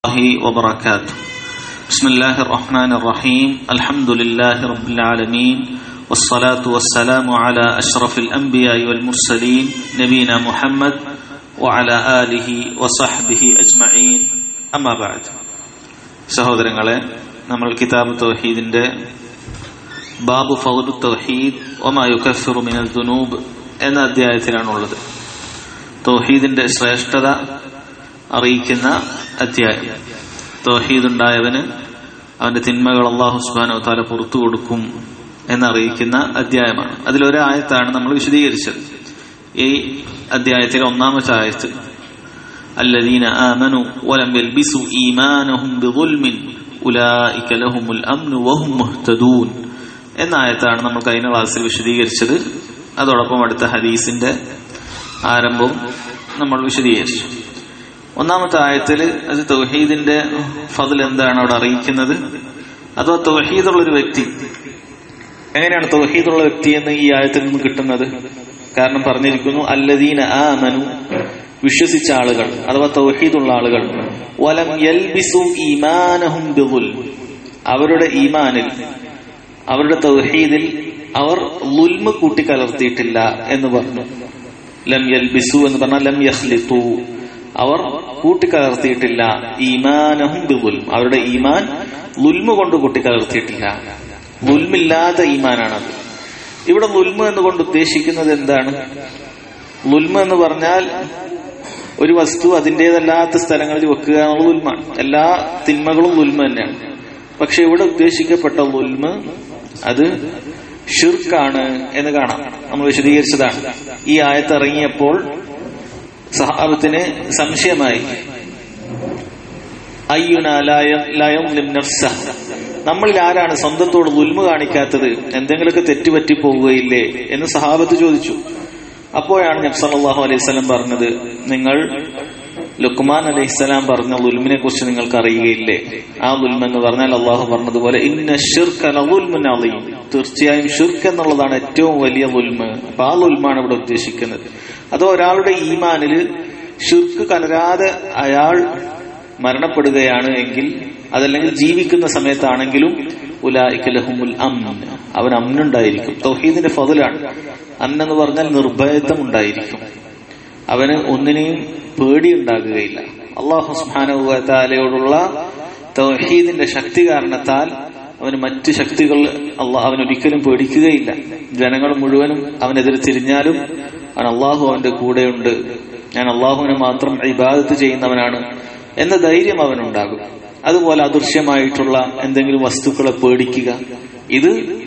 الله وبركاته بسم الله الرحمن الرحيم الحمد لله رب العالمين والصلاة والسلام على أشرف الأنبياء والمرسلين نبينا محمد وعلى آله وصحبه أجمعين أما بعد സഹോദരങ്ങളെ നമ്മൾ കിതാബ് തൗഹീദിന്റെ ബാബു ഫൗദു തൗഹീദ് ഒമാ യുക്കഫിറു മിനൽ ദുനൂബ് എന്ന അധ്യായത്തിലാണുള്ളത് തൗഹീദിന്റെ ശ്രേഷ്ഠത അറിയിക്കുന്ന അധ്യായം തൗഹീദ് ഉണ്ടായവന് അവന്റെ തിന്മകൾ അള്ളാഹു സുബാനോ താല പുറത്തു കൊടുക്കും എന്നറിയിക്കുന്ന അധ്യായമാണ് അതിലൊരായത്താണ് നമ്മൾ വിശദീകരിച്ചത് ഈ അധ്യായത്തിലെ ഒന്നാമത്തെ ആയത്ത് الذين آمنوا ولم يلبسوا إيمانهم بظلم أولئك لهم الأمن وهم مهتدون എന്ന ആയത്താണ് നമ്മൾ കഴിഞ്ഞ ക്ലാസ്സിൽ വിശദീകരിച്ചത് അതോടൊപ്പം അടുത്ത ഹദീസിന്റെ ആരംഭവും നമ്മൾ വിശദീകരിച്ചു ഒന്നാമത്തെ ആയത്തിൽ അത് തൗഹീദിന്റെ ഫതിൽ എന്താണ് അവിടെ അറിയിക്കുന്നത് അതോ തൗഹീദുള്ള ഒരു വ്യക്തി എങ്ങനെയാണ് തൗഹീദുള്ള വ്യക്തി എന്ന് ഈ ആയത്തിൽ നിന്ന് കിട്ടുന്നത് കാരണം പറഞ്ഞിരിക്കുന്നു അല്ലദീന ആമനു വിശ്വസിച്ച ആളുകൾ അഥവാ തൗഹീദുള്ള ആളുകൾ വലം യൽബിസു ഈമാനഹും ബിദുൽ അവരുടെ ഈമാനിൽ അവരുടെ തൗഹീദിൽ അവർ ലുൽമ കൂട്ടിക്കലർത്തിയിട്ടില്ല എന്ന് പറഞ്ഞു ലം യൽബിസു എന്ന് പറഞ്ഞാൽ ലം യഖ്ലിത്തു അവർ കൂട്ടിക്കലർത്തിയിട്ടില്ല ഈമാനഹും ബിദുൽ അവരുടെ ഈമാൻ ലുൽമ കൊണ്ട് കൂട്ടിക്കലർത്തിയിട്ടില്ല ലുൽമില്ലാത്ത ഈമാനാണത് ഇവിടെ ലുൽമ എന്നുകൊണ്ട് ഉദ്ദേശിക്കുന്നത് എന്താണ് ലുൽമ എന്ന് പറഞ്ഞാൽ ഒരു വസ്തു അതിൻ്റെതല്ലാത്ത സ്ഥലങ്ങളിൽ വെക്കുക എന്നുള്ള ലുൽമാണ് എല്ലാ തിന്മകളും ലുൽമ തന്നെയാണ് പക്ഷെ ഇവിടെ ഉദ്ദേശിക്കപ്പെട്ട ലുൽമ അത് ഷിർക്കാണ് എന്ന് കാണാം നമ്മൾ വിശദീകരിച്ചതാണ് ഈ ആയത്ത് ഇറങ്ങിയപ്പോൾ സഹാബത്തിന് സംശയമായി നമ്മളിൽ ആരാണ് സ്വന്തത്തോട് ഉൽമ കാണിക്കാത്തത് എന്തെങ്കിലുമൊക്കെ തെറ്റുപറ്റി പോവുകയില്ലേ എന്ന് സഹാബത്ത് ചോദിച്ചു അപ്പോഴാണ് നബ്സല്ലാഹു അലൈഹി സ്വലം പറഞ്ഞത് നിങ്ങൾ ലുക്മാൻ അലൈഹിസ്സലാം പറഞ്ഞ ലുൽമിനെ കുറിച്ച് നിങ്ങൾക്ക് അറിയുകയില്ലേ ആ ലുൽമ എന്ന് പറഞ്ഞാൽ അള്ളാഹു പറഞ്ഞതുപോലെ ഇന്ന ഷിർക്കലീം തീർച്ചയായും ഷിർക്ക് എന്നുള്ളതാണ് ഏറ്റവും വലിയ ലുൽമ അപ്പൊ ആ ലുൽമാണ് ഇവിടെ ഉദ്ദേശിക്കുന്നത് അതോ ഒരാളുടെ ഈമാനിൽ ഷിർക്ക് കലരാതെ അയാൾ മരണപ്പെടുകയാണ് എങ്കിൽ അതല്ലെങ്കിൽ ജീവിക്കുന്ന സമയത്താണെങ്കിലും ഉലായിക്കലഹുമുൽ അമ്ന അവൻ അമ്നുണ്ടായിരിക്കും തൗഹീദിന്റെ ഫതിലാണ് അന്നെന്ന് പറഞ്ഞാൽ നിർഭയത്വം ഉണ്ടായിരിക്കും അവന് ഒന്നിനെയും പേടിയുണ്ടാകുകയില്ല അള്ളാഹു സുഹാനുഭവത്താലയോടുള്ള തൗഹീദിന്റെ ശക്തി കാരണത്താൽ അവന് മറ്റ് ശക്തികൾ അള്ളാഹ് അവൻ ഒരിക്കലും പേടിക്കുകയില്ല ജനങ്ങൾ മുഴുവനും അവനെതിരെ തിരിഞ്ഞാലും അവൻ അള്ളാഹു അവന്റെ കൂടെയുണ്ട് ഞാൻ അള്ളാഹുവിനെ മാത്രം ഇബാദത്ത് ചെയ്യുന്നവനാണ് എന്ന ധൈര്യം അവനുണ്ടാകും അതുപോലെ അദൃശ്യമായിട്ടുള്ള എന്തെങ്കിലും വസ്തുക്കളെ പേടിക്കുക ഇത്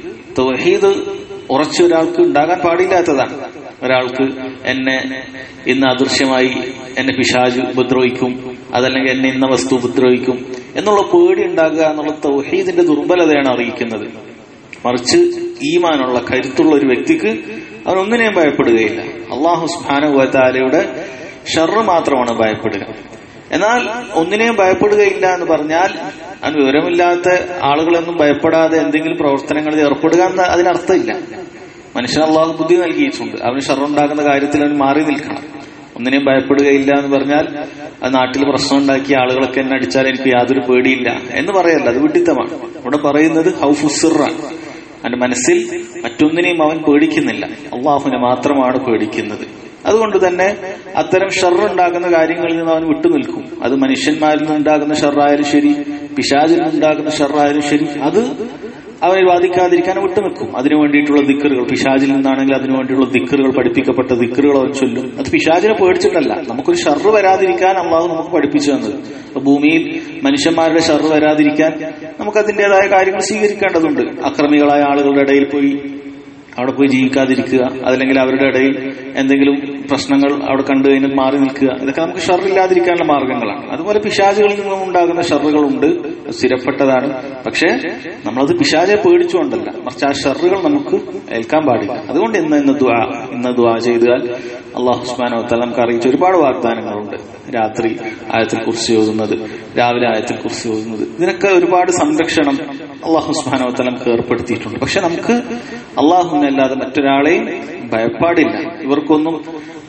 തൗഹീദ് ഉറച്ച ഒരാൾക്ക് ഉണ്ടാകാൻ പാടില്ലാത്തതാണ് ഒരാൾക്ക് എന്നെ ഇന്ന് അദൃശ്യമായി എന്നെ പിശാജ് ഉപദ്രവിക്കും അതല്ലെങ്കിൽ എന്നെ ഇന്ന വസ്തു ഉപദ്രവിക്കും എന്നുള്ള പേടി ഉണ്ടാകുക എന്നുള്ള തൗഹീദിന്റെ ദുർബലതയാണ് അറിയിക്കുന്നത് മറിച്ച് ഈമാനുള്ള കരുത്തുള്ള ഒരു വ്യക്തിക്ക് അവൻ ഒന്നിനെയും ഭയപ്പെടുകയില്ല അള്ളാഹു സുഹാനുഭവത്താലയുടെ ഷർറ് മാത്രമാണ് ഭയപ്പെടുക എന്നാൽ ഒന്നിനെയും ഭയപ്പെടുകയില്ല എന്ന് പറഞ്ഞാൽ അവൻ വിവരമില്ലാത്ത ആളുകളൊന്നും ഭയപ്പെടാതെ എന്തെങ്കിലും പ്രവർത്തനങ്ങളിൽ ഏർപ്പെടുക എന്ന് അതിനർത്ഥമില്ല മനുഷ്യൻ അള്ളാഹു ബുദ്ധി നൽകിയിട്ടുണ്ട് അവന് ഷറുണ്ടാക്കുന്ന കാര്യത്തിൽ അവൻ മാറി നിൽക്കണം ഒന്നിനെയും ഭയപ്പെടുകയില്ല എന്ന് പറഞ്ഞാൽ അത് നാട്ടിൽ പ്രശ്നം ഉണ്ടാക്കിയ ആളുകളൊക്കെ എന്നെ അടിച്ചാൽ എനിക്ക് യാതൊരു പേടിയില്ല എന്ന് പറയല്ല അത് വിഡിത്തമാണ് ഇവിടെ പറയുന്നത് ഹൗഫുസിറാണ് അവന്റെ മനസ്സിൽ മറ്റൊന്നിനെയും അവൻ പേടിക്കുന്നില്ല അള്ളാഹുവിനെ മാത്രമാണ് പേടിക്കുന്നത് അതുകൊണ്ട് തന്നെ അത്തരം ഷറുണ്ടാകുന്ന കാര്യങ്ങളിൽ നിന്ന് അവൻ വിട്ടുനിൽക്കും അത് മനുഷ്യന്മാരിൽ നിന്നുണ്ടാകുന്ന ഷറായാലും ശരി പിശാചിൽ നിന്നുണ്ടാകുന്ന ഷറായാലും ശരി അത് അവനെ ബാധിക്കാതിരിക്കാൻ വിട്ടുനിൽക്കും അതിനു വേണ്ടിയിട്ടുള്ള ദിക്കറുകൾ പിശാചിൽ നിന്നാണെങ്കിൽ അതിനു വേണ്ടിയുള്ള ദിക്കറുകൾ പഠിപ്പിക്കപ്പെട്ട ദിക്കറുകൾ അവൻ ചൊല്ലും അത് പിശാചിനെ പേടിച്ചിട്ടല്ല നമുക്കൊരു ഷർറ് വരാതിരിക്കാൻ അള്ളാഹു നമുക്ക് പഠിപ്പിച്ചു തന്നത് ഭൂമിയിൽ മനുഷ്യന്മാരുടെ ഷർറ് വരാതിരിക്കാൻ നമുക്ക് അതിൻ്റെതായ കാര്യങ്ങൾ സ്വീകരിക്കേണ്ടതുണ്ട് അക്രമികളായ ആളുകളുടെ ഇടയിൽ പോയി അവിടെ പോയി ജീവിക്കാതിരിക്കുക അതല്ലെങ്കിൽ അവരുടെ ഇടയിൽ എന്തെങ്കിലും പ്രശ്നങ്ങൾ അവിടെ കണ്ടു കഴിഞ്ഞാൽ മാറി നിൽക്കുക ഇതൊക്കെ നമുക്ക് ഷറില്ലാതിരിക്കാനുള്ള മാർഗങ്ങളാണ് അതുപോലെ പിശാചുകളിൽ നിന്നും ഉണ്ടാകുന്ന ഷറുകളുണ്ട് സ്ഥിരപ്പെട്ടതാണ് പക്ഷേ നമ്മളത് പിശാചെ പേടിച്ചുകൊണ്ടല്ല മറിച്ച് ആ ഷറുകൾ നമുക്ക് ഏൽക്കാൻ പാടില്ല അതുകൊണ്ട് ഇന്ന് ഇന്ന് ദ്വാ ഇന്ന് ദ്വാ ചെയ്താൽ അള്ളാഹു സുബാനോ തല നമുക്ക് അറിയിച്ച ഒരുപാട് വാഗ്ദാനങ്ങളുണ്ട് രാത്രി ആയത്തിൽ കുറിച്ച് ഓതുന്നത് രാവിലെ ആയത്തിൽ കുറിച്ച് ഓതുന്നത് ഇതിനൊക്കെ ഒരുപാട് സംരക്ഷണം അള്ളാഹു സുബാനോ തല നമുക്ക് ഏർപ്പെടുത്തിയിട്ടുണ്ട് പക്ഷെ നമുക്ക് അള്ളാഹുവിനല്ലാതെ മറ്റൊരാളെയും ഭയപ്പാടില്ല ഇവർക്കൊന്നും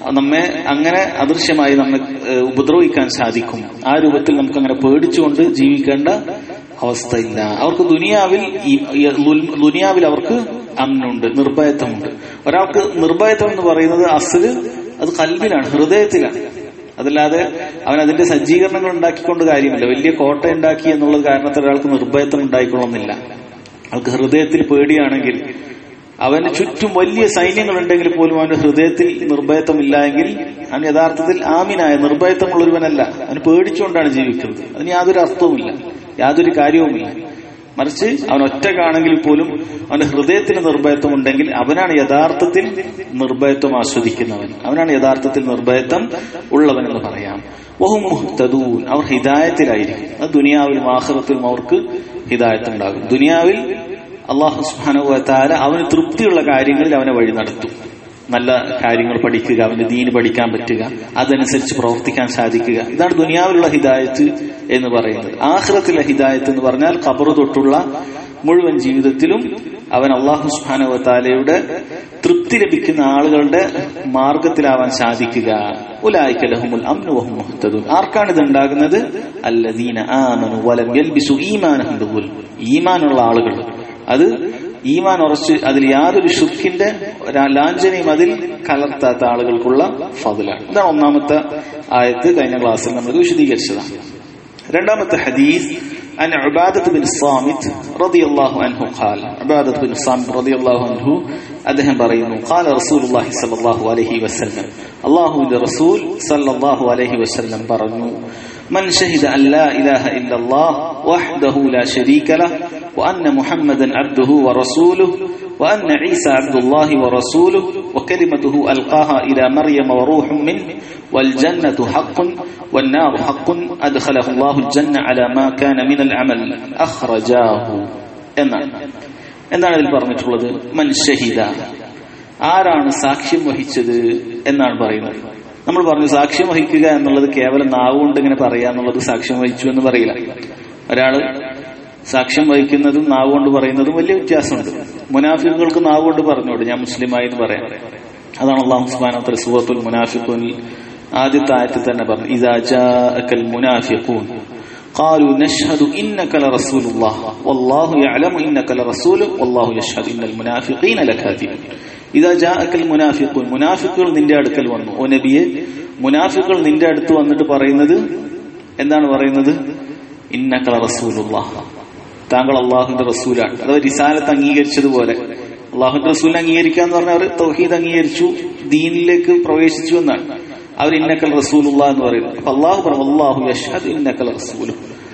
നമ്മെ അങ്ങനെ അദൃശ്യമായി നമ്മെ ഏഹ്, ഉപദ്രവിക്കാൻ സാധിക്കും ആ രൂപത്തിൽ നമുക്ക് അങ്ങനെ പേടിച്ചുകൊണ്ട് ജീവിക്കേണ്ട അവസ്ഥയില്ല അവർക്ക് ദുനിയാവിൽ ഈ- ഈ ലുൽ- ദുനിയാവിൽ അവർക്ക് അന്നുണ്ട് നിർഭയത്വമുണ്ട് ഒരാൾക്ക് നിർഭയത്വം എന്ന് പറയുന്നത് അസല് അത് കൽബിലാണ് ഹൃദയത്തിലാണ് അതല്ലാതെ അവൻ അതിന്റെ സജ്ജീകരണങ്ങൾ ഉണ്ടാക്കിക്കൊണ്ട് കാര്യമില്ല വലിയ കോട്ട ഉണ്ടാക്കി എന്നുള്ള കാരണത്തിൽ ഒരാൾക്ക് നിർഭയത്വം ഉണ്ടായിക്കൊള്ളുന്നില്ല അവൾക്ക് ഹൃദയത്തിൽ പേടിയാണെങ്കിൽ അവന് ചുറ്റും വലിയ സൈന്യങ്ങൾ ഉണ്ടെങ്കിൽ പോലും അവന്റെ ഹൃദയത്തിൽ നിർഭയത്വം ഇല്ല എങ്കിൽ അവൻ യഥാർത്ഥത്തിൽ ആമിനായ നിർഭയത്വമുള്ള ഒരുവനല്ല അവന് പേടിച്ചുകൊണ്ടാണ് ജീവിക്കുന്നത് അതിന് യാതൊരു അർത്ഥവുമില്ല യാതൊരു കാര്യവുമില്ല മറിച്ച് അവൻ ഒറ്റക്കാണെങ്കിൽ പോലും അവന്റെ ഹൃദയത്തിന് നിർഭയത്വം ഉണ്ടെങ്കിൽ അവനാണ് യഥാർത്ഥത്തിൽ നിർഭയത്വം ആസ്വദിക്കുന്നവൻ അവനാണ് യഥാർത്ഥത്തിൽ നിർഭയത്വം ഉള്ളവൻ എന്ന് പറയാം വഹും മുഹ്തദൂൻ അവർ ഹിദായത്തിലായിരിക്കും അത് ദുനിയാവിലും ആഹ്റത്തിലും അവർക്ക് ഹിദായത്ത് ഉണ്ടാകും ദുനിയാവിൽ അള്ളാഹു സുബാനുവത്താല അവന് തൃപ്തിയുള്ള കാര്യങ്ങളിൽ അവനെ വഴി നടത്തും നല്ല കാര്യങ്ങൾ പഠിക്കുക അവന്റെ ദീന് പഠിക്കാൻ പറ്റുക അതനുസരിച്ച് പ്രവർത്തിക്കാൻ സാധിക്കുക ഇതാണ് ദുനിയാവിലുള്ള ഹിദായത്ത് എന്ന് പറയുന്നത് ആഹ്റത്തിലെ ഹിദായത്ത് എന്ന് പറഞ്ഞാൽ ഖബർ തൊട്ടുള്ള മുഴുവൻ ജീവിതത്തിലും അവൻ അള്ളാഹു സുബാനുവത്താലയുടെ തൃപ്തി ലഭിക്കുന്ന ആളുകളുടെ മാർഗത്തിലാവാൻ സാധിക്കുക ഉലായിക്കലഹുമുൽ അമ്നുവഹും മുഹ്തദൂൻ ആർക്കാണ് ഇത് ഉണ്ടാകുന്നത് അല്ലദീന ആമനു വലം യൽബിസു ഈമാനഹും ബിദുൽ ഈമാനുള്ള ആളുകൾ അത് ഈമാൻ ഉറച്ച് അതിൽ യാതൊരു ഷുക്കിന്റെ ഒരു ലാഞ്ചനയും അതിൽ കലർത്താത്ത ആളുകൾക്കുള്ള ഫതിലാണ് ഇതാണ് ഒന്നാമത്തെ ആയത്ത് കഴിഞ്ഞ ക്ലാസ്സിൽ നമ്മൾ വിശദീകരിച്ചതാണ് രണ്ടാമത്തെ ഹദീസ് عن عبادة بن الصامت رضي الله عنه قال عبادة بن الصامت رضي الله عنه അദ്ദേഹം പറയുന്നു قال رسول الله صلى الله عليه وسلم അള്ളാഹുവിന്റെ റസൂൽ صلى الله عليه وسلم പറഞ്ഞു من شهد أن لا إله إلا الله وحده لا شريك له وأن محمدا عبده ورسوله وأن عيسى عبد الله ورسوله وكلمته ألقاها إلى مريم وروح منه والجنة حق والنار حق أدخله الله الجنة على ما كان من العمل أخرجاه എന്നാണ് എന്താണ് ഇതിൽ പറഞ്ഞിട്ടുള്ളത് മൻ ഷഹിദ ആരാണ് സാക്ഷ്യം വഹിച്ചത് എന്നാണ് പറയുന്നത് നമ്മൾ പറഞ്ഞു സാക്ഷ്യം വഹിക്കുക എന്നുള്ളത് കേവലം നാവുകൊണ്ട് ഇങ്ങനെ പറയാ എന്നുള്ളത് സാക്ഷ്യം വഹിച്ചു എന്ന് പറയില്ല ഒരാള് സാക്ഷ്യം വഹിക്കുന്നതും നാവ് കൊണ്ട് പറയുന്നതും വലിയ വ്യത്യാസമുണ്ട് മുനാഫിക്കുകൾക്ക് നാവ് കൊണ്ട് പറഞ്ഞോട് ഞാൻ മുസ്ലിമായി എന്ന് പറയാം അതാണ് അള്ളാഹു സുബാന സൂറത്തുൽ മുനാഫിഖൂനിൽ ആദ്യത്തെ ആയത്തിൽ തന്നെ പറഞ്ഞു ഇദാ ജാഅക്കൽ മുനാഫിഖൂൻ قالوا نشهد إنك لرسول الله والله يعلم إنك لرسول والله يشهد إن المنافقين لكاذبون إذا جاءك المنافقون മുനാഫിക്കുകൾ നിന്റെ അടുക്കൽ വന്നു ഓ നബിയെ മുനാഫിക്കുകൾ നിന്റെ അടുത്ത് വന്നിട്ട് പറയുന്നത് എന്താണ് പറയുന്നത് ഇന്നക്കല റസൂലുള്ളാഹ് താങ്കൾ അള്ളാഹുവിന്റെ റസൂലാണ് അഥവാ റിസാലത്ത് അംഗീകരിച്ചതുപോലെ അള്ളാഹുവിന്റെ റസൂലിനെ അംഗീകരിക്കുക എന്ന് പറഞ്ഞാൽ അവർ തൗഹീദ് അംഗീകരിച്ചു ദീനിലേക്ക് പ്രവേശിച്ചു എന്നാണ് അവർ ഇന്നക്കൽ റസൂലുള്ള എന്ന് പറയുന്നത് അപ്പൊ അള്ളാഹു പറഞ്ഞു അള്ളാഹു യഷ്ഹദ് ഇന്നക്കൽ റസൂലു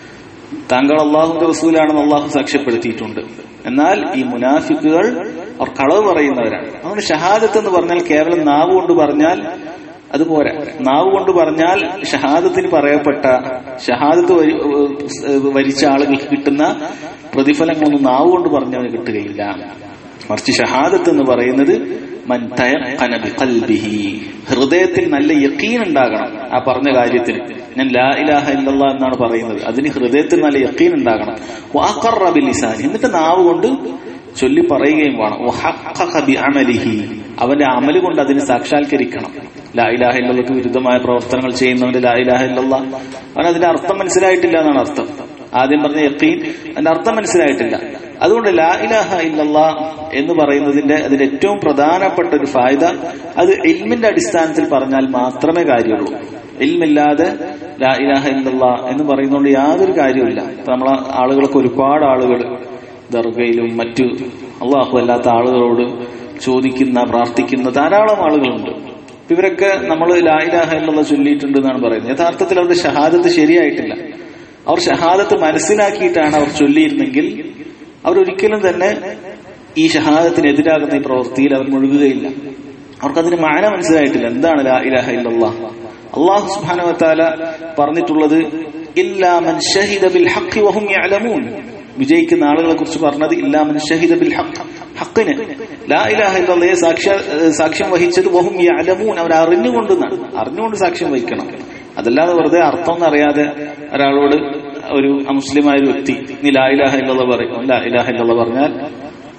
താങ്കൾ അള്ളാഹുവിന്റെ റസൂലാണെന്ന് അള്ളാഹു സാക്ഷ്യപ്പെടുത്തിയിട്ടുണ്ട് എന്നാൽ ഈ മുനാഫിക്കുകൾ അവർ കളവ് പറയുന്നവരാണ് അതുകൊണ്ട് ഷഹാദത്ത് എന്ന് പറഞ്ഞാൽ കേവലം നാവ് കൊണ്ട് പറഞ്ഞാൽ അതുപോലെ നാവ് കൊണ്ട് പറഞ്ഞാൽ ഷഹാദത്തിന് പറയപ്പെട്ട ഷഹാദത്ത് വരി- ഏഹ് വരിച്ച ആളുകൾക്ക് കിട്ടുന്ന പ്രതിഫലങ്ങളൊന്നും നാവ് കൊണ്ട് പറഞ്ഞവന് കിട്ടുകയില്ല മറിച്ച് ഷഹാദത്ത് എന്ന് പറയുന്നത് മൻ തയഖന ബിഖൽബിഹി. ഹൃദയത്തിൽ നല്ല യക്കീൻ ഉണ്ടാകണം ആ പറഞ്ഞ കാര്യത്തിന് ഞാൻ ലാ ഇലാഹ ഇല്ലല്ലാ എന്നാണ് പറയുന്നത് അതിന് ഹൃദയത്തിൽ നല്ല യക്കീൻ ഉണ്ടാകണം വാഖറ ബിലിസാനി എന്നിട്ട് നാവ് കൊണ്ട് ചൊല്ലി പറയുകയും വേണം വഹഖഖ ബിഅമലിഹി. അവന്റെ അമല് കൊണ്ട് അതിന് സാക്ഷാത്കരിക്കണം ലാ ഇലാഹ ഇല്ലല്ലക്ക് വിരുദ്ധമായ പ്രവർത്തനങ്ങൾ ചെയ്യുന്നവന്റെ ലാ ഇലാഹ ഇല്ലല്ലാ അവൻ അതിന്റെ അർത്ഥം മനസ്സിലായിട്ടില്ല എന്നാണ് അർത്ഥം ആദ്യം പറഞ്ഞ യക്കീൻ അതിന്റെ അർത്ഥം മനസ്സിലായിട്ടില്ല അതുകൊണ്ട് ലാ ഇലാഹ ഇല്ലല്ലാ എന്ന് പറയുന്നതിന്റെ അതിന്റെ ഏറ്റവും പ്രധാനപ്പെട്ട ഒരു ഫായത അത് ഇൽമിന്റെ അടിസ്ഥാനത്തിൽ പറഞ്ഞാൽ മാത്രമേ കാര്യമുള്ളൂ ഇൽമില്ലാതെ ലാ ഇലാഹ ഇല്ലല്ലാ എന്ന് പറയുന്നതുകൊണ്ട് യാതൊരു കാര്യമില്ല ഇപ്പൊ നമ്മളെ ആളുകളൊക്കെ ഒരുപാട് ആളുകൾ ദർഗയിലും മറ്റു അള്ളാഹു അല്ലാത്ത ആളുകളോട് ചോദിക്കുന്ന പ്രാർത്ഥിക്കുന്ന ധാരാളം ആളുകളുണ്ട് ഇവരൊക്കെ നമ്മൾ ലാ ഇലാഹ ഇല്ലല്ലാ ചൊല്ലിയിട്ടുണ്ട് എന്നാണ് പറയുന്നത് യഥാർത്ഥത്തിൽ അവരുടെ ഷഹാദത്ത് ശരിയായിട്ടില്ല അവർ ഷഹാദത്ത് മനസ്സിലാക്കിയിട്ടാണ് അവർ ചൊല്ലിയിരുന്നെങ്കിൽ അവരൊരിക്കലും തന്നെ ഈ ഷഹാദത്തിനെതിരാകുന്ന ഈ പ്രവൃത്തിയിൽ അവർ മുഴുകുകയില്ല അവർക്കതിന് മാന മനസ്സിലായിട്ടില്ല എന്താണ് ലാ ഇലാഹ ഇല്ലല്ലാ അള്ളാഹു സുബ്ഹാനഹു വതആല പറഞ്ഞിട്ടുള്ളത് ഇല്ലാ മൻ ഷഹിദ ബിൽ ഹഖ് വഹും യഅലമൂൻ വിജയിക്കുന്ന ആളുകളെ കുറിച്ച് പറഞ്ഞത് ഇല്ലാ മൻ ഷഹിദ ബിൽ ഹഖ് ഹഖിന് ലാ ഇലാഹ ഇല്ലല്ലയെ സാക്ഷ്യ സാക്ഷ്യം വഹിച്ചത് വഹും യഅലമൂൻ അവർ അറിഞ്ഞുകൊണ്ടെന്നാണ് അറിഞ്ഞുകൊണ്ട് സാക്ഷ്യം വഹിക്കണം അതല്ലാതെ വെറുതെ അർത്ഥം അറിയാതെ ഒരാളോട് ഒരു അമുസ്ലിമായ ഒരു വ്യക്തി നീ ലാ ഇലാഹ ഇല്ലല്ല പറയും ലാ ഇലാഹ ഇല്ലല്ല പറഞ്ഞാൽ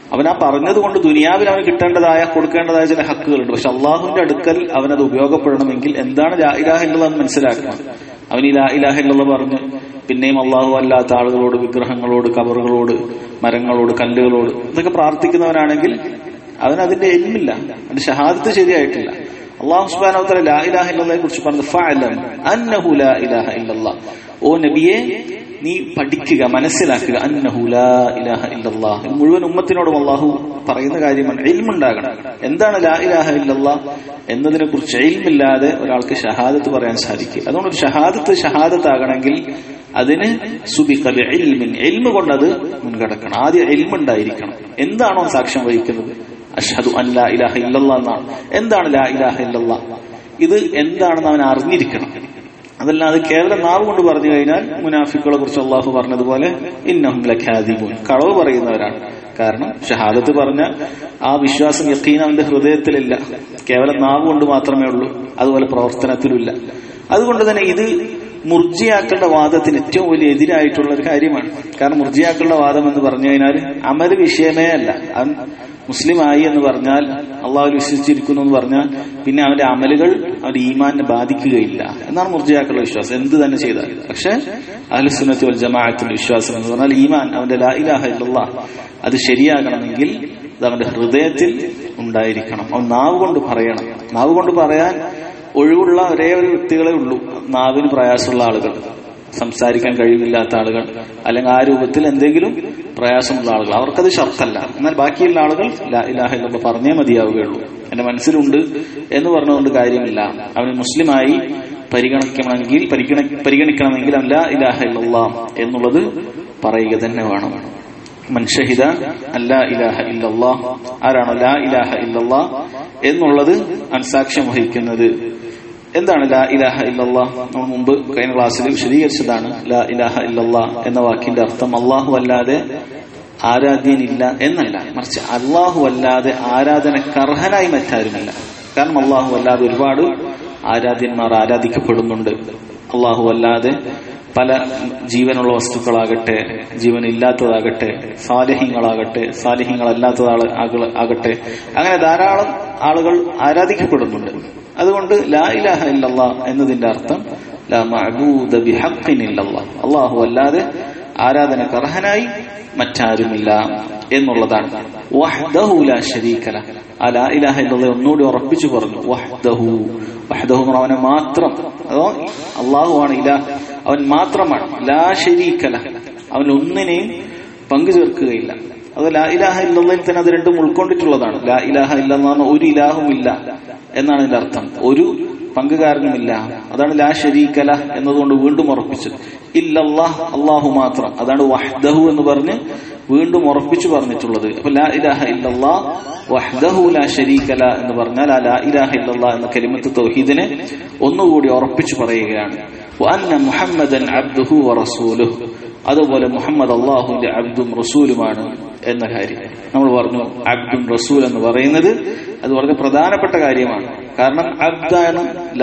അവൻ ആ പറഞ്ഞത് കൊണ്ട് ദുനിയാവിൽ അവന് കിട്ടേണ്ടതായ കൊടുക്കേണ്ടതായ ചില ഹക്കുകളുണ്ട് പക്ഷെ അള്ളാഹുവിന്റെ അടുക്കൽ അവനത് ഉപയോഗപ്പെടണമെങ്കിൽ എന്താണ് ലാ ഇലാഹ എന്നുള്ളത് മനസ്സിലാക്കണം അവൻ ഈ ലാ ഇലാഹ എന്നുള്ളത് പറഞ്ഞ് പിന്നെയും അള്ളാഹു അല്ലാത്ത ആളുകളോട് വിഗ്രഹങ്ങളോട് കബറുകളോട് മരങ്ങളോട് കല്ലുകളോട് ഇതൊക്കെ പ്രാർത്ഥിക്കുന്നവനാണെങ്കിൽ അവൻ അതിന്റെ എൽമില്ല അതിന്റെ ഷഹാദത്ത് ശരിയായിട്ടില്ല അള്ളാഹു സുബാനോത്തര ലാ ഇലാഹ ഇല്ലയെ കുറിച്ച് പറഞ്ഞത് ഫഅലം അന്നഹു ലാ ഇലാഹ ഇല്ലല്ലാ ഓ നബിയെ നീ പഠിക്കുക മനസ്സിലാക്കുക അന്നഹു ലാ ഇലാഹ ഇല്ലല്ലാ ഇത് മുഴുവൻ ഉമ്മത്തിനോടും അള്ളാഹു പറയുന്ന കാര്യമാണ് ഇൽമുണ്ടാകണം എന്താണ് ലാ ഇലാഹ ഇല്ലല്ലാ എന്നതിനെ കുറിച്ച് ഇൽമില്ലാതെ ഒരാൾക്ക് ഷഹാദത്ത് പറയാൻ സാധിക്കില്ല അതുകൊണ്ട് ഒരു ഷഹാദത്ത് ഷഹാദത്ത് ആകണമെങ്കിൽ അതിന് സുബിഖ ഇൽമിൻ എൽമ് കൊണ്ടത് മുൻകടക്കണം ആദ്യം എൽമുണ്ടായിരിക്കണം എന്താണോ സാക്ഷ്യം വഹിക്കുന്നത് അഷ്ഹദു അൻ ലാ ഇലാഹ ഇല്ലല്ലാ എന്നാണ് എന്താണ് ലാ ഇലാഹ ഇല്ലല്ലാ ഇത് എന്താണെന്ന് അവൻ അറിഞ്ഞിരിക്കണം അതല്ലാതെ കേവലം നാവ് കൊണ്ട് പറഞ്ഞു കഴിഞ്ഞാൽ മുനാഫിക്കുകളെ കുറിച്ച് അള്ളാഹു പറഞ്ഞതുപോലെ ഇന്നഹും ലഖാദിബൂൻ കളവ് പറയുന്നവരാണ് കാരണം ഷഹാദത്ത് പറഞ്ഞ ആ വിശ്വാസം യക്കീൻ അവന്റെ ഹൃദയത്തിലില്ല കേവലം നാവ് കൊണ്ട് മാത്രമേ ഉള്ളൂ അതുപോലെ പ്രവർത്തനത്തിലുമില്ല അതുകൊണ്ട് തന്നെ ഇത് മുർജിയാക്കളുടെ വാദത്തിന് ഏറ്റവും വലിയ എതിരായിട്ടുള്ള ഒരു കാര്യമാണ് കാരണം മുർജിയാക്കളുടെ വാദം എന്ന് പറഞ്ഞു കഴിഞ്ഞാൽ അമല് വിഷയമേ അല്ല അവൻ മുസ്ലിമായി എന്ന് പറഞ്ഞാൽ അള്ളാഹു വിശ്വസിച്ചിരിക്കുന്നു എന്ന് പറഞ്ഞാൽ പിന്നെ അവന്റെ അമലുകൾ അവന്റെ ഈമാനെ ബാധിക്കുകയില്ല എന്നാണ് മുർജിയാക്കളുടെ വിശ്വാസം എന്ത് തന്നെ ചെയ്താൽ പക്ഷെ അഹ്ലുസുന്നത്തി വൽ ജമാഅത്തിന്റെ വിശ്വാസം എന്ന് പറഞ്ഞാൽ ഈമാൻ അവന്റെ ലാ ഇലാഹ ഇല്ലല്ലാ അത് ശരിയാകണമെങ്കിൽ അത് അവന്റെ ഹൃദയത്തിൽ ഉണ്ടായിരിക്കണം അവൻ നാവ് കൊണ്ട് പറയണം നാവ് കൊണ്ട് പറയാൻ ഒഴിവുള്ള ഒരേ ഒരു വ്യക്തികളെ ഉള്ളൂ നാവിന് പ്രയാസമുള്ള ആളുകൾ സംസാരിക്കാൻ കഴിവില്ലാത്ത ആളുകൾ അല്ലെങ്കിൽ ആ രൂപത്തിൽ എന്തെങ്കിലും പ്രയാസമുള്ള ആളുകൾ അവർക്കത് ഷർത്തല്ല എന്നാൽ ബാക്കിയുള്ള ആളുകൾ ലാ ഇലാഹ ഇല്ലല്ലാഹ് പറഞ്ഞേ മതിയാവുകയുള്ളൂ എന്റെ മനസ്സിലുണ്ട് എന്ന് പറഞ്ഞുകൊണ്ട് കാര്യമില്ല അവന് മുസ്ലിമായി പരിഗണിക്കണമെങ്കിൽ പരിഗണ പരിഗണിക്കണമെങ്കിൽ അവൻ ലാ ഇലാഹ ഇല്ലല്ലാഹ് എന്നുള്ളത് പറയുക തന്നെ വേണം മൻഷഹിദ അല്ലാ ഇലാഹ ഇല്ലല്ലാഹ് ആരാണോ ലാ ഇലാഹ ഇല്ലല്ലാഹ് എന്നുള്ളത് അൻസാക്ഷ്യം വഹിക്കുന്നത് എന്താണ് ലാ ഇലാഹ ഇല്ലല്ലാ നമ്മൾ മുമ്പ് കഴിഞ്ഞ ക്ലാസ്സിൽ വിശദീകരിച്ചതാണ് ലാ ഇലാഹ ഇല്ലല്ലാ എന്ന വാക്കിന്റെ അർത്ഥം അള്ളാഹു അല്ലാതെ ആരാധ്യനില്ല എന്നല്ല മറിച്ച് അള്ളാഹു അല്ലാതെ ആരാധനക്കർഹനായി മറ്റാരുമില്ല കാരണം അള്ളാഹു അല്ലാതെ ഒരുപാട് ആരാധ്യന്മാർ ആരാധിക്കപ്പെടുന്നുണ്ട് അള്ളാഹു അല്ലാതെ പല ജീവനുള്ള വസ്തുക്കളാകട്ടെ ജീവനില്ലാത്തതാകട്ടെ സാലിഹ്യങ്ങളാകട്ടെ സാലിഹ്യങ്ങളല്ലാത്തത് ആകട്ടെ അങ്ങനെ ധാരാളം ആളുകൾ ആരാധിക്കപ്പെടുന്നുണ്ട് അതുകൊണ്ട് ലാ ഇലാഹ ഇല്ലല്ലാ എന്നതിന്റെ അർത്ഥം ലാ മഅബൂദ ബിഹഖ്ഖിൻ ഇല്ലല്ലാ അല്ലാഹു അല്ലാതെ ആരാധനക്ക് അർഹനായി മറ്റാരുമില്ല എന്നുള്ളതാണ് വഹ്ദഹു ലാ ശരീക ല ആ ലാ ഇലാഹ ഇല്ലല്ലാ ഒന്നുകൂടി ഉറപ്പിച്ചു പറഞ്ഞു വഹ്ദഹു വഹ്ദഹു എന്ന് അവനെ മാത്രം അതോ അള്ളാഹു ആണ് ഇലാ അവൻ മാത്രമാണ് ലാ ശരീക ല അവൻ ഒന്നിനെയും പങ്കു ചേർക്കുകയില്ല അത് ലാ ഇലാഹ ഇല്ലല്ലയിൽ തന്നെ അത് രണ്ടും ഉൾക്കൊണ്ടിട്ടുള്ളതാണ് ലാ ഇലാഹ ഇല്ലെന്ന് ഒരു ഇലാഹും ഇല്ല എന്നാണ് ഇതിന്റെ അർത്ഥം ഒരു പങ്കുകാരനുമില്ല അതാണ് ലാ ഷരീക്കല എന്നതുകൊണ്ട് വീണ്ടും ഉറപ്പിച്ചത് ഇല്ലല്ലാഹ് അള്ളാഹു മാത്രം അതാണ് വഹ്ദഹു എന്ന് പറഞ്ഞ് വീണ്ടും ഉറപ്പിച്ചു പറഞ്ഞിട്ടുള്ളത് അപ്പൊ ലാ ഇലാഹ ഇല്ലല്ലാ വഹ്ദഹു ലാ ഷരീക്കല എന്ന് പറഞ്ഞാൽ ആ ലാ ഇലാഹ ഇല്ലല്ലാ എന്ന കലിമത്ത് തൗഹീദിനെ ഒന്നുകൂടി ഉറപ്പിച്ചു പറയുകയാണ് വഅന്ന മുഹമ്മദൻ അബ്ദുഹു വറസൂലുഹു അതുപോലെ മുഹമ്മദ് അള്ളാഹുവിന്റെ അബ്ദും റസൂലുമാണ് എന്ന കാര്യം നമ്മൾ പറഞ്ഞു അബ്ദും റസൂൽ എന്ന് പറയുന്നത് അത് വളരെ പ്രധാനപ്പെട്ട കാര്യമാണ് കാരണം അബ്ദാണ്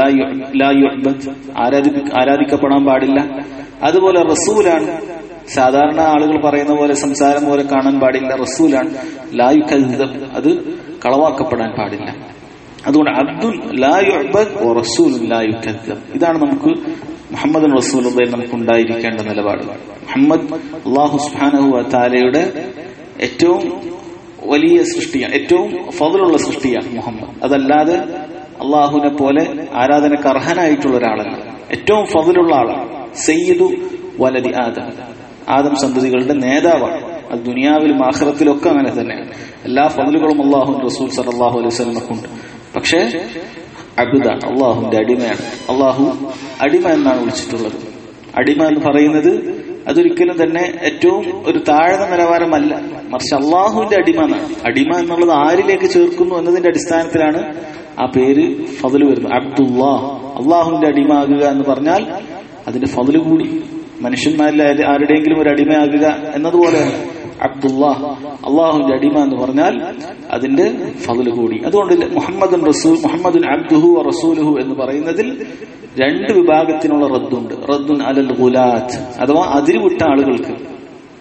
ആരാധി ആരാധിക്കപ്പെടാൻ പാടില്ല അതുപോലെ റസൂലാണ് സാധാരണ ആളുകൾ പറയുന്ന പോലെ സംസാരം പോലെ കാണാൻ പാടില്ല റസൂലാണ് ലായു അത് കളവാക്കപ്പെടാൻ പാടില്ല അതുകൊണ്ട് അബ്ദുൽ റസൂൽ ലായു ഇതാണ് നമുക്ക് മുഹമ്മദ് റസൂൽ നമുക്ക് ഉണ്ടായിരിക്കേണ്ട നിലപാട് മുഹമ്മദ് അള്ളാഹു സുഹാനഹു താലയുടെ ഏറ്റവും വലിയ സൃഷ്ടിയാണ് ഏറ്റവും ഫതിലുള്ള സൃഷ്ടിയാണ് മുഹമ്മദ് അതല്ലാതെ അള്ളാഹുവിനെ പോലെ ആരാധനക്ക് അർഹനായിട്ടുള്ള ഒരാളല്ല ഏറ്റവും ഫതിലുള്ള ആളാണ് സയ്യിദു വലതി ആദം ആദം സന്തതികളുടെ നേതാവാണ് അത് ദുനിയാവിലും ആഖിറത്തിലൊക്കെ അങ്ങനെ തന്നെയാണ് എല്ലാ ഫതിലുകളും അള്ളാഹു റസൂൽ സലാഹു അലൈഹി സ്വലമക്കുണ്ട് പക്ഷേ അബുദാണ് അള്ളാഹുവിന്റെ അടിമയാണ് അള്ളാഹു അടിമ എന്നാണ് വിളിച്ചിട്ടുള്ളത് അടിമ എന്ന് പറയുന്നത് അതൊരിക്കലും തന്നെ ഏറ്റവും ഒരു താഴ്ന്ന നിലവാരമല്ല മറിച്ച് അള്ളാഹുവിന്റെ അടിമ എന്നാണ് അടിമ എന്നുള്ളത് ആരിലേക്ക് ചേർക്കുന്നു എന്നതിന്റെ അടിസ്ഥാനത്തിലാണ് ആ പേര് ഫതില് വരുന്നത് അബ്ദുല്ലാ അള്ളാഹുവിന്റെ അടിമ ആകുക എന്ന് പറഞ്ഞാൽ അതിന്റെ ഫതില് കൂടി മനുഷ്യന്മാരിൽ ആരുടെയെങ്കിലും ഒരു അടിമയാകുക എന്നതുപോലെയാണ് അബ്ദുല്ലാ അള്ളാഹുവിന്റെ അടിമ എന്ന് പറഞ്ഞാൽ അതിന്റെ ഫതില് കൂടി അതുകൊണ്ട് മുഹമ്മദ് റസൂൽ മുഹമ്മദ് അബ്ദുഹു റസൂലുഹു എന്ന് പറയുന്നതിൽ രണ്ട് വിഭാഗത്തിനുള്ള റദ്ദുണ്ട് റദ്ദുൻ അലൽ ഗുലാത്ത് അഥവാ അതിരുവിട്ട ആളുകൾക്ക്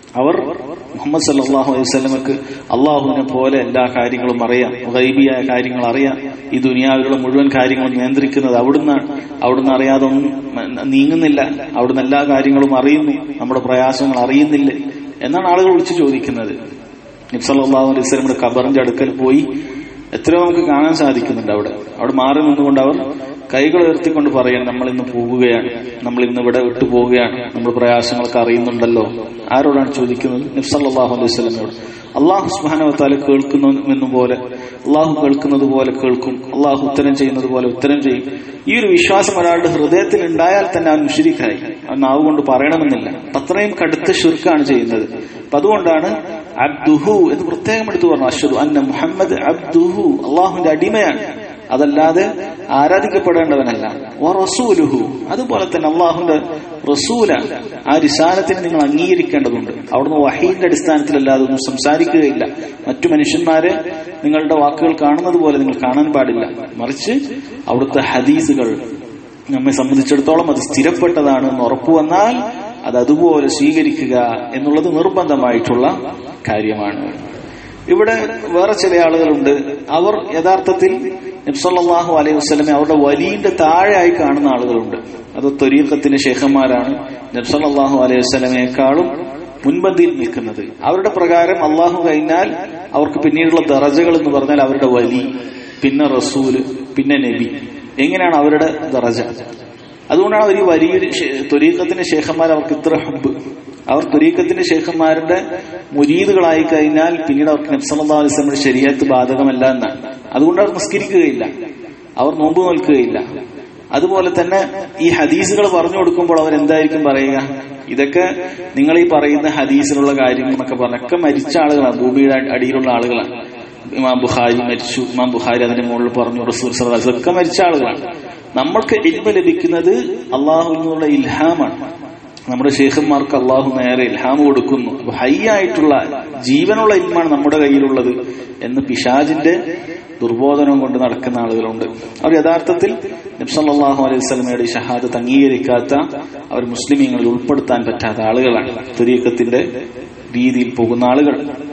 അവർ മുഹമ്മദ് സല്ലാഹു അലൈഹി സ്വലമക്ക് അള്ളാഹുവിനെ പോലെ എല്ലാ കാര്യങ്ങളും അറിയാം ഗൈബിയായ കാര്യങ്ങൾ അറിയാം ഈ ദുനിയാവിലുള്ള മുഴുവൻ കാര്യങ്ങളും നിയന്ത്രിക്കുന്നത് അവിടുന്നാണ് അവിടുന്ന് അറിയാതെ ഒന്നും നീങ്ങുന്നില്ല അവിടുന്ന് എല്ലാ കാര്യങ്ങളും അറിയുന്നു നമ്മുടെ പ്രയാസങ്ങൾ അറിയുന്നില്ല എന്നാണ് ആളുകൾ വിളിച്ചു ചോദിക്കുന്നത് നിബ്സല്ലാഹു അലൈഹി സ്വലമിന്റെ ഖബറിന്റെ അടുക്കൽ പോയി എത്രയോ നമുക്ക് കാണാൻ സാധിക്കുന്നുണ്ട് അവിടെ അവിടെ മാറി നിന്നുകൊണ്ട് അവർ കൈകൾ ഉയർത്തിക്കൊണ്ട് പറയാൻ നമ്മൾ ഇന്ന് പോകുകയാണ് നമ്മൾ ഇന്ന് ഇവിടെ വിട്ടു പോവുകയാണ് നമ്മൾ പ്രയാസങ്ങളൊക്കെ അറിയുന്നുണ്ടല്ലോ ആരോടാണ് ചോദിക്കുന്നത് നിഫ്സല്ലാഹു അലൈഹി സ്വലമയോട് അള്ളാഹു സുബാനവത്താല് കേൾക്കുന്നെന്നും പോലെ അള്ളാഹു കേൾക്കുന്നത് പോലെ കേൾക്കും അള്ളാഹു ഉത്തരം ചെയ്യുന്നത് പോലെ ഉത്തരം ചെയ്യും ഈ ഒരു വിശ്വാസം ഒരാളുടെ ഹൃദയത്തിൽ ഉണ്ടായാൽ തന്നെ അവൻ മുഷിരിക്കായി അവൻ നാവ് കൊണ്ട് പറയണമെന്നില്ല അത്രയും കടുത്ത ഷുർക്കാണ് ചെയ്യുന്നത് അപ്പൊ അതുകൊണ്ടാണ് അബ്ദുഹു എന്ന് പ്രത്യേകം എടുത്തു പറഞ്ഞു അഷദു അന്ന മുഹമ്മദ് അബ്ദുഹു അള്ളാഹുവിന്റെ അടിമയാണ് അതല്ലാതെ ആരാധിക്കപ്പെടേണ്ടവനല്ല റസൂലുഹു അതുപോലെ തന്നെ അള്ളാഹുന്റെ റസൂല ആ റിസാലത്തിനെ നിങ്ങൾ അംഗീകരിക്കേണ്ടതുണ്ട് അവിടുന്ന് വഹീന്റെ അടിസ്ഥാനത്തിലല്ലാതെ ഒന്നും സംസാരിക്കുകയില്ല മറ്റു മനുഷ്യന്മാരെ നിങ്ങളുടെ വാക്കുകൾ കാണുന്നത് പോലെ നിങ്ങൾ കാണാൻ പാടില്ല മറിച്ച് അവിടുത്തെ ഹദീസുകൾ നമ്മെ സംബന്ധിച്ചിടത്തോളം അത് സ്ഥിരപ്പെട്ടതാണ് എന്ന് ഉറപ്പു വന്നാൽ അത് അതുപോലെ സ്വീകരിക്കുക എന്നുള്ളത് നിർബന്ധമായിട്ടുള്ള കാര്യമാണ് ഇവിടെ വേറെ ചില ആളുകളുണ്ട് അവർ യഥാർത്ഥത്തിൽ നബ്സല്ലാഹു അലൈഹി വസ്ലമെ അവരുടെ വലിയുടെ താഴെയായി കാണുന്ന ആളുകളുണ്ട് അത് ത്വരീക്കത്തിന്റെ ശേഖന്മാരാണ് നബ്സല്ലാഹു അലൈഹി വസ്ലമയെക്കാളും മുൻപന്തിയിൽ നിൽക്കുന്നത് അവരുടെ പ്രകാരം അള്ളാഹു കഴിഞ്ഞാൽ അവർക്ക് പിന്നീടുള്ള ദറജകൾ എന്ന് പറഞ്ഞാൽ അവരുടെ വലി പിന്നെ റസൂല് പിന്നെ നബി എങ്ങനെയാണ് അവരുടെ ദറജ അതുകൊണ്ടാണ് അവർ ഈ വലിയൊരു ത്വരീക്കത്തിന്റെ ശേഖന്മാർ അവർക്ക് ഇത്ര ഹബ്ബ് അവർ തുരീക്കത്തിന്റെ ശേഖന്മാരുടെ മുരീദുകളായി കഴിഞ്ഞാൽ പിന്നീട് അവർക്ക് നബ്സല്ലാ അലിസ്ലമിന്റെ ശരീരത്ത് ബാധകമല്ല എന്നാണ് അതുകൊണ്ട് അവർ നിസ്കരിക്കുകയില്ല അവർ നോമ്പ് നോൽക്കുകയില്ല അതുപോലെ തന്നെ ഈ ഹദീസുകൾ പറഞ്ഞു കൊടുക്കുമ്പോൾ അവർ എന്തായിരിക്കും പറയുക ഇതൊക്കെ നിങ്ങൾ ഈ പറയുന്ന ഹദീസിലുള്ള കാര്യങ്ങൾ എന്നൊക്കെ പറഞ്ഞൊക്കെ മരിച്ച ആളുകളാണ് ഭൂമിയുടെ അടിയിലുള്ള ആളുകളാണ് ഇമാം ബുഹാരി മരിച്ചു ഇമാം ബുഹാരി അതിന്റെ മുകളിൽ പറഞ്ഞു റസൂൽ സലാസ് ഒക്കെ മരിച്ച ആളുകളാണ് നമ്മൾക്ക് ഇൽമ ലഭിക്കുന്നത് അള്ളാഹു നിന്നുള്ള ഇൽഹാമാണ് നമ്മുടെ ഷെയ്ഖന്മാർക്ക് അള്ളാഹു നേരെ ഇൽഹാം കൊടുക്കുന്നു അപ്പൊ ഹൈ ആയിട്ടുള്ള ജീവനുള്ള ഇൽമാണ് നമ്മുടെ കയ്യിലുള്ളത് എന്ന് പിശാജിന്റെ ദുർബോധനം കൊണ്ട് നടക്കുന്ന ആളുകളുണ്ട് അവർ യഥാർത്ഥത്തിൽ നബ്സല്ലാഹു അലൈഹി സ്വലമയുടെ ഷഹാദത്ത് അംഗീകരിക്കാത്ത അവർ മുസ്ലിമീങ്ങളിൽ ഉൾപ്പെടുത്താൻ പറ്റാത്ത ആളുകളാണ് തുരീക്കത്തിന്റെ രീതിയിൽ പോകുന്ന ആളുകൾ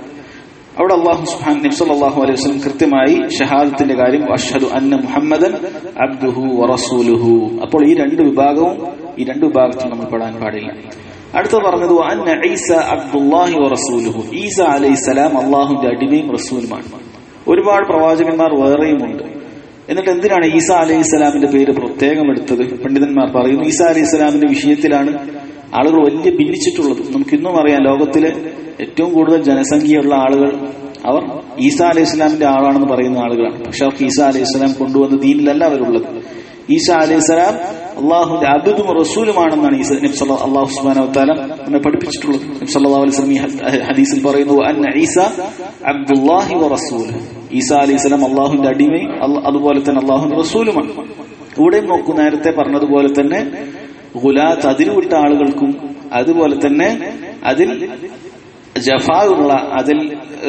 അവിടെ അള്ളാഹു സുഹാൻ നബ്സല്ലാഹു അലൈഹി വസ്ലം കൃത്യമായി ഷഹാദത്തിന്റെ കാര്യം അഷ്ഹദു അന്ന മുഹമ്മദൻ അബ്ദുഹു വറസൂലുഹു അപ്പോൾ ഈ രണ്ട് വിഭാഗവും ഈ രണ്ട് വിഭാഗത്തിൽ നമ്മൾ പെടാൻ പാടില്ല അടുത്ത പറഞ്ഞത് അന്ന ഈസ അബ്ദുല്ലാഹി വറസൂലുഹു ഈസ അലൈഹി സ്വലാം അള്ളാഹുന്റെ അടിമയും റസൂലുമാണ് ഒരുപാട് പ്രവാചകന്മാർ വേറെയും ഉണ്ട് എന്നിട്ട് എന്തിനാണ് ഈസ അലൈഹി സ്വലാമിന്റെ പേര് പ്രത്യേകം എടുത്തത് പണ്ഡിതന്മാർ പറയുന്നു ഈസ അലൈഹി സ്വലാമിന്റെ വിഷയത്തിലാണ് ആളുകൾ വലിയ ഭിന്നിച്ചിട്ടുള്ളത് നമുക്ക് ഇന്നും അറിയാം ലോകത്തിലെ ഏറ്റവും കൂടുതൽ ജനസംഖ്യയുള്ള ആളുകൾ അവർ ഈസ അലൈഹി സ്വലാമിന്റെ ആളാണെന്ന് പറയുന്ന ആളുകളാണ് പക്ഷെ അവർക്ക് ഈസ അലൈഹി സ്വലാം കൊണ്ടുവന്ന ദീനിലല്ല അവരുള്ളത് ഈസ അലൈഹി സ്വലാം അള്ളാഹുന്റെ അബുദും റസൂലുമാണെന്നാണ് ഈസ നബി സല്ല അള്ളാഹു സുബാന താലം നമ്മെ പഠിപ്പിച്ചിട്ടുള്ളത് നബി സല്ലല്ലാഹു അലൈഹി വസല്ലം ഈ ഹദീസിൽ പറയുന്നു അന്ന ഈസ അബ്ദുല്ലാഹി വ റസൂൽ ഈസ അലൈഹി സ്വലാം അള്ളാഹുന്റെ അടിമയും അതുപോലെ തന്നെ അള്ളാഹുന്റെ റസൂലുമാണ് ഇവിടെ നോക്കൂ നേരത്തെ പറഞ്ഞതുപോലെ തന്നെ ഗുലാത്ത് അതിരുവിട്ട ആളുകൾക്കും അതുപോലെ തന്നെ അതിൽ ജഫാവുള്ള അതിൽ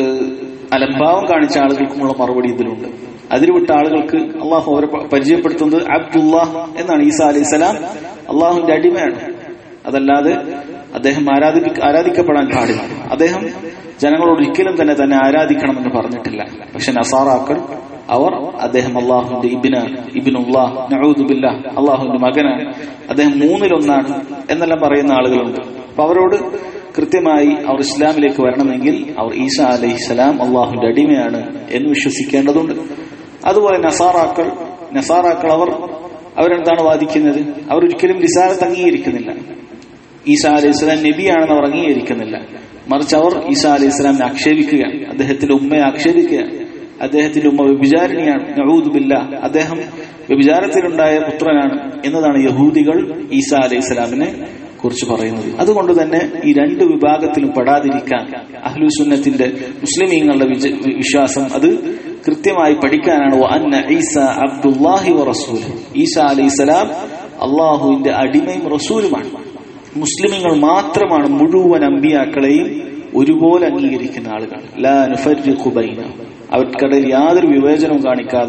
അലംഭാവം കാണിച്ച ആളുകൾക്കുമുള്ള മറുപടി ഇതിലുണ്ട് അതിരുവിട്ട ആളുകൾക്ക് അള്ളാഹു അവരെ പരിചയപ്പെടുത്തുന്നത് അബ്ദുല്ലാഹ് എന്നാണ് ഈസ അലൈഹി സ്വലാം അള്ളാഹുവിന്റെ അടിമയാണ് അതല്ലാതെ അദ്ദേഹം ആരാധി ആരാധിക്കപ്പെടാൻ പാടില്ല അദ്ദേഹം ജനങ്ങളോട് ഒരിക്കലും തന്നെ തന്നെ ആരാധിക്കണമെന്ന് പറഞ്ഞിട്ടില്ല പക്ഷെ നസാറാക്കൾ അവർ അദ്ദേഹം അള്ളാഹുന്റെ ഇബിനാണ് ഇബിനുല്ലാഹ് നഊദുബില്ല അള്ളാഹുവിന്റെ മകനാണ് അദ്ദേഹം മൂന്നിലൊന്നാണ് എന്നെല്ലാം പറയുന്ന ആളുകളുണ്ട് അപ്പൊ അവരോട് കൃത്യമായി അവർ ഇസ്ലാമിലേക്ക് വരണമെങ്കിൽ അവർ ഈസ അലൈഹിസ്സലാം അള്ളാഹുന്റെ അടിമയാണ് എന്ന് വിശ്വസിക്കേണ്ടതുണ്ട് അതുപോലെ നസാറാക്കൾ നസാറാക്കൾ അവർ അവരെന്താണ് വാദിക്കുന്നത് അവർ ഒരിക്കലും റിസാലത്ത് അംഗീകരിക്കുന്നില്ല ഈസ അലൈഹി സ്വലാം നബിയാണെന്ന് അവർ അംഗീകരിക്കുന്നില്ല മറിച്ച് അവർ ഈസ അലൈഹി സ്വലാമിനെ ആക്ഷേപിക്കുകയാണ് അദ്ദേഹത്തിന്റെ ഉമ്മയെ ആക്ഷേപിക്കുകയാണ് അദ്ദേഹത്തിന്റെ ഉമ്മ വ്യഭിചാരിണിയാണ് നഴൂതുബില്ല അദ്ദേഹം വ്യഭിചാരത്തിലുണ്ടായ പുത്രനാണ് എന്നതാണ് യഹൂദികൾ ഈസ അലൈഹി സ്വലാമിനെ കുറിച്ച് പറയുന്നത് അതുകൊണ്ട് തന്നെ ഈ രണ്ട് വിഭാഗത്തിലും പെടാതിരിക്കാൻ അഹ്ലുസുന്നത്തിന്റെ മുസ്ലിമീങ്ങളുടെ വിശ്വാസം അത് കൃത്യമായി പഠിക്കാനാണ് അന്ന ഈസ അബ്ദുല്ലാഹി റസൂൽ ഈസ അലൈഹി സ്വലാം അള്ളാഹുവിന്റെ അടിമയും റസൂലുമാണ് മുസ്ലിമീങ്ങൾ മാത്രമാണ് മുഴുവൻ അമ്പിയാക്കളെയും ഒരുപോലെ അംഗീകരിക്കുന്ന ആളുകൾ ലാ നുഫർരിഖു ബൈന അവർക്കിടയിൽ യാതൊരു വിവേചനവും കാണിക്കാതെ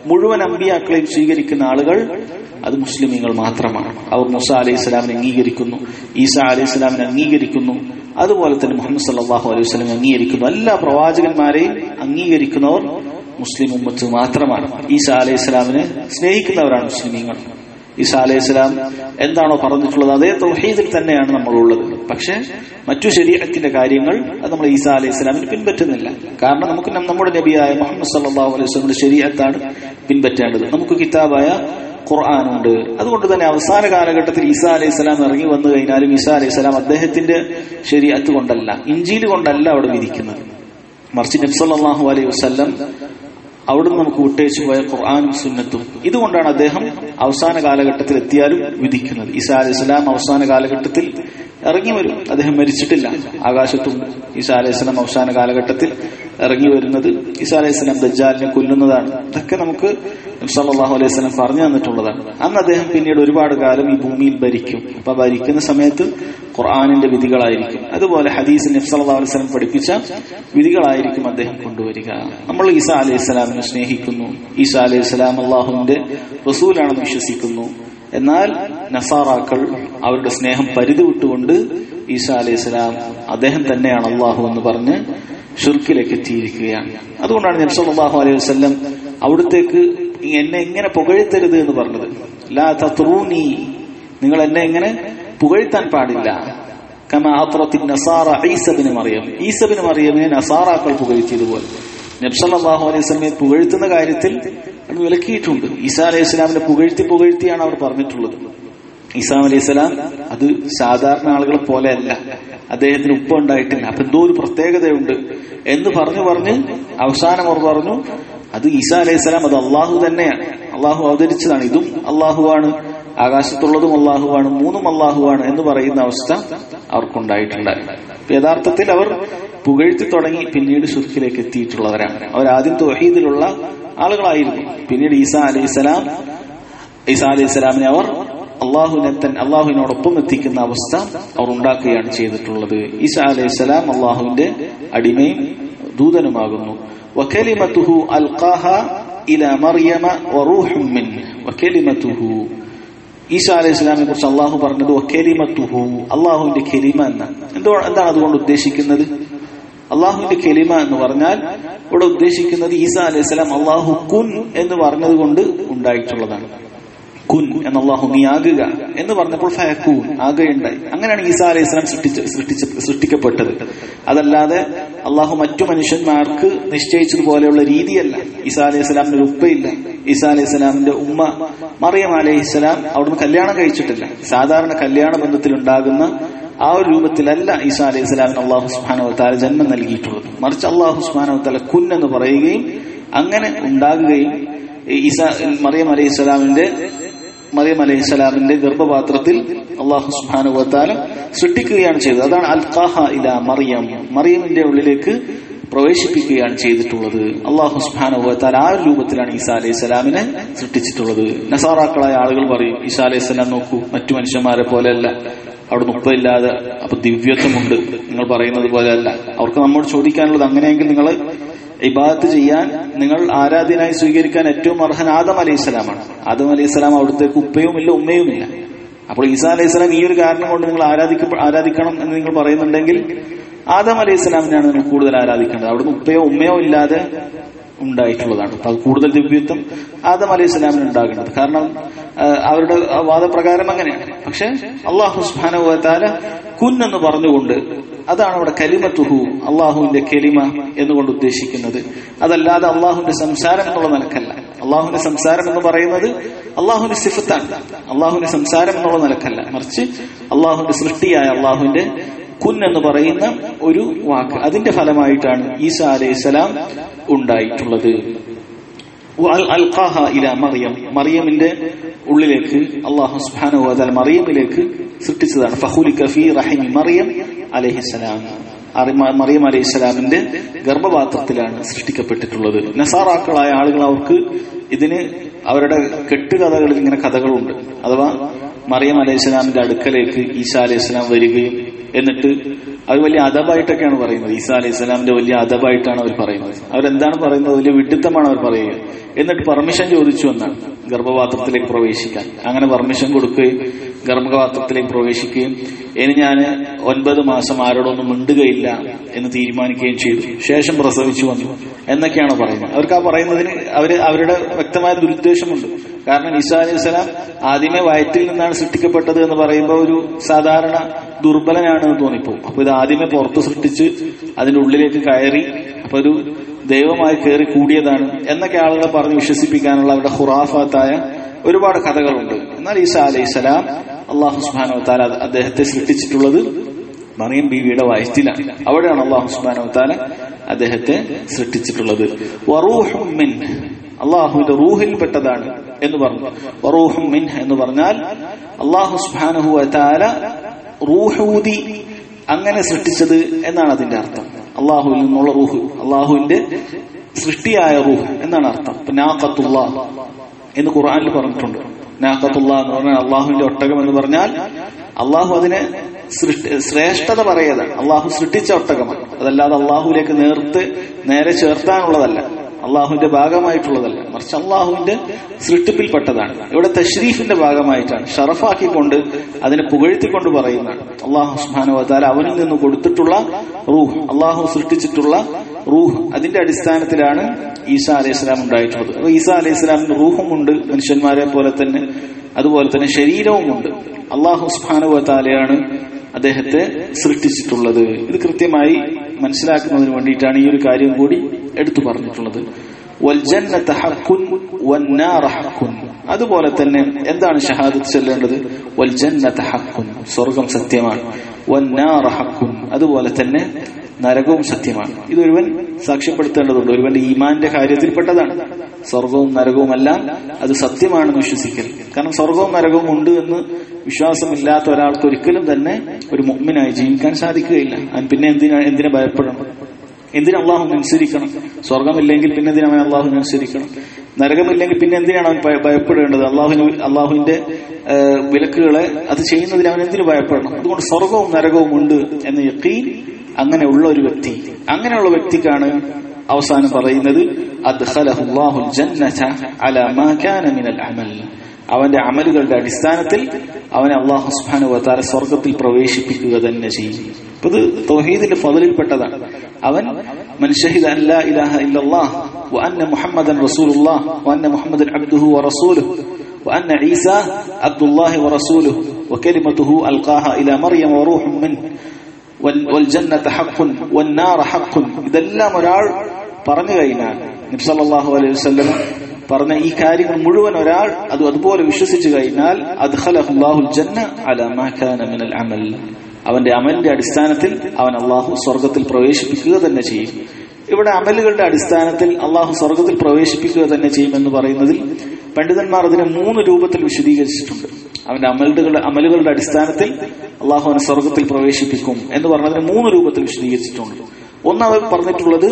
മുഴുവൻ അമ്പിയാക്കളെയും സ്വീകരിക്കുന്ന ആളുകൾ അത് മുസ്ലിമീങ്ങൾ മാത്രമാണ് അവർ മുസ അലൈഹി സ്വലാമിനെ അംഗീകരിക്കുന്നു ഈസ അലൈഹി സ്വലാമിനെ അംഗീകരിക്കുന്നു അതുപോലെ തന്നെ മുഹമ്മദ് സല്ലാഹു അലൈഹി സ്വലം അംഗീകരിക്കുന്നു എല്ലാ പ്രവാചകന്മാരെയും അംഗീകരിക്കുന്നവർ മുസ്ലിം ഉമ്മത്ത് മാത്രമാണ് ഈസ അലൈഹി സ്വലാമിനെ സ്നേഹിക്കുന്നവരാണ് മുസ്ലിമീങ്ങൾ ഈസ അലൈഹി സ്വലാം എന്താണോ പറഞ്ഞിട്ടുള്ളത് അതേ തൗഹീദിൽ തന്നെയാണ് നമ്മളുള്ളത് പക്ഷെ മറ്റു ശരീരത്തിന്റെ കാര്യങ്ങൾ അത് നമ്മൾ ഈസ അലൈഹി സ്വലാമിന് പിൻപറ്റുന്നില്ല കാരണം നമുക്ക് നമ്മുടെ നബിയായ മുഹമ്മദ് സല്ലാഹു അലൈഹി സ്വലമിന്റെ ശരീരത്താണ് പിൻപറ്റേണ്ടത് നമുക്ക് കിതാബായ ഖുർആാനുണ്ട് അതുകൊണ്ട് തന്നെ അവസാന കാലഘട്ടത്തിൽ ഈസാ അലൈഹി സ്വലാം ഇറങ്ങി വന്നു കഴിഞ്ഞാലും ഈസാ അലൈഹി സ്വലാം അദ്ദേഹത്തിന്റെ ശരീരത്ത് കൊണ്ടല്ല ഇഞ്ചിയിൽ കൊണ്ടല്ല അവിടെ വിധിക്കുന്നത് മറിച്ച് നബ്സല്ലാഹു അലൈഹി വസ്ല്ലം അവിടുന്ന് നമുക്ക് വിട്ടേച്ചു പോയ ഖുർആാനും സുന്നത്തും ഇതുകൊണ്ടാണ് അദ്ദേഹം അവസാന കാലഘട്ടത്തിൽ എത്തിയാലും വിധിക്കുന്നത് ഈസാ അലൈഹി സ്വലാം അവസാന കാലഘട്ടത്തിൽ ഇറങ്ങി വരും അദ്ദേഹം മരിച്ചിട്ടില്ല ആകാശത്തും ഈസാ അലൈഹി സ്വലാം അവസാന കാലഘട്ടത്തിൽ ഇറങ്ങി വരുന്നത് ഈസാ അലൈഹി സ്വലാം ദജ്ജാലിനെ കൊല്ലുന്നതാണ് ഇതൊക്കെ നമുക്ക് സല്ലാഹു അലൈഹി സ്വലം പറഞ്ഞു തന്നിട്ടുള്ളതാണ് അന്ന് അദ്ദേഹം പിന്നീട് ഒരുപാട് കാലം ഈ ഭൂമിയിൽ ഭരിക്കും അപ്പൊ ഭരിക്കുന്ന സമയത്ത് ഖുർആാനിന്റെ വിധികളായിരിക്കും അതുപോലെ ഹദീസ് നബ്സല്ലാ അലൈഹി സ്വലം പഠിപ്പിച്ച വിധികളായിരിക്കും അദ്ദേഹം കൊണ്ടുവരിക നമ്മൾ ഈസാ അലൈഹി സ്വലാമിനെ സ്നേഹിക്കുന്നു ഈസാ അലൈഹി സ്വലാം അള്ളാഹുവിന്റെ റസൂലാണെന്ന് വിശ്വസിക്കുന്നു എന്നാൽ നസാറാക്കൾ അവരുടെ സ്നേഹം പരിധി വിട്ടുകൊണ്ട് ഈസാ അലൈഹി സ്വലാം അദ്ദേഹം തന്നെയാണ് അള്ളാഹു എന്ന് പറഞ്ഞ് ഷുർക്കിലേക്ക് എത്തിയിരിക്കുകയാണ് അതുകൊണ്ടാണ് നബ്സല്ലാഹു അലൈഹി വസ്ല്ലം അവിടത്തേക്ക് എന്നെ എങ്ങനെ പുകഴ്ത്തരുത് എന്ന് പറഞ്ഞത് ലാ തത്രൂനി നിങ്ങൾ എന്നെ എങ്ങനെ പുകഴ്ത്താൻ പാടില്ല കമാത്രത്തിൻ നസാറ ഈസബിന് മറിയം ഈസബിന് മറിയമിനെ നസാറാക്കൾ പുകഴ്ത്തിയതുപോലെ നബ്സല്ലാഹു അലൈഹി സ്വലമെ പുകഴ്ത്തുന്ന കാര്യത്തിൽ അത് വിലക്കിയിട്ടുണ്ട് ഈസാ അലൈഹി സ്വലാമിനെ പുകഴ്ത്തി പുകഴ്ത്തിയാണ് അവർ പറഞ്ഞിട്ടുള്ളത് ഈസാം അലൈഹി സ്വലാം അത് സാധാരണ ആളുകളെ പോലെയല്ല അദ്ദേഹത്തിന് ഉപ്പ ഉണ്ടായിട്ടില്ല അപ്പൊ എന്തോ ഒരു പ്രത്യേകതയുണ്ട് എന്ന് പറഞ്ഞു പറഞ്ഞ് അവസാനം അവർ പറഞ്ഞു അത് ഈസാ അലൈഹി സ്വലാം അത് അള്ളാഹു തന്നെയാണ് അള്ളാഹു അവതരിച്ചതാണ് ഇതും അള്ളാഹുവാണ് ആകാശത്തുള്ളതും അള്ളാഹുവാണ് മൂന്നും അള്ളാഹുവാണ് എന്ന് പറയുന്ന അവസ്ഥ അവർക്കുണ്ടായിട്ടുണ്ടായിരുന്നു യഥാർത്ഥത്തിൽ അവർ പുകഴ്ത്തി തുടങ്ങി പിന്നീട് ഷുർക്കിലേക്ക് എത്തിയിട്ടുള്ളവരാണ് അവർ ആദ്യം തൊഹീദിലുള്ള ആളുകളായിരുന്നു പിന്നീട് ഈസാ അലൈഹി സ്വലാം ഈസാ അലൈഹി സ്വലാമിനെ അവർ അള്ളാഹുവിനെ തന്നെ അള്ളാഹുവിനോടൊപ്പം എത്തിക്കുന്ന അവസ്ഥ അവർ ഉണ്ടാക്കുകയാണ് ചെയ്തിട്ടുള്ളത് ഈസാ അലൈഹി സ്വലാം അള്ളാഹുവിന്റെ അടിമയും ദൂതനുമാകുന്നു വക്കലിമത്തുഹു അൽഖാഹ ഇല മറിയമ വറൂഹും മിൻ വക്കലിമത്തുഹു ഈസാ അലൈഹി സ്വലാമിനെ കുറിച്ച് അള്ളാഹു പറഞ്ഞത് വക്കലിമത്തുഹു അള്ളാഹുവിന്റെ കെലിമ എന്ന എന്തോ എന്താണ് അതുകൊണ്ട് ഉദ്ദേശിക്കുന്നത് അള്ളാഹുവിന്റെ കെലിമ എന്ന് പറഞ്ഞാൽ ഇവിടെ ഉദ്ദേശിക്കുന്നത് ഈസാ അലൈഹി സ്വലാം അള്ളാഹു കുൻ എന്ന് പറഞ്ഞത് കൊണ്ട് ഉണ്ടായിട്ടുള്ളതാണ് കുൻ എന്ന് അള്ളാഹു നീ ആകുക എന്ന് പറഞ്ഞപ്പോൾ ഫയക്കൂൻ ആകുകയുണ്ടായി അങ്ങനെയാണ് ഈസാ അലൈഹി സ്വലാം സൃഷ്ടിച്ച് സൃഷ്ടിച്ച് സൃഷ്ടിക്കപ്പെട്ടത് അതല്ലാതെ അള്ളാഹു മറ്റു മനുഷ്യന്മാർക്ക് നിശ്ചയിച്ചതുപോലെയുള്ള രീതിയല്ല ഈസാ അലൈഹി സ്വലാമിന്റെ ഒരു ഉപ്പയില്ല ഈസാ അലൈഹി സ്വലാമിന്റെ ഉമ്മ മറിയം അലൈഹി സ്വലാം അവിടുന്ന് കല്യാണം കഴിച്ചിട്ടില്ല സാധാരണ കല്യാണ ബന്ധത്തിൽ ഉണ്ടാകുന്ന ആ ഒരു രൂപത്തിലല്ല ഈസാ അലൈഹി സ്വലാമിന് അള്ളാഹു സുഹാനവത്താല ജന്മം നൽകിയിട്ടുള്ളത് മറിച്ച് അള്ളാഹു സുഹാനവത്താല കുൻ എന്ന് പറയുകയും അങ്ങനെ ഉണ്ടാകുകയും ഈസാ മറിയം അലൈഹി സ്വലാമിന്റെ മറിയം അലൈഹി സ്വലാമിന്റെ ഗർഭപാത്രത്തിൽ അള്ളാഹു സുഹാനുവത്താല സൃഷ്ടിക്കുകയാണ് ചെയ്തത് അതാണ് അൽഖാഹ ഇല മറിയം മറിയമിന്റെ ഉള്ളിലേക്ക് പ്രവേശിപ്പിക്കുകയാണ് ചെയ്തിട്ടുള്ളത് അള്ളാഹു സുഹാനുവത്താൽ ആ ഒരു രൂപത്തിലാണ് ഈസാ അലൈഹി സ്വലാമിനെ സൃഷ്ടിച്ചിട്ടുള്ളത് നസാറാക്കളായ ആളുകൾ പറയും ഈസാ അലൈഹി സ്വലാം നോക്കൂ മറ്റു മനുഷ്യന്മാരെ പോലെയല്ല അവിടെ മുപ്പയില്ലാതെ അപ്പൊ ദിവ്യത്വമുണ്ട് നിങ്ങൾ പറയുന്നത് പോലെയല്ല അവർക്ക് നമ്മോട് ചോദിക്കാനുള്ളത് അങ്ങനെയെങ്കിൽ നിങ്ങൾ ഇബാദത്ത് ചെയ്യാൻ നിങ്ങൾ ആരാധ്യനായി സ്വീകരിക്കാൻ ഏറ്റവും അർഹൻ ആദം അലൈഹി സ്വലാമാണ് ആദം അലൈഹി സ്വലാം അവിടുത്തേക്ക് ഉപ്പയുമില്ല ഉമ്മയുമില്ല അപ്പോൾ ഈസാ അലൈഹി സ്വലാം ഈ ഒരു കാരണം കൊണ്ട് നിങ്ങൾ ആരാധിക്ക ആരാധിക്കണം എന്ന് നിങ്ങൾ പറയുന്നുണ്ടെങ്കിൽ ആദം അലൈഹി സ്വലാമിനാണ് നിങ്ങൾ കൂടുതൽ ആരാധിക്കേണ്ടത് അവിടുന്ന് ഉപ്പയോ ഉമ്മയോ ഇല്ലാതെ ഉണ്ടായിട്ടുള്ളതാണ് അത് കൂടുതൽ ദിവ്യത്വം ആദം അലൈഹി സ്വലാമിന് ഉണ്ടാകുന്നത് കാരണം അവരുടെ വാദപ്രകാരം അങ്ങനെയാണ് പക്ഷെ അള്ളാഹു സുബാനുവത്താല കുൻ എന്ന് പറഞ്ഞുകൊണ്ട് അതാണ് അവിടെ കലിമത്തുഹു അള്ളാഹുവിന്റെ കെലിമ എന്നുകൊണ്ട് ഉദ്ദേശിക്കുന്നത് അതല്ലാതെ അള്ളാഹുവിന്റെ സംസാരം എന്നുള്ള നിലക്കല്ല അള്ളാഹുവിന്റെ സംസാരം എന്ന് പറയുന്നത് അള്ളാഹുവിന്റെ സിഫത്താണ് അള്ളാഹുവിന്റെ സംസാരം എന്നുള്ള നിലക്കല്ല മറിച്ച് അള്ളാഹുവിന്റെ സൃഷ്ടിയായ അള്ളാഹുവിന്റെ കുൻ എന്ന് പറയുന്ന ഒരു വാക്ക് അതിന്റെ ഫലമായിട്ടാണ് ഈസ അലൈഹി സ്വലാം ഉണ്ടായിട്ടുള്ളത് അൽഖാഹ ഇല മറിയം മറിയമിന്റെ ഉള്ളിലേക്ക് അള്ളാഹു സുബ്ഹാനഹു വതആല മറിയമിലേക്ക് സൃഷ്ടിച്ചതാണ് ഫഹുലിക ഫീ റഹിമി മറിയം അലൈഹിസ്സലാം മറിയം അലൈഹി സ്വലാമിന്റെ ഗർഭപാത്രത്തിലാണ് സൃഷ്ടിക്കപ്പെട്ടിട്ടുള്ളത് നസാറാക്കളായ ആളുകൾ അവർക്ക് ഇതിന് അവരുടെ കെട്ടുകഥകളിൽ ഇങ്ങനെ കഥകളുണ്ട് അഥവാ മറിയം അലൈഹി സ്വലാമിന്റെ അടുക്കലേക്ക് ഈശാ അലൈഹി സ്വലാം വരികയും എന്നിട്ട് അവർ വലിയ അദബായിട്ടൊക്കെയാണ് പറയുന്നത് ഈസാ അലൈഹി സ്വലാമിന്റെ വലിയ അദബായിട്ടാണ് അവർ പറയുന്നത് അവരെന്താണ് പറയുന്നത് വലിയ വിഡിത്തമാണ് അവർ പറയുക എന്നിട്ട് പെർമിഷൻ ചോദിച്ചു എന്നാണ് ഗർഭപാത്രത്തിലേക്ക് പ്രവേശിക്കാൻ അങ്ങനെ പെർമിഷൻ കൊടുക്കുകയും ഗർഭപാത്രത്തിലേക്ക് പ്രവേശിക്കുകയും ഇനി ഞാൻ ഒൻപത് മാസം ആരോടൊന്നും മിണ്ടുകയില്ല എന്ന് തീരുമാനിക്കുകയും ചെയ്തു ശേഷം പ്രസവിച്ചു വന്നു എന്നൊക്കെയാണ് പറയുന്നത് അവർക്ക് ആ പറയുന്നതിന് അവര് അവരുടെ വ്യക്തമായ ദുരുദ്ദേശമുണ്ട് കാരണം ഈസാ അലൈഹി സ്വലാം ആദ്യമേ വയറ്റിൽ നിന്നാണ് സൃഷ്ടിക്കപ്പെട്ടത് എന്ന് പറയുമ്പോൾ ഒരു സാധാരണ ദുർബലനാണ് എന്ന് തോന്നിപ്പോ അപ്പൊ ഇത് ആദ്യമേ പുറത്ത് സൃഷ്ടിച്ച് അതിന്റെ ഉള്ളിലേക്ക് കയറി അപ്പൊ ഒരു ദൈവമായി കയറി കൂടിയതാണ് എന്നൊക്കെ ആളുകളെ പറഞ്ഞ് വിശ്വസിപ്പിക്കാനുള്ള അവരുടെ ഹുറാഫാത്തായ ഒരുപാട് കഥകളുണ്ട് എന്നാൽ ഈസാ അലൈഹി സ്വലാം അള്ളാഹു സുബാനോ താല അദ്ദേഹത്തെ സൃഷ്ടിച്ചിട്ടുള്ളത് മറിയം ബീവിയുടെ വയറ്റിലാണ് അവിടെയാണ് അള്ളാഹു സുബാനോ താല അദ്ദേഹത്തെ സൃഷ്ടിച്ചിട്ടുള്ളത് വറൂഹും മിൻ അള്ളാഹുവിന്റെ റൂഹിൽപ്പെട്ടതാണ് എന്ന് പറഞ്ഞു വറൂഹും മിൻ എന്ന് പറഞ്ഞാൽ അള്ളാഹു സുബാനഹു താല റൂഹൂതി അങ്ങനെ സൃഷ്ടിച്ചത് എന്നാണ് അതിന്റെ അർത്ഥം അള്ളാഹുവിൽ നിന്നുള്ള റൂഹ് അള്ളാഹുവിന്റെ സൃഷ്ടിയായ റൂഹ് എന്നാണ് അർത്ഥം ഇപ്പൊ നാഖത്തുള്ള എന്ന് ഖുർആനിൽ പറഞ്ഞിട്ടുണ്ട് നാഖത്തുള്ള എന്ന് പറഞ്ഞാൽ അള്ളാഹുവിന്റെ ഒട്ടകം എന്ന് പറഞ്ഞാൽ അള്ളാഹു അതിനെ സൃഷ്ടി ശ്രേഷ്ഠത പറയതാണ് അള്ളാഹു സൃഷ്ടിച്ച ഒട്ടകമാണ് അതല്ലാതെ അള്ളാഹുവിലേക്ക് നേർത്ത് നേരെ ചേർത്താനുള്ളതല്ല അള്ളാഹുവിന്റെ ഭാഗമായിട്ടുള്ളതല്ല മറിച്ച് അള്ളാഹുവിന്റെ സൃഷ്ടിപ്പിൽപ്പെട്ടതാണ് ഇവിടെ തഷ്രീഫിന്റെ ഭാഗമായിട്ടാണ് ഷറഫാക്കിക്കൊണ്ട് അതിനെ പുകഴ്ത്തിക്കൊണ്ട് പറയുന്നതാണ് അള്ളാഹു സുഹാനുവതാല അവനിൽ നിന്ന് കൊടുത്തിട്ടുള്ള റൂഹ് അള്ളാഹു സൃഷ്ടിച്ചിട്ടുള്ള റൂഹ് അതിന്റെ അടിസ്ഥാനത്തിലാണ് ഈസാ അലൈഹി സ്വലാം ഉണ്ടായിട്ടുള്ളത് അപ്പൊ ഈസാ അലൈഹി സ്വലാമിന്റെ റൂഹുമുണ്ട് മനുഷ്യന്മാരെ പോലെ തന്നെ അതുപോലെ തന്നെ ശരീരവുമുണ്ട് അള്ളാഹു സുഹാനുവതാലയാണ് അദ്ദേഹത്തെ സൃഷ്ടിച്ചിട്ടുള്ളത് ഇത് കൃത്യമായി മനസ്സിലാക്കുന്നതിന് വേണ്ടിയിട്ടാണ് ഈ ഒരു കാര്യം കൂടി എടുത്തു പറഞ്ഞിട്ടുള്ളത് വൽജന്നത ഹഖുൻ വന്നാറ ഹഖുൻ അതുപോലെ തന്നെ എന്താണ് ഷഹാദത്ത് ചൊല്ലേണ്ടത് വൽജന്നത ഹഖുൻ സ്വർഗം സത്യമാണ് വന്നാറ ഹഖുൻ അതുപോലെ തന്നെ നരകവും സത്യമാണ് ഇതൊരുവൻ സാക്ഷ്യപ്പെടുത്തേണ്ടതുണ്ട് ഒരുവന്റെ ഈമാന്റെ കാര്യത്തിൽപ്പെട്ടതാണ് സ്വർഗവും നരകവുമെല്ലാം അത് സത്യമാണെന്ന് വിശ്വസിക്കൽ കാരണം സ്വർഗവും നരകവും ഉണ്ട് എന്ന് വിശ്വാസമില്ലാത്ത ഒരാൾക്ക് ഒരിക്കലും തന്നെ ഒരു മുഗ്മിനായി ജീവിക്കാൻ സാധിക്കുകയില്ല അവൻ പിന്നെ എന്തിനാ എന്തിനെ ഭയപ്പെടണം എന്തിനാ അള്ളാഹു അനുസരിക്കണം സ്വർഗമില്ലെങ്കിൽ പിന്നെ എന്തിനാണ് അവൻ അള്ളാഹു അനുസരിക്കണം നരകമില്ലെങ്കിൽ പിന്നെ എന്തിനാണ് അവൻ ഭയ- ഭയപ്പെടേണ്ടത് അള്ളാഹുവിന് അള്ളാഹുവിന്റെ ആ, വിലക്കുകളെ അത് ചെയ്യുന്നതിന് അവൻ എന്തിനു ഭയപ്പെടണം അതുകൊണ്ട് സ്വർഗവും നരകവും ഉണ്ട് എന്ന യക്കീൻ അങ്ങനെയുള്ള ഒരു വ്യക്തി അങ്ങനെയുള്ള വ്യക്തിക്കാണ് അവസാനം പറയുന്നത് അദ്ഖലഹു അല്ലാഹുൽ ജന്നത അലാ മാ കാന മിനൽ അമൽ അവന്റെ അമലുകളുടെ അടിസ്ഥാനത്തിൽ അവനെ അള്ളാഹു സുബ്ഹാനഹു വതആല സ്വർഗത്തിൽ പ്രവേശിപ്പിക്കുക തന്നെ ചെയ്യും അപ്പൊ ഇത് തൗഹീദിന്റെ ഫضലിൽപ്പെട്ടതാണ് അവൻ മൻ ഷഹിദ അൻ ലാ ഇലാഹ ഇല്ലല്ലാഹ് വഅന്ന മുഹമ്മദൻ റസൂലുള്ളാഹ് വഅന്ന മുഹമ്മദൻ അബ്ദുഹു വറസൂലുഹു وأن عيسى عبد الله ورسوله وكلمته ألقاها إلى مريم وروح منه വൽ- വൽജന്നത ഹഖുൻ വന്നാറ ഹഖുൻ ഇതെല്ലാം ഒരാൾ പറഞ്ഞു കഴിഞ്ഞാൽ നബ്സല്ലാഹു അലൈഹി വസല്ലം പറഞ്ഞ ഈ കാര്യങ്ങൾ മുഴുവൻ ഒരാൾ അത് അതുപോലെ വിശ്വസിച്ചു കഴിഞ്ഞാൽ അദ്ഖലഹുല്ലാഹുൽ ജന്ന അലാ മാ കാന മിനൽ അമൽ അവന്റെ അമലിന്റെ അടിസ്ഥാനത്തിൽ അവൻ അള്ളാഹു സ്വർഗത്തിൽ പ്രവേശിപ്പിക്കുക തന്നെ ചെയ്യും ഇവിടെ അമലുകളുടെ അടിസ്ഥാനത്തിൽ അള്ളാഹു സ്വർഗത്തിൽ പ്രവേശിപ്പിക്കുക തന്നെ ചെയ്യുമെന്ന് പറയുന്നതിൽ പണ്ഡിതന്മാർ അതിനെ മൂന്ന് രൂപത്തിൽ വിശദീകരിച്ചിട്ടുണ്ട് അവന്റെ അമലുകളുടെ അമലുകളുടെ അടിസ്ഥാനത്തിൽ അള്ളാഹു അവനെ സ്വർഗത്തിൽ പ്രവേശിപ്പിക്കും എന്ന് പറഞ്ഞതിന് മൂന്ന് രൂപത്തിൽ വിശദീകരിച്ചിട്ടുണ്ട് ഒന്ന് അവർ പറഞ്ഞിട്ടുള്ളത്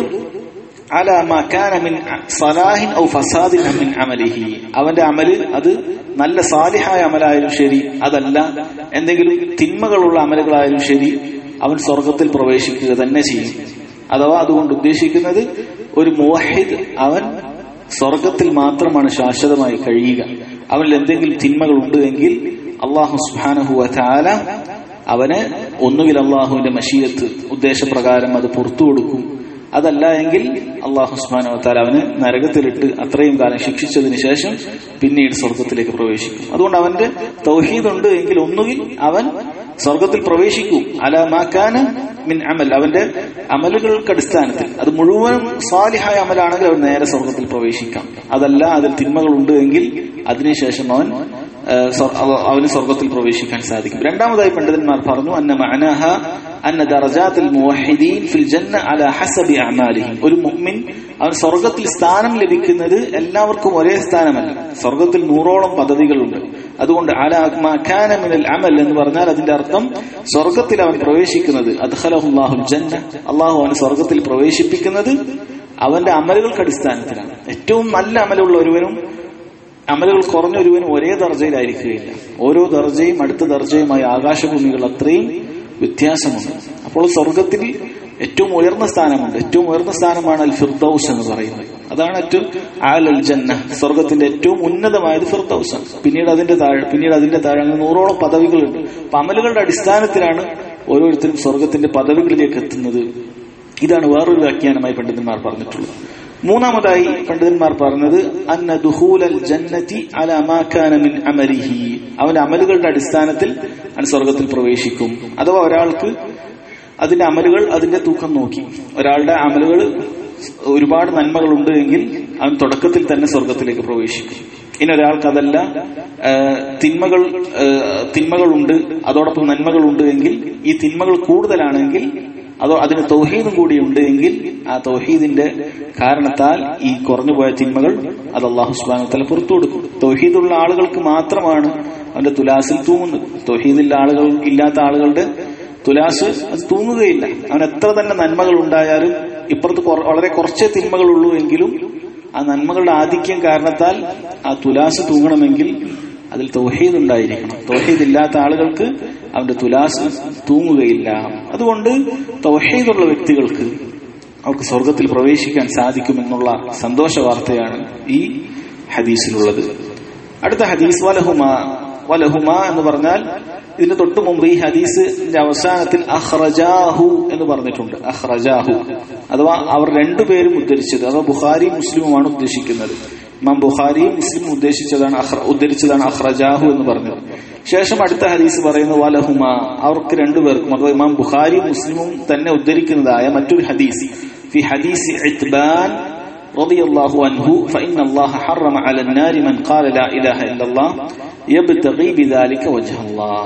അല മാ കാന മിൻ സലാഹിൻ ഔ ഫസാദിൻ മിൻ അമലിഹി അവന്റെ അമല് അത് നല്ല സാലിഹായ അമലായാലും ശരി അതല്ല എന്തെങ്കിലും തിന്മകളുള്ള അമലുകളായാലും ശരി അവൻ സ്വർഗത്തിൽ പ്രവേശിക്കുക തന്നെ ചെയ്യും അഥവാ അതുകൊണ്ട് ഉദ്ദേശിക്കുന്നത് ഒരു മുവഹിദ് അവൻ സ്വർഗത്തിൽ മാത്രമാണ് ശാശ്വതമായി കഴിയുക അവനിൽ എന്തെങ്കിലും തിന്മകൾ ഉണ്ട് എങ്കിൽ അള്ളാഹു സുബാനഹു വല അവന് ഒന്നുകിൽ അള്ളാഹുവിന്റെ മഷീയത്ത് ഉദ്ദേശപ്രകാരം അത് പുറത്തു കൊടുക്കും അതല്ല എങ്കിൽ അള്ളാഹു സുബാനഹു വത്താല അവന് നരകത്തിലിട്ട് അത്രയും കാലം ശിക്ഷിച്ചതിന് ശേഷം പിന്നീട് സ്വർഗത്തിലേക്ക് പ്രവേശിക്കും അതുകൊണ്ട് അവന്റെ തൗഹീദ് ഉണ്ട് എങ്കിൽ ഒന്നുകിൽ അവൻ സ്വർഗത്തിൽ പ്രവേശിക്കും അലമാക്കാന് മിൻ അമൽ അവന്റെ അമലുകൾക്ക് അടിസ്ഥാനത്തിൽ അത് മുഴുവനും സാലിഹായ അമലാണെങ്കിൽ അവൻ നേരെ സ്വർഗത്തിൽ പ്രവേശിക്കാം അതല്ല അതിൽ തിന്മകൾ ഉണ്ട് എങ്കിൽ അതിനുശേഷം അവൻ ആ, സ്വ- അവ- അവന് സ്വർഗത്തിൽ പ്രവേശിക്കാൻ സാധിക്കും രണ്ടാമതായി പണ്ഡിതന്മാർ പറഞ്ഞു അന്ന മഅനാഹ അന്ന ദറജാത്തുൽ മുവഹിദീൻ ഫിൽ ജന്ന അല ഹസബി അമാലിഹിം ഒരു മുഅ്മിൻ അവൻ സ്വർഗത്തിൽ സ്ഥാനം ലഭിക്കുന്നത് എല്ലാവർക്കും ഒരേ സ്ഥാനമല്ല സ്വർഗത്തിൽ നൂറോളം പദ്ധതികളുണ്ട് അതുകൊണ്ട് അല മാ കാന മിനൽ അമൽ എന്ന് പറഞ്ഞാൽ അതിന്റെ അർത്ഥം സ്വർഗത്തിൽ അവൻ പ്രവേശിക്കുന്നത് അദ്ഖലഹുല്ലാഹുൽ ജന്ന അള്ളാഹു അവന് സ്വർഗത്തിൽ പ്രവേശിപ്പിക്കുന്നത് അവന്റെ അമലുകൾക്ക് അടിസ്ഥാനത്തിലാണ് ഏറ്റവും നല്ല അമലുള്ള ഒരുവനും അമലുകൾ കുറഞ്ഞ ഒരുവനും ഒരേ ദർജയിലായിരിക്കുകയില്ല ഓരോ ദർജയും അടുത്ത ദർജയുമായി ആകാശഭൂമികൾ അത്രയും വ്യത്യാസമുണ്ട് അപ്പോൾ സ്വർഗത്തിൽ ഏറ്റവും ഉയർന്ന സ്ഥാനമുണ്ട് ഏറ്റവും ഉയർന്ന സ്ഥാനമാണ് അൽ ഫിർദൌസ് എന്ന് പറയുന്നത് അതാണ് ഏറ്റവും ആൽ അൽ ജന്ന സ്വർഗത്തിന്റെ ഏറ്റവും ഉന്നതമായത് ഫിർദൌസ് ആണ് പിന്നീട് അതിന്റെ താഴെ പിന്നീട് അതിന്റെ താഴെ അങ്ങനെ നൂറോളം പദവികളുണ്ട് അപ്പൊ അമലുകളുടെ അടിസ്ഥാനത്തിലാണ് ഓരോരുത്തരും സ്വർഗത്തിന്റെ പദവികളിലേക്ക് എത്തുന്നത് ഇതാണ് വേറൊരു വ്യാഖ്യാനമായി പണ്ഡിതന്മാർ പറഞ്ഞിട്ടുള്ളത് മൂന്നാമതായി പണ്ഡിതന്മാർ പറഞ്ഞത് അന്ന ദുഹൂലൽ ജന്നതി അല മാ കാന മിൻ അമലിഹി അവന്റെ അമലുകളുടെ അടിസ്ഥാനത്തിൽ അവൻ സ്വർഗത്തിൽ പ്രവേശിക്കും അഥവാ ഒരാൾക്ക് അതിന്റെ അമലുകൾ അതിന്റെ തൂക്കം നോക്കി ഒരാളുടെ അമലുകൾ ഒരുപാട് നന്മകളുണ്ട് എങ്കിൽ അവൻ തുടക്കത്തിൽ തന്നെ സ്വർഗത്തിലേക്ക് പ്രവേശിക്കും ഇനി ഒരാൾക്ക് അതല്ല ആ, തിന്മകൾ ആ, തിന്മകളുണ്ട് അതോടൊപ്പം നന്മകളുണ്ട് എങ്കിൽ ഈ തിന്മകൾ കൂടുതലാണെങ്കിൽ അതോ അതിന് തൗഹീദും കൂടി ഉണ്ട് എങ്കിൽ ആ തൗഹീദിന്റെ കാരണത്താൽ ഈ കുറഞ്ഞുപോയ തിന്മകൾ അത് അള്ളാഹു സുബാനത്തല പുറത്തു കൊടുക്കും തൗഹീദുള്ള ആളുകൾക്ക് മാത്രമാണ് അവന്റെ തുലാസിൽ തൂങ്ങുന്നത് തൗഹീദില്ല ആളുകൾ ഇല്ലാത്ത ആളുകളുടെ തുലാസ് അത് തൂങ്ങുകയില്ല അവൻ എത്ര തന്നെ നന്മകൾ ഉണ്ടായാലും ഇപ്പുറത്ത് കുറ- വളരെ കുറച്ചേ തിന്മകളുള്ളൂ എങ്കിലും ആ നന്മകളുടെ ആധിക്യം കാരണത്താൽ ആ തുലാസ് തൂങ്ങണമെങ്കിൽ അതിൽ തൗഹീദ് ഉണ്ടായിരിക്കണം തൗഹീദ് ഇല്ലാത്ത ആളുകൾക്ക് അവന്റെ തുലാസ് തൂങ്ങുകയില്ല അതുകൊണ്ട് തൗഹീദുള്ള വ്യക്തികൾക്ക് അവർക്ക് സ്വർഗത്തിൽ പ്രവേശിക്കാൻ സാധിക്കുമെന്നുള്ള സന്തോഷ വാർത്തയാണ് ഈ ഹദീസിലുള്ളത് അടുത്ത ഹദീസ് വലഹുമ വലഹുമ എന്ന് പറഞ്ഞാൽ ഇതിന് തൊട്ടു മുമ്പ് ഈ ഹദീസിന്റെ അവസാനത്തിൽ അഹ്റജാഹു എന്ന് പറഞ്ഞിട്ടുണ്ട് അഹ്റജാഹു അഥവാ അവർ രണ്ടുപേരും ഉദ്ധരിച്ചത് അഥവാ ബുഖാരി മുസ്ലിമുമാണ് ഉദ്ദേശിക്കുന്നത് ഇമാം ബുഖാരിയും മുസ്ലിമും ഉദ്ദേശിച്ചതാണ് അഹ്റ- ഉദ്ധരിച്ചതാണ് അഹ്റജാഹു എന്ന് പറഞ്ഞത് ശേഷം അടുത്ത ഹദീസ് പറയുന്നു വലഹുമ അവർക്ക് രണ്ടുപേർക്കും അഥവാ ഇമാം ബുഖാരിയും മുസ്ലിമും തന്നെ ഉദ്ധരിക്കുന്നതായ മറ്റൊരു ഹദീസ് ഫി ഹദീസ് ഇത്ബാൻ رضي الله عنه فإن الله حرم على النار من قال لا إله إلا الله يبتغي بذلك وجه الله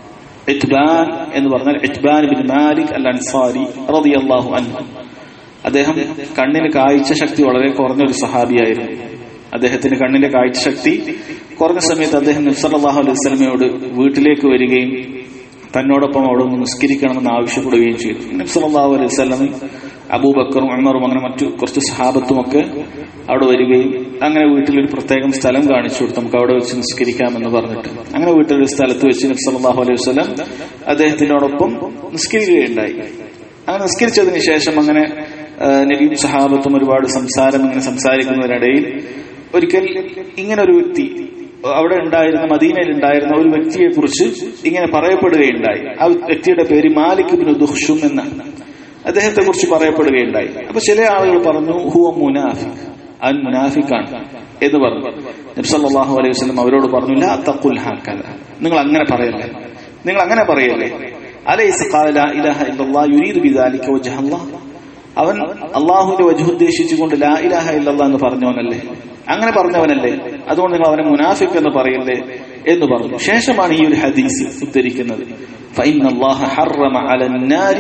ഇത്ബാൻ എന്ന് പറഞ്ഞാൽ Itban bin Malik al Ansari റളിയല്ലാഹു അൻഹു അദ്ദേഹം കണ്ണിന് കാഴ്ച ശക്തി വളരെ കുറഞ്ഞ ഒരു സഹാബിയായിരുന്നു അദ്ദേഹത്തിന് കണ്ണിന്റെ കാഴ്ച ശക്തി കുറഞ്ഞ സമയത്ത് അദ്ദേഹം നബ്സല്ലാഹു അലൈഹി സ്വലമയോട് വീട്ടിലേക്ക് വരികയും തന്നോടൊപ്പം അവിടെ ഒന്ന് നിസ്കരിക്കണമെന്ന് ആവശ്യപ്പെടുകയും ചെയ്തു നബ്സല്ലാഹു അലൈഹി സ്വലം അബൂബക്കറും ഉമറും അങ്ങനെ മറ്റു കുറച്ച് സഹാബത്തും ഒക്കെ അവിടെ വരികയും അങ്ങനെ വീട്ടിലൊരു പ്രത്യേകം സ്ഥലം കാണിച്ചു കൊടുത്തു നമുക്ക് അവിടെ വെച്ച് നിസ്കരിക്കാമെന്ന് പറഞ്ഞിട്ട് അങ്ങനെ വീട്ടിലൊരു സ്ഥലത്ത് വെച്ച് നബ്സല്ലാഹു അലൈഹി വസ്ലം അദ്ദേഹത്തിനോടൊപ്പം നിസ്കരിക്കുകയുണ്ടായി അങ്ങനെ നിസ്കരിച്ചതിന് ശേഷം അങ്ങനെ ആ, നബിയും സഹാബത്തും ഒരുപാട് സംസാരം ഇങ്ങനെ സംസാരിക്കുന്നതിനിടയിൽ ഒരിക്കൽ ഇങ്ങനെ ഒരു വ്യക്തി അവിടെ ഉണ്ടായിരുന്ന മദീനയിൽ ഉണ്ടായിരുന്ന ഒരു വ്യക്തിയെ കുറിച്ച് ഇങ്ങനെ പറയപ്പെടുകയുണ്ടായി ആ വ്യക്തിയുടെ പേര് മാലിക് ബിൻ ദുഹ്ഷും എന്നാണ് അദ്ദേഹത്തെ കുറിച്ച് പറയപ്പെടുകയുണ്ടായി അപ്പൊ ചില ആളുകൾ പറഞ്ഞു ഹുവ മുനാഫിക് അവൻ മുനാഫിക്കാണ് എന്ന് പറഞ്ഞു നബ്സല്ലാഹു അലൈഹി വസ്ലം അവരോട് പറഞ്ഞു ലാ തഖുൽ ഹാക്കല നിങ്ങൾ അങ്ങനെ പറയല്ലേ നിങ്ങൾ അങ്ങനെ പറയല്ലേ അലൈസ് ഖാല ലാ ഇലാഹ ഇല്ലല്ലാഹ് യുരീദു ബിദാലിക വജ്ഹല്ലാഹ് അവൻ അള്ളാഹുവിന്റെ വജു ഉദ്ദേശിച്ചുകൊണ്ട് ലാ ഇലാഹ ഇല്ലല്ലാഹ് എന്ന് പറഞ്ഞവനല്ലേ അങ്ങനെ പറഞ്ഞവനല്ലേ അതുകൊണ്ട് നിങ്ങൾ അവനെ മുനാഫിക് എന്ന് പറയല്ലേ എന്ന് പറഞ്ഞു ശേഷമാണ് ഈ ഒരു ഹദീസ് ഉദ്ധരിക്കുന്നത് فإن الله حرم على النار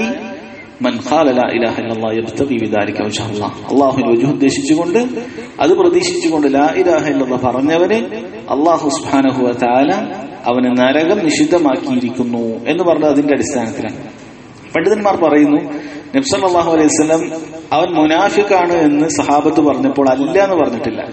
മൻ ഖാല ലാ ഇലാഹ ഇല്ലല്ലാഹ് യബ്തഗി ബിദാലിക വജ്ഹ അല്ലാഹ് അല്ലാഹുവിന്റെ വജു ഉദ്ദേശിച്ചുകൊണ്ട് അത് പ്രതീക്ഷിച്ചുകൊണ്ട് ലാ ഇലാഹ ഇല്ലല്ലാഹ് പറഞ്ഞവന് അല്ലാഹു സുബ്ഹാനഹു വ തആല അവന് നരകം നിഷിദ്ധമാക്കിയിരിക്കുന്നു എന്ന് പറഞ്ഞത് അതിന്റെ അടിസ്ഥാനത്തിലാണ് പണ്ഡിതന്മാർ പറയുന്നു നബ്സല്ലാഹു അലൈഹി വസല്ലം അവൻ മുനാഫിക്കാണ് എന്ന് സഹാബത്ത് പറഞ്ഞപ്പോൾ അല്ല എന്ന് പറഞ്ഞിട്ടില്ല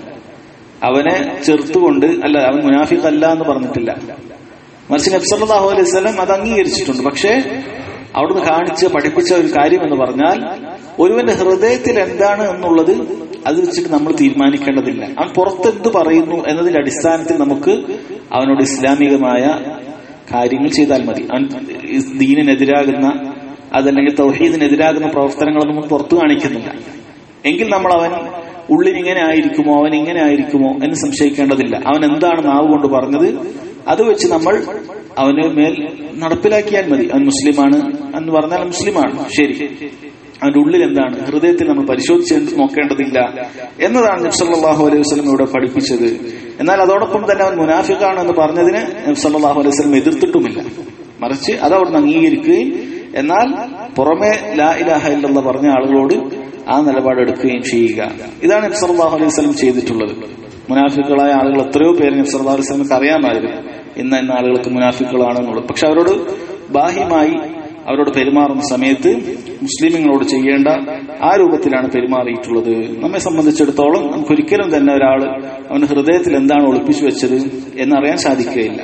അവനെ ചെറുത്തുകൊണ്ട് അല്ല അവൻ മുനാഫിഖ് അല്ല എന്ന് പറഞ്ഞിട്ടില്ല മറിച്ച് നബ്സല്ലാഹു അലൈഹി വസല്ലം അത് അംഗീകരിച്ചിട്ടുണ്ട് പക്ഷേ അവിടുന്ന് കാണിച്ച് പഠിപ്പിച്ച ഒരു കാര്യം എന്ന് പറഞ്ഞാൽ ഒരുവന്റെ ഹൃദയത്തിൽ എന്താണ് എന്നുള്ളത് അത് വെച്ചിട്ട് നമ്മൾ തീരുമാനിക്കേണ്ടതില്ല അവൻ പുറത്തെന്ത് പറയുന്നു എന്നതിന്റെ അടിസ്ഥാനത്തിൽ നമുക്ക് അവനോട് ഇസ്ലാമികമായ കാര്യങ്ങൾ ചെയ്താൽ മതി അവൻ ദീനിനെതിരാകുന്ന അതല്ലെങ്കിൽ തൗഹീദിനെതിരാകുന്ന പ്രവർത്തനങ്ങളൊന്നും നമുക്ക് പുറത്തു കാണിക്കുന്നില്ല എങ്കിൽ നമ്മൾ അവൻ ഉള്ളിൽ ഇങ്ങനെ ആയിരിക്കുമോ അവൻ ഇങ്ങനെ ആയിരിക്കുമോ എന്ന് സംശയിക്കേണ്ടതില്ല അവൻ എന്താണ് നാവ് കൊണ്ട് പറഞ്ഞത് അത് വെച്ച് നമ്മൾ അവന് മേൽ നടപ്പിലാക്കിയാൽ മതി അവൻ മുസ്ലിമാണ് എന്ന് പറഞ്ഞാൽ മുസ്ലിമാണ് ശരി അവന്റെ ഉള്ളിൽ എന്താണ് ഹൃദയത്തിൽ നമ്മൾ പരിശോധിച്ച് നോക്കേണ്ടതില്ല എന്നതാണ് നബ്സല്ലാഹു അലൈഹി വസ്ലം ഇവിടെ പഠിപ്പിച്ചത് എന്നാൽ അതോടൊപ്പം തന്നെ അവൻ മുനാഫിഖാണ് എന്ന് പറഞ്ഞതിന് നബ്സല്ലാഹു അലൈഹി വസ്ലം എതിർത്തിട്ടുമില്ല മറിച്ച് അത് അവിടുന്ന് അംഗീകരിക്കുകയും എന്നാൽ പുറമെ ലാ ഇലാഹ ഇല്ലെന്ന് പറഞ്ഞ ആളുകളോട് ആ നിലപാട് എടുക്കുകയും ചെയ്യുക ഇതാണ് നബ്സല്ലാഹു അലൈഹി വസ്ലം ചെയ്തിട്ടുള്ളത് മുനാഫിക്കുകളായ ആളുകൾ എത്രയോ പേര് നബ്സല്ലാ അലൈഹി സ്വലമക്ക് അറിയാമായിരുന്നു ഇന്ന ഇന്ന ആളുകൾക്ക് മുനാഫിക്കുകളാണെന്നുള്ളത് പക്ഷെ അവരോട് ബാഹ്യമായി അവരോട് പെരുമാറുന്ന സമയത്ത് മുസ്ലിമുകളോട് ചെയ്യേണ്ട ആ രൂപത്തിലാണ് പെരുമാറിയിട്ടുള്ളത് നമ്മെ സംബന്ധിച്ചിടത്തോളം നമുക്ക് ഒരിക്കലും തന്നെ ഒരാൾ അവന്റെ ഹൃദയത്തിൽ എന്താണ് ഒളിപ്പിച്ചു വെച്ചത് എന്നറിയാൻ സാധിക്കുകയില്ല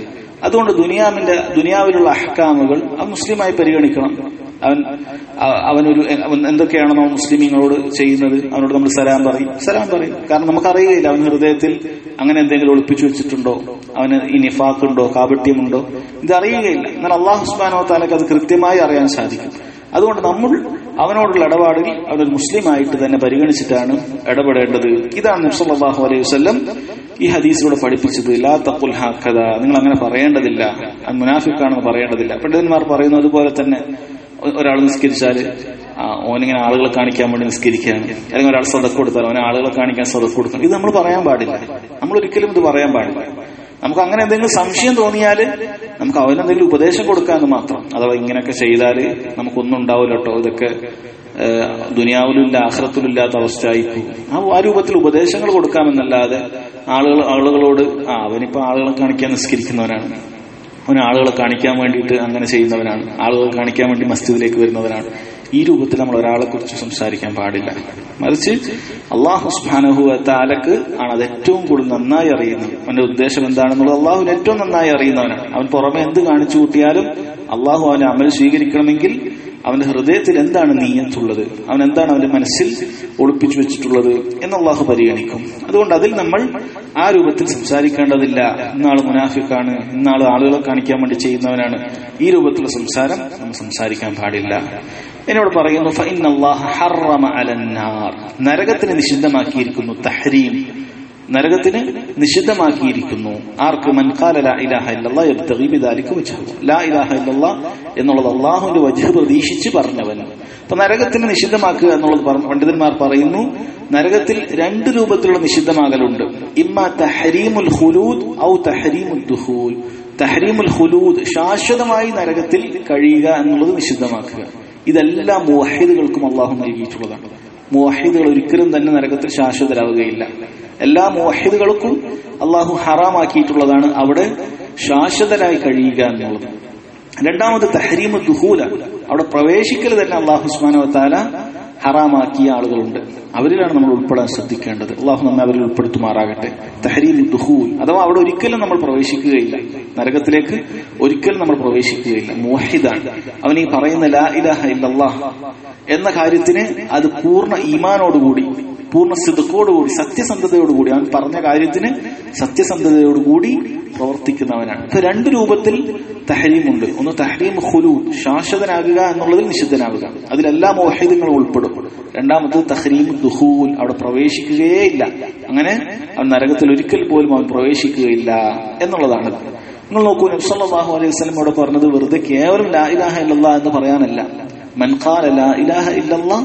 അതുകൊണ്ട് ദുനിയാവിന്റെ ദുനിയാവിലുള്ള അഹ്കാമുകൾ അവൻ മുസ്ലിമായി പരിഗണിക്കണം അവൻ അ- അവനൊരു അവൻ എന്തൊക്കെയാണോ നമ്മൾ മുസ്ലിമീങ്ങളോട് ചെയ്യുന്നത് അവനോട് നമ്മൾ സലാം പറയും സലാം പറയും കാരണം നമുക്കറിയുകയില്ല അവൻ ഹൃദയത്തിൽ അങ്ങനെ എന്തെങ്കിലും ഒളിപ്പിച്ചു വെച്ചിട്ടുണ്ടോ അവന് ഈ നിഫാക്കുണ്ടോ കാപട്യമുണ്ടോ ഇത് അറിയുകയില്ല എന്നാൽ അള്ളാഹു സുബാനോ താലക്ക് അത് കൃത്യമായി അറിയാൻ സാധിക്കും അതുകൊണ്ട് നമ്മൾ അവനോടുള്ള ഇടപാടിൽ അവനൊരു മുസ്ലിമായിട്ട് തന്നെ പരിഗണിച്ചിട്ടാണ് ഇടപെടേണ്ടത് ഇതാണ് നബ്സല്ലാഹു അലൈഹി വസ്ല്ലം ഈ ഹദീസിലൂടെ പഠിപ്പിച്ചത് ലാ തഖുൽ ഹാക്കഥ നിങ്ങൾ അങ്ങനെ പറയേണ്ടതില്ല അത് മുനാഫിക്കാണെന്ന് പറയേണ്ടതില്ല പണ്ഡിതന്മാർ പറയുന്നത് അതുപോലെ തന്നെ ഒ- ഒരാൾ നിസ്കരിച്ചാല് ആ, ഓനിങ്ങനെ ആളുകളെ കാണിക്കാൻ വേണ്ടി നിസ്കരിക്കുകയാണ് അല്ലെങ്കിൽ ഒരാൾ സദക്ക് കൊടുത്താൽ അവനെ ആളുകളെ കാണിക്കാൻ സദക്ക് കൊടുക്കണം ഇത് നമ്മൾ പറയാൻ പാടില്ല നമ്മൾ ഒരിക്കലും ഇത് പറയാൻ പാടില്ല നമുക്ക് അങ്ങനെ എന്തെങ്കിലും സംശയം തോന്നിയാൽ നമുക്ക് അവനെന്തെങ്കിലും ഉപദേശം കൊടുക്കാമെന്ന് മാത്രം അഥവാ ഇങ്ങനെയൊക്കെ ചെയ്താൽ നമുക്കൊന്നും ഉണ്ടാവില്ല കേട്ടോ ഇതൊക്കെ ഏഹ്, ദുനിയാവിലും ഇല്ല ആഹ്റത്തിലും ഇല്ലാത്ത അവസ്ഥയായിപ്പോയി ആ ആ രൂപത്തിൽ ഉപദേശങ്ങൾ കൊടുക്കാമെന്നല്ലാതെ ആളുകൾ ആളുകളോട് ആ അവനിപ്പോ ആളുകളെ കാണിക്കാൻ നിസ്കരിക്കുന്നവനാണ് അവൻ ആളുകളെ കാണിക്കാൻ വേണ്ടിയിട്ട് അങ്ങനെ ചെയ്യുന്നവനാണ് ആളുകളെ കാണിക്കാൻ വേണ്ടി മസ്ജിദിലേക്ക് വരുന്നവനാണ് ഈ രൂപത്തിൽ നമ്മൾ ഒരാളെ കുറിച്ച് സംസാരിക്കാൻ പാടില്ല മറിച്ച് അള്ളാഹു സുബാനഹു താലക്ക് ആണ് അത് ഏറ്റവും കൂടുതൽ നന്നായി അറിയുന്നത് അവന്റെ ഉദ്ദേശം എന്താണെന്നുള്ളത് അള്ളാഹുവിന് ഏറ്റവും നന്നായി അറിയുന്നവനാണ് അവൻ പുറമെ എന്ത് കാണിച്ചു കൂട്ടിയാലും അള്ളാഹു അവനെ അമൽ സ്വീകരിക്കണമെങ്കിൽ അവന്റെ ഹൃദയത്തിൽ എന്താണ് നീയത്തുള്ളത് അവൻ എന്താണ് അവന്റെ മനസ്സിൽ ഒളിപ്പിച്ചു വെച്ചിട്ടുള്ളത് എന്ന് അള്ളാഹു പരിഗണിക്കും അതുകൊണ്ട് അതിൽ നമ്മൾ ആ രൂപത്തിൽ സംസാരിക്കേണ്ടതില്ല ഇന്നാള് മുനാഫിക്കാണ് ഇന്നാള് ആളുകളെ കാണിക്കാൻ വേണ്ടി ചെയ്യുന്നവനാണ് ഈ രൂപത്തിലുള്ള സംസാരം നമ്മൾ സംസാരിക്കാൻ പാടില്ല എന്നോട് പറയുന്നു ഫഇന്ന അല്ലാഹ ഹറമ അലന്നാർ നരകത്തിന് നിഷിദ്ധമാക്കിയിരിക്കുന്നു തഹരീം നരകത്തിന് നിഷിദ്ധമാക്കിയിരിക്കുന്നു ആർക്ക് മൻകാല ലാ ഇലാഹ ഇല്ലല്ലാഹ് യബ്തഗി ബിദാലിക വജ്ഹ ലാ ഇലാഹ ഇല്ലല്ലാഹ് എന്നുള്ളത് അള്ളാഹുവിന്റെ വജ്ഹ് പ്രതീക്ഷിച്ച് പറഞ്ഞവൻ അപ്പൊ നരകത്തിന് നിഷിദ്ധമാക്കുക എന്നുള്ളത് പറ- പണ്ഡിതന്മാർ പറയുന്നു നരകത്തിൽ രണ്ട് രൂപത്തിലുള്ള നിഷിദ്ധമാകലുണ്ട് ഇമ്മ തഹരീമുൽ ഹുലൂദ് ഔ തഹരീമുൽ ദുഹൂൽ തഹരീമുൽ ഹുലൂദ് ശാശ്വതമായി നരകത്തിൽ കഴിയുക എന്നുള്ളത് നിഷിദ്ധമാക്കുക ഇതെല്ലാം മുവഹിദുകൾക്കും അള്ളാഹു നൽകിയിട്ടുള്ളതാണ് മുവഹിദുകൾ ഒരിക്കലും തന്നെ നരകത്തിൽ ശാശ്വതരാവുകയില്ല എല്ലാ മുവഹിദുകൾക്കും അള്ളാഹു ഹറാമാക്കിയിട്ടുള്ളതാണ് അവിടെ ശാശ്വതരായി കഴിയുക എന്നുള്ളത് രണ്ടാമത് തഹരീമ് ദുഹൂലാണ് അവിടെ പ്രവേശിക്കൽ തന്നെ അള്ളാഹു സുബാനവത്താല ഹറാമാക്കിയ ആളുകളുണ്ട് അവരിലാണ് നമ്മൾ ഉൾപ്പെടാൻ ശ്രദ്ധിക്കേണ്ടത് അള്ളാഹു നമ്മെ അവരിൽ ഉൾപ്പെടുത്തുമാറാകട്ടെ തഹരീം ദുഹൂൽ അഥവാ അവിടെ ഒരിക്കലും നമ്മൾ പ്രവേശിക്കുകയില്ല നരകത്തിലേക്ക് ഒരിക്കലും നമ്മൾ പ്രവേശിക്കുകയില്ല മോഹിദാണ് അവൻ ഈ പറയുന്ന ലാ ഇലാഹ ഇല്ലല്ലാഹ് എന്ന കാര്യത്തിന് അത് പൂർണ്ണ ഈമാനോടുകൂടി പൂർണ്ണ സിദ്ധക്കോടുകൂടി സത്യസന്ധതയോടുകൂടി അവൻ പറഞ്ഞ കാര്യത്തിന് സത്യസന്ധതയോടുകൂടി പ്രവർത്തിക്കുന്നവനാണ് ഇപ്പൊ രണ്ട് രൂപത്തിൽ തഹരീമുണ്ട് ഒന്ന് തഹരീം ഹുലൂദ് ശാശ്വതനാകുക എന്നുള്ളതിൽ നിഷിദ്ധനാകുക അതിലെല്ലാ മോഹിതങ്ങളും ഉൾപ്പെടും രണ്ടാമത്തത് തഹരീം ദുഹൂൽ അവിടെ പ്രവേശിക്കുകയേ ഇല്ല അങ്ങനെ അവൻ നരകത്തിൽ ഒരിക്കൽ പോലും അവൻ പ്രവേശിക്കുകയില്ല എന്നുള്ളതാണ് നിങ്ങൾ നോക്കൂ നബ്സല്ലാഹു അലൈഹി വസ്ലം ഇവിടെ പറഞ്ഞത് വെറുതെ കേവലം ലാ ഇലാഹ ഇല്ലല്ലാ എന്ന് പറയാനല്ല മൻ ഖാല ലാ ഇലാഹ ഇല്ലല്ലാ